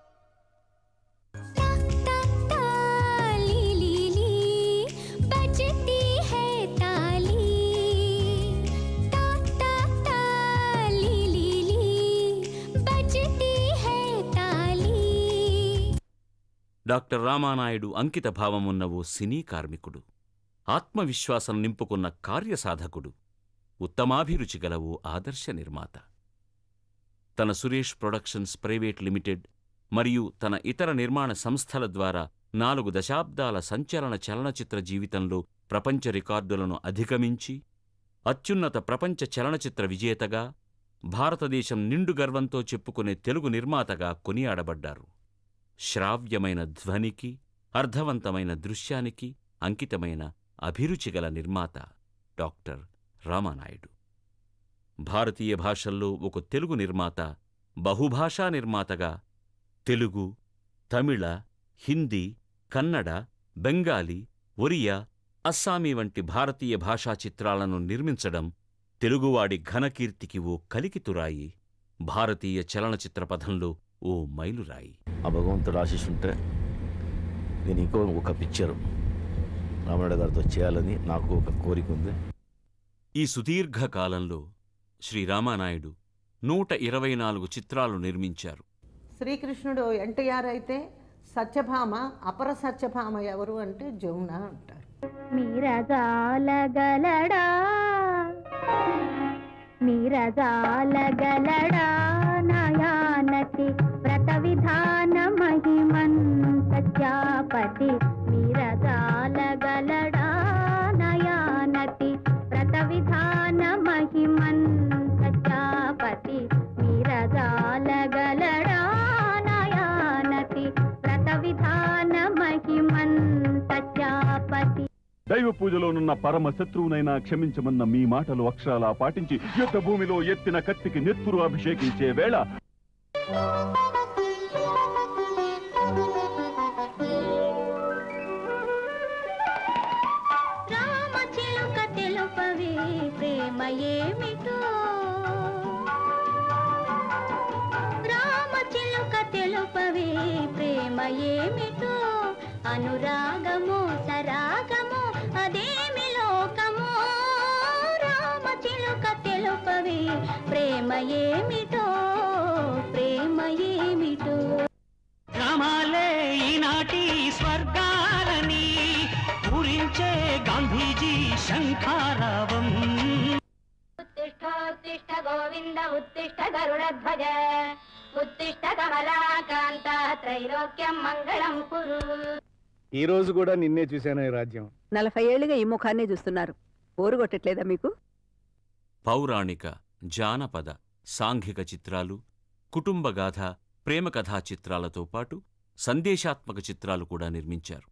ली ली ली बजती है ताली ता ता ता ली ली ली बजती है ताली డాక్టర్ రామానాయుడు అంకిత భావమున్న ఓ సినీ కార్మికుడు ఆత్మవిశ్వాసం నింపుకున్న కార్యసాధకుడు ఉత్తమాభిరుచి గల ఓ ఆదర్శ నిర్మాత తన సురేష్ ప్రొడక్షన్స్ ప్రైవేట్ లిమిటెడ్ మరియు తన ఇతర నిర్మాణ సంస్థల ద్వారా నాలుగు దశాబ్దాల సంచలన చలనచిత్ర జీవితంలో ప్రపంచ రికార్డులను అధిగమించి అత్యున్నత ప్రపంచ చలనచిత్ర విజేతగా భారతదేశం నిండు గర్వంతో చెప్పుకునే తెలుగు నిర్మాతగా కొనియాడబడ్డారు శ్రావ్యమైన ధ్వనికి అర్థవంతమైన దృశ్యానికి అంకితమైన అభిరుచిగల నిర్మాత డాక్టర్ రామానాయుడు భారతీయ భాషల్లో ఒక తెలుగు నిర్మాత బహుభాషా నిర్మాతగా తెలుగు తమిళ హిందీ కన్నడ బెంగాలీ ఒరియా అస్సామీ వంటి భారతీయ భాషా చిత్రాలను నిర్మించడం తెలుగువాడి ఘనకీర్తికి ఓ కలికితురాయి భారతీయ చలనచిత్ర పథంలో ఓ మైలురాయి ఆ భగవంతుడు ఆశిస్తుంటే నేను ఇంకో ఒక పిక్చర్ రామనాయుడు గారితో చేయాలని నాకు ఒక కోరిక ఉంది ఈ సుదీర్ఘ కాలంలో శ్రీ రామానాయుడు నూట ఇరవై నాలుగు చిత్రాలు నిర్మించారు శ్రీకృష్ణుడు ఎన్టీఆర్ అయితే సత్యభామ అపర సత్యభామ ఎవరు అంటే జమున అంటారు మీరజాలగలడా మీరజాలగలడా నయానతి వ్రత విధాన మహిమన్ సత్యాపతి మీరజాలగలడా నయానతి వ్రత విధాన మహిమన్ సత్యాపతి మీరజాలగలడా నయానతి వ్రత విధాన మహిమన్ సత్యాపతి దైవ పూజలోనున్న పరమ శత్రువునైనా క్షమించమన్న మీ మాటలు అక్షరాలా పాటించి యుద్ధ భూమిలో ఎత్తిన కత్తికి నెత్తురు అభిషేకించే వేళ రామ చిలుక తెలుపవే ప్రేమ ఏమిటో రా చిలుక తెలుపవే ప్రేమ ఏమిటో అనురాగమో సరాగమో అదేమి లోకమో రామ చిలుక తెలుపవే ప్రేమ ఏమిటో ప్రేమ ఏమిటో గ్రామాలే ఈనాటి స్వర్గాలని పూరించే గాంధీజీ శంఖారావం ఉత్తిష్ఠోత్తిష్ఠ గోవింద ఉత్తిష్ఠ గరుడధ్వజ ఉత్తిష్ఠ కమలాకాంత త్రైలోక్యం మంగళం కురు ఈ రోజు కూడా నిన్నే చూశాను ఈ రాజ్యం నలభై ఏళ్ళుగా ఈ ముఖాన్నే చూస్తున్నారు బోరు కొట్టట్లేదా మీకు పౌరాణిక జానపద సాంఘిక చిత్రాలు కుటుంబగాథ ప్రేమకథా చిత్రాలతో పాటు సందేశాత్మక చిత్రాలు కూడా నిర్మించారు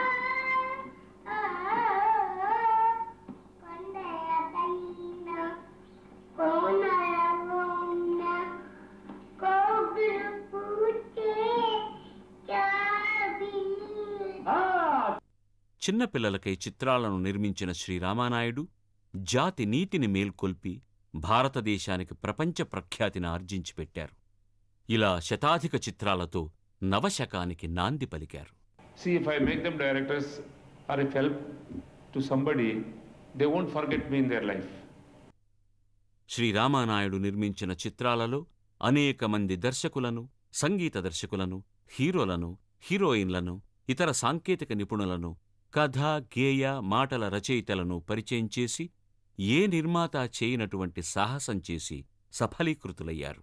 చిన్నపిల్లలకై చిత్రాలను నిర్మించిన శ్రీరామానాయుడు జాతి నీతిని మేల్కొల్పి భారతదేశానికి ప్రపంచ ప్రఖ్యాతిని ఆర్జించి పెట్టారు ఇలా శతాధిక చిత్రాలతో నవశకానికి నాంది పలికారు See, if I make them directors or if help to somebody, they won't forget me in their life. శ్రీరామానాయుడు నిర్మించిన చిత్రాలలో అనేక మంది దర్శకులను సంగీత దర్శకులను హీరోలను హీరోయిన్లను ఇతర సాంకేతిక నిపుణులను కథ గేయ మాటల రచయితలను పరిచయం చేసి ఏ నిర్మాత చేయనటువంటి సాహసం చేసి సఫలీకృతులయ్యారు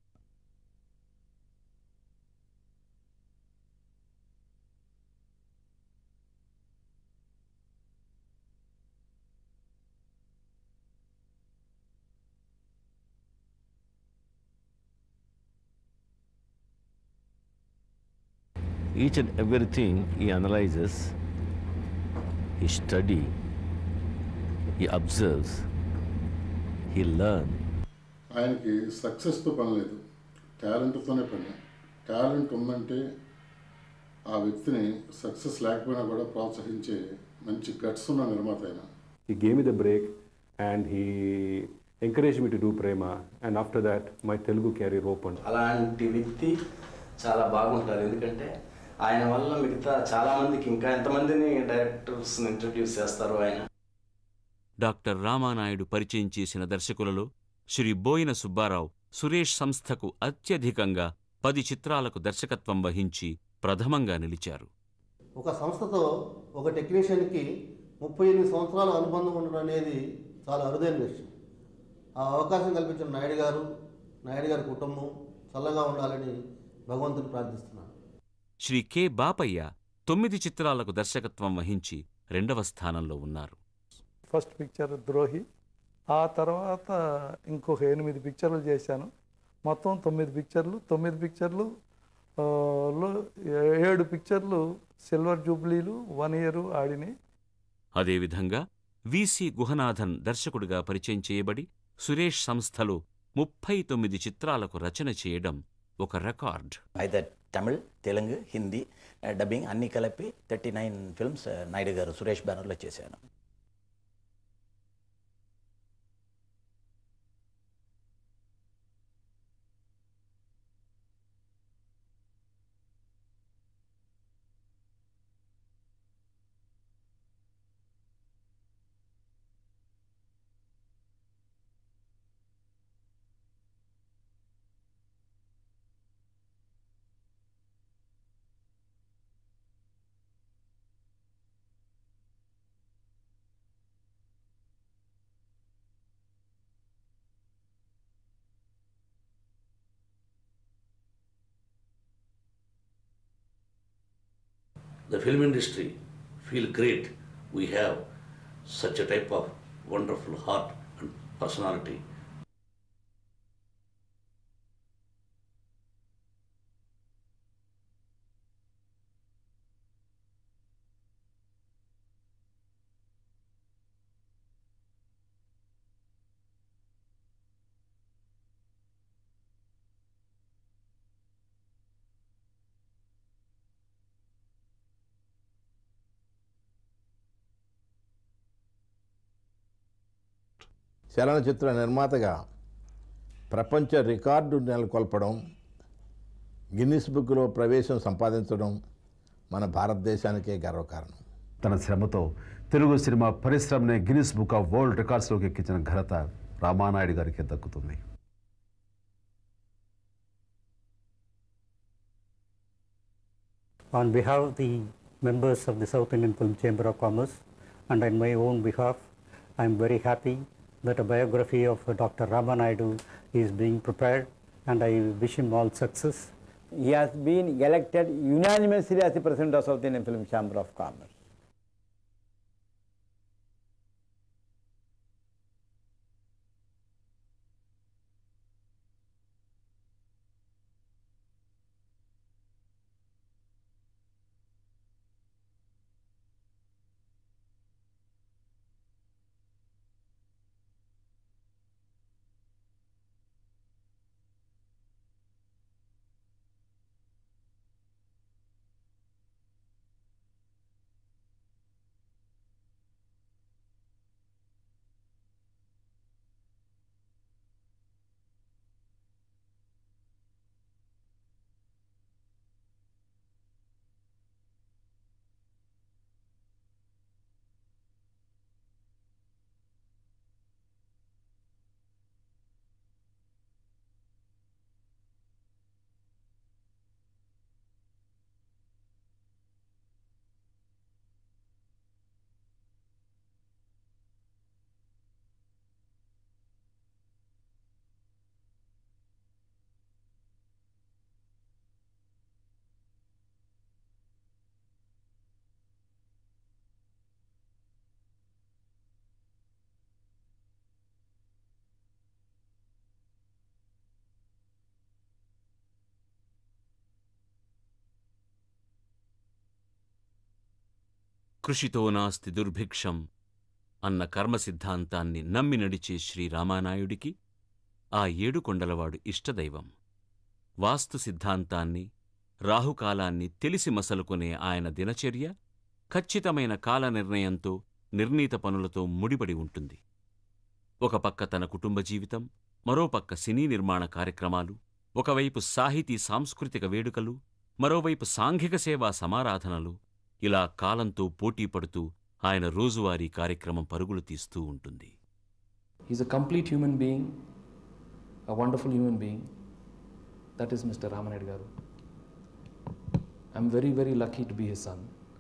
Each and everything he analyzes, he study, he observes, he learn. ఆయనకి సక్సెస్తో పని లేదు టాలెంట్తోనే పని టాలెంట్ ఉందంటే ఆ వ్యక్తిని సక్సెస్ లేకపోయినా కూడా ప్రోత్సహించే మంచి గట్స్ ఉన్న నిర్మాత ఆయన He gave me the break and he encouraged me to do Prema. And after that, my Telugu career opened. అలాంటి వ్యక్తి చాలా బాగుంటారు ఎందుకంటే ఆయన వల్ల మిగతా చాలా మందికి ఇంకా ఎంతమందిని డైరెక్టర్స్ని ఇంట్రడ్యూస్ చేస్తారు ఆయన డాక్టర్ రామానాయుడు పరిచయం చేసిన దర్శకులలో శ్రీ బోయిన సుబ్బారావు సురేష్ సంస్థకు అత్యధికంగా పది చిత్రాలకు దర్శకత్వం వహించి ప్రథమంగా నిలిచారు ఒక సంస్థతో ఒక టెక్నీషియన్కి ముప్పై ఎనిమిది సంవత్సరాల అనుబంధం ఉండడం అనేది చాలా అరుదైన విషయం ఆ అవకాశం కల్పించిన నాయుడు గారు నాయుడు గారి కుటుంబం చల్లగా ఉండాలని భగవంతుని ప్రార్థిస్తున్నాను శ్రీ కె బాపయ్య తొమ్మిది చిత్రాలకు దర్శకత్వం వహించి రెండవ స్థానంలో ఉన్నారు ఫస్ట్ పిక్చర్ ద్రోహి ఆ తర్వాత ఇంకొక ఎనిమిది పిక్చర్లు చేశాను మొత్తం తొమ్మిది పిక్చర్లు తొమ్మిది పిక్చర్లు ఆ, లో ఏడు పిక్చర్లు సిల్వర్ జూబ్లీలు వన్ ఇయర్ ఆడినాయి అదేవిధంగా విసి గుహనాథన్ దర్శకుడిగా పరిచయం చేయబడి సురేష్ సంస్థలో ముప్పై తొమ్మిది చిత్రాలకు రచన చేయడం ఒక record either Tamil Telugu Hindi dubbing అన్నీ కలిపి థర్టీ నైన్ ఫిల్మ్స్ నాయుడు గారు సురేష్ బ్యానర్లో చేశాను the film industry feel great we have such a type of wonderful heart and personality. చలనచిత్ర నిర్మాతగా ప్రపంచ రికార్డు నెలకొల్పడం గిన్నిస్ బుక్లో ప్రవేశం సంపాదించడం మన భారతదేశానికే గర్వకారణం తన శ్రమతో తెలుగు సినిమా పరిశ్రమనే గిన్నిస్ బుక్ ఆఫ్ వరల్డ్ రికార్డ్స్లోకి ఎక్కించిన ఘనత రామానాయుడు గారికి దక్కుతుంది On behalf of the members of the South Indian Film Chamber of Commerce and on my own behalf, I am very happy that a biography of Dr. Ramanaidu is being prepared and I wish him all success. He has been elected unanimously as the President of South Indian Film Chamber of Commerce. కృషితో నాస్తి దుర్భిక్షం అన్న కర్మ సిద్ధాంతాన్ని నమ్మి నడిచే శ్రీ రామానాయుడికి ఆ ఏడు కొండలవాడు ఇష్టదైవం వాస్తు సిద్ధాంతాన్ని రాహుకాలాన్ని తెలిసి మసలుకునే ఆయన దినచర్య ఖచ్చితమైన కాల నిర్ణయంతో నిర్ణీత పనులతో ముడిపడి ఉంటుంది ఒక పక్క తన కుటుంబ జీవితం మరోపక్క సినీ నిర్మాణ కార్యక్రమాలు ఒకవైపు సాహితీ సాంస్కృతిక వేడుకలు మరోవైపు సాంఘిక సేవా సమారాధనలు ఇలా కాలంతో పోటీ పడుతూ ఆయన రోజువారీ కార్యక్రమం పరుగులు తీస్తూ ఉంటుంది He's a complete human being, a wonderful human being. That is Mr. Ramanayadu Garu. I'm very, very lucky to be his son.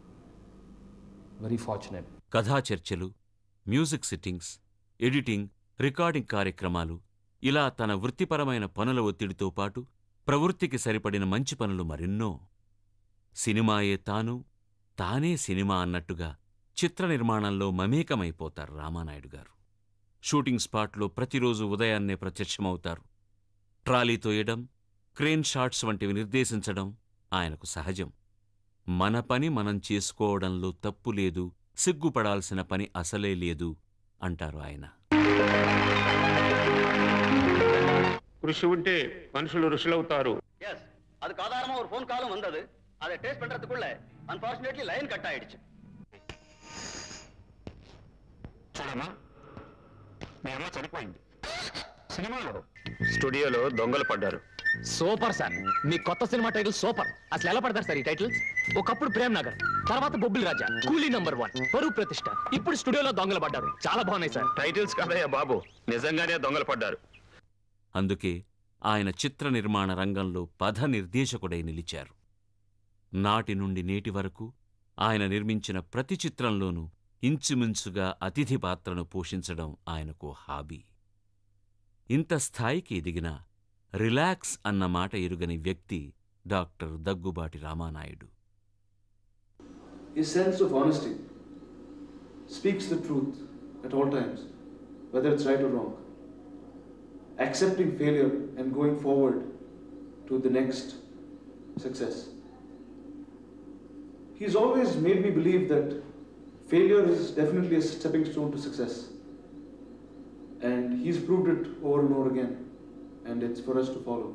Very fortunate. కథా చర్చలు మ్యూజిక్ సిట్టింగ్స్ ఎడిటింగ్ రికార్డింగ్ కార్యక్రమాలు ఇలా తన వృత్తిపరమైన పనుల ఒత్తిడితో పాటు ప్రవృత్తికి సరిపడిన మంచి పనులు మరెన్నో సినిమాయే తాను తానే సినిమా అన్నట్టుగా చిత్ర నిర్మాణంలో మమేకమైపోతారు రామానాయుడు గారు షూటింగ్ స్పాట్లో ప్రతిరోజు ఉదయాన్నే ప్రత్యక్షమవుతారు ట్రాలీ తోయడం క్రేన్ షాట్స్ వంటివి నిర్దేశించడం ఆయనకు సహజం మన పని మనం చేసుకోవడంలో తప్పు లేదు సిగ్గుపడాల్సిన పని అసలే లేదు అంటారు ఆయన కృషి ఉంటే మనుషులు ఋషులవుతారు எஸ் அதுக்கு ஆதாரமா ஒரு ஃபோன் காலும் வந்தது அதை டேஸ்ட் பண்றதுக்குள்ள அன்பார்ச்சுனேட்லி லைன் கட் ஆயிடுச்சு చూడమ్మా మీ అమ్మ చనిపోయింది సినిమాలో స్టూడియోలో దొంగలు పడ్డారు సూపర్ సార్ మీ కొత్త సినిమా టైటిల్ సూపర్ అసలు ఎలా పడతారు సార్ ఈ టైటిల్స్ ఒకప్పుడు ప్రేమ్ నగర్ తర్వాత బొబ్బిలి రాజా కూలీ నంబర్ వన్ పరువు ప్రతిష్ట ఇప్పుడు స్టూడియోలో దొంగలు పడ్డారు చాలా బాగున్నాయి సార్ టైటిల్స్ కాదయ్యా బాబు నిజంగానే దొంగలు పడ్డారు అందుకే ఆయన చిత్ర నిర్మాణ రంగంలో పథ నిర్దేశకుడై నిలిచారు నాటి నుండి నేటి వరకు ఆయన నిర్మించిన ప్రతి చిత్రంలోనూ ఇంచుమించుగా అతిథి పాత్రను పోషించడం ఆయనకు హాబీ ఇంత స్థాయికి ఎదిగిన రిలాక్స్ అన్న మాట ఎరుగని వ్యక్తి doctor Daggubati Ramanaidu His sense of honesty speaks the truth at all times, whether it's right or wrong. Accepting failure and going forward to the next success. He's always made me believe that failure is definitely a stepping stone to success. And he's proved it over and over again, and it's for us to follow.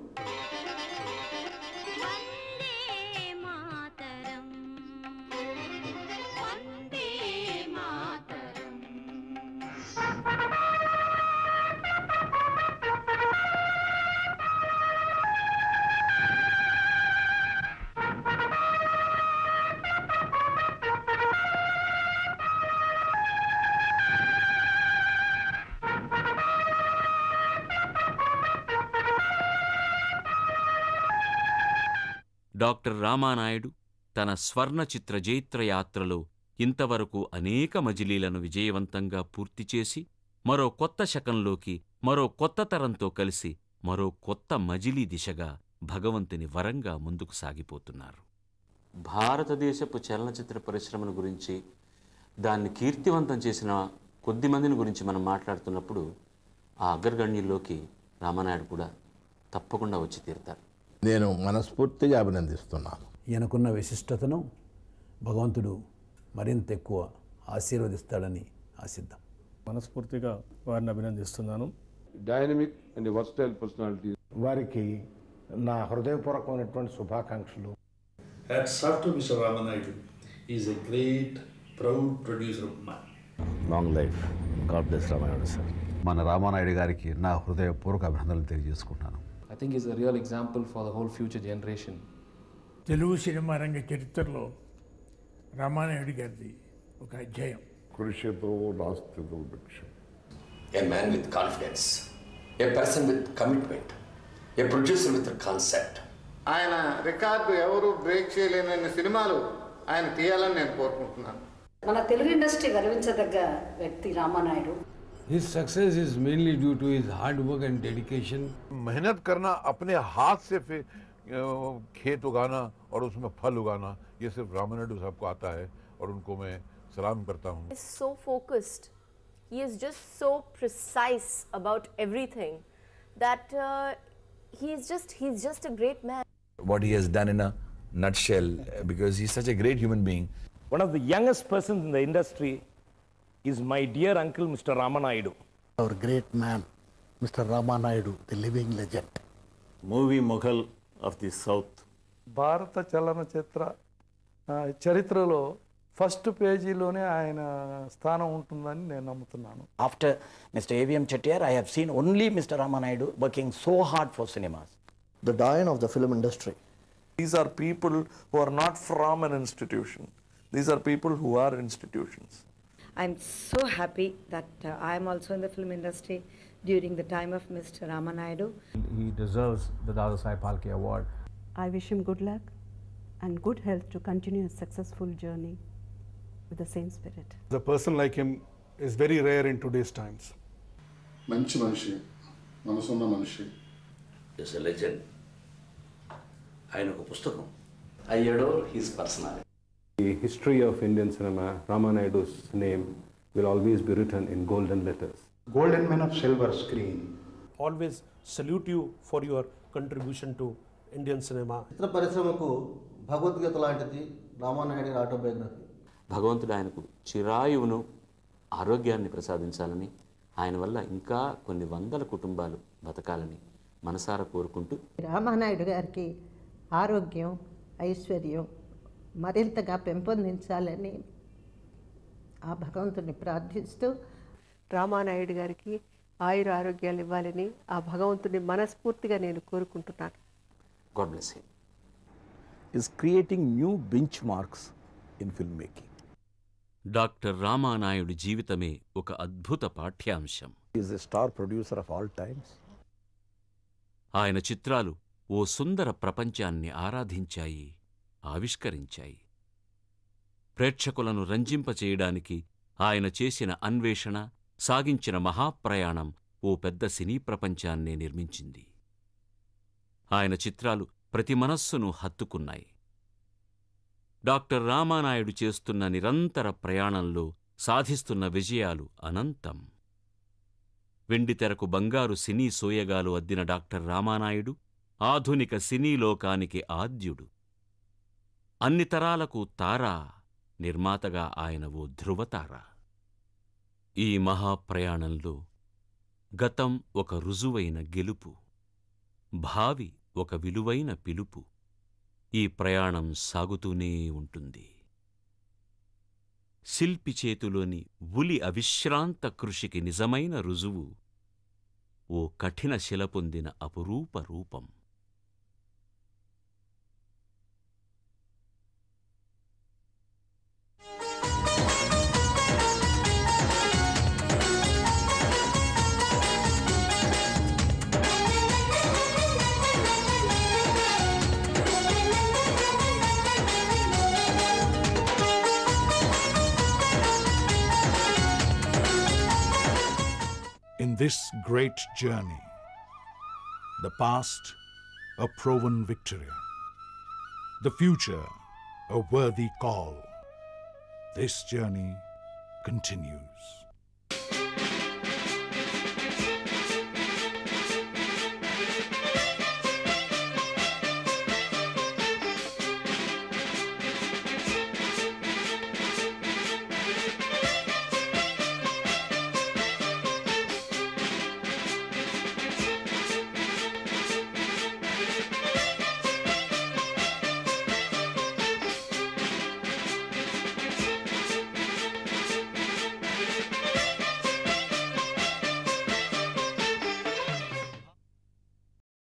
Doctor Ramanaidu తన స్వర్ణ చిత్ర జైత్రయాత్రలో ఇంతవరకు అనేక మజిలీలను విజయవంతంగా పూర్తి చేసి మరో కొత్త శకంలోకి మరో కొత్త తరంతో కలిసి మరో కొత్త మజిలీ దిశగా భగవంతుని వరంగా ముందుకు సాగిపోతున్నారు భారతదేశపు చలనచిత్ర పరిశ్రమను గురించి దాన్ని కీర్తివంతం చేసిన కొద్ది మందిని గురించి మనం మాట్లాడుతున్నప్పుడు ఆ అగ్రగణ్యుల్లోకి రామానాయుడు కూడా తప్పకుండా వచ్చి తీరుతారు నేను మనస్ఫూర్తిగా అభినందిస్తున్నాను ఈయనకున్న విశిష్టతను భగవంతుడు మరింత ఎక్కువ ఆశీర్వదిస్తాడని ఆశిద్దాం మనస్ఫూర్తిగా వారిని అభినందిస్తున్నాను డైనమిక్ అండ్ వర్స్టైల్ పర్సనాలిటీ వారికి నా హృదయపూర్వకమైనటువంటి శుభాకాంక్షలు Hats off to Mr. Ramanaidu. He is a great, proud producer of man. Long life God bless రామాయణ సార్ మన రామానాయుడు గారికి నా హృదయపూర్వక అభినందనలు తెలియజేసుకుంటున్నాను I think he's a real example for the whole future generation. Telugu cinema రంగ చరిత్రలో రామానాయుడు గారిది ఒక అధ్యాయం కృషితో నాస్తితో భిక్షం a man with confidence, a person with commitment, a producer with a concept. ఆయన రికార్డు ఎవరు బ్రేక్ చేయలేనన్ని సినిమాలు ఆయన తీయాలని నేను కోరుకుంటున్నాను మన తెలుగు ఇండస్ట్రీ గర్వించదగ్గ వ్యక్తి Ramanaidu His success is mainly due to his hard work and dedication. मेहनत करना अपने हाथ से फिर अ, खेत उगाना और उसमें फल उगाना ये सिर्फ रामानायडू साहब को आता है और उनको मैं सलाम करता हूँ is so focused. He is just so precise about everything that uh, he is just he's just a great man. what he has done in a nutshell because he's such a great human being. One of the youngest persons in the industry is my dear uncle, Mr. Ramanaidu. Our great man, Mr. Ramanaidu, the living legend. Movie Mughal of the South. భారత చలనచిత్ర ఆ, చరిత్రలో first పేజీలోనే ఆయన స్థానం ఉంటుందని నేను నమ్ముతున్నాను After Mr. A.V.M. Chettiar, I have seen only Mr. Ramanaidu working so hard for cinemas. the Dian of the film industry. These are people who are not from an institution. These are people who are institutions. I'm so happy that uh, I am also in the film industry during the time of Mr. Ramanaidu. He deserves the Dada Sai Palke Award. I wish him good luck and good health to continue his successful journey with the same spirit. The person like him is very rare in today's times. మంచి మనిషి మనసున్న మనిషి is a legend ఆయన ఒక పుస్తకం I adore his personality The history of Indian cinema, Ramanaidu's name will always be written in golden letters. Golden man of silver screen. Always salute you for your contribution to Indian cinema. చిత్ర పరిశ్రమకు భగవద్గీత లాంటిది రామానాయుడు గారి autobiography భగవంతుడు ఆయనకు చిరాయువును ఆరోగ్యాన్ని ప్రసాదించాలని ఆయన వల్ల ఇంకా కొన్ని వందల కుటుంబాలు బతకాలని మనసారా కోరుకుంటూ రామానాయుడు గారికి ఆరోగ్యం ఐశ్వర్యం మరింతగా పెంపొందించాలని ఆ భగవంతుని ప్రార్థిస్తూ రామానాయుడు గారికి ఆయుర ఆరోగ్యాలు ఇవ్వాలని ఆ భగవంతుని మనస్ఫూర్తిగా నేను కోరుకుంటున్నాను God bless him is creating new benchmarks in filmmaking. Doctor Ramanaidu జీవితమే ఒక అద్భుత పాఠ్యాంశం He is a star producer of all times. ఆయన చిత్రాలు ఓ సుందర ప్రపంచాన్ని ఆరాధించాయి ఆవిష్కరించాయి ప్రేక్షకులను రంజింపచేయడానికి ఆయన చేసిన అన్వేషణ సాగించిన మహాప్రయాణం ఓ పెద్ద సినీ ప్రపంచాన్నే నిర్మించింది ఆయన చిత్రాలు ప్రతి మనస్సును హత్తుకున్నాయి డాక్టర్ రామానాయుడు చేస్తున్న నిరంతర ప్రయాణంలో సాధిస్తున్న విజయాలు అనంతం వెండితెరకు బంగారు సినీ సోయగాలు అద్దిన డాక్టర్ రామానాయుడు ఆధునిక సినీ లోకానికి ఆద్యుడు అన్ని తరాలకు తారా నిర్మాతగా ఆయన ఓ ధృవతార ఈ మహాప్రయాణంలో గతం ఒక రుజువైన గెలుపు భావి ఒక విలువైన పిలుపు ఈ ప్రయాణం సాగుతూనే ఉంటుంది శిల్పి చేతిలోని ఉలి అవిశ్రాంత కృషికి నిజమైన రుజువు ఓ కఠిన శిల పొందిన అపురూప రూపం in this great journey. The past, a proven victory. The future, a worthy call. This journey continues.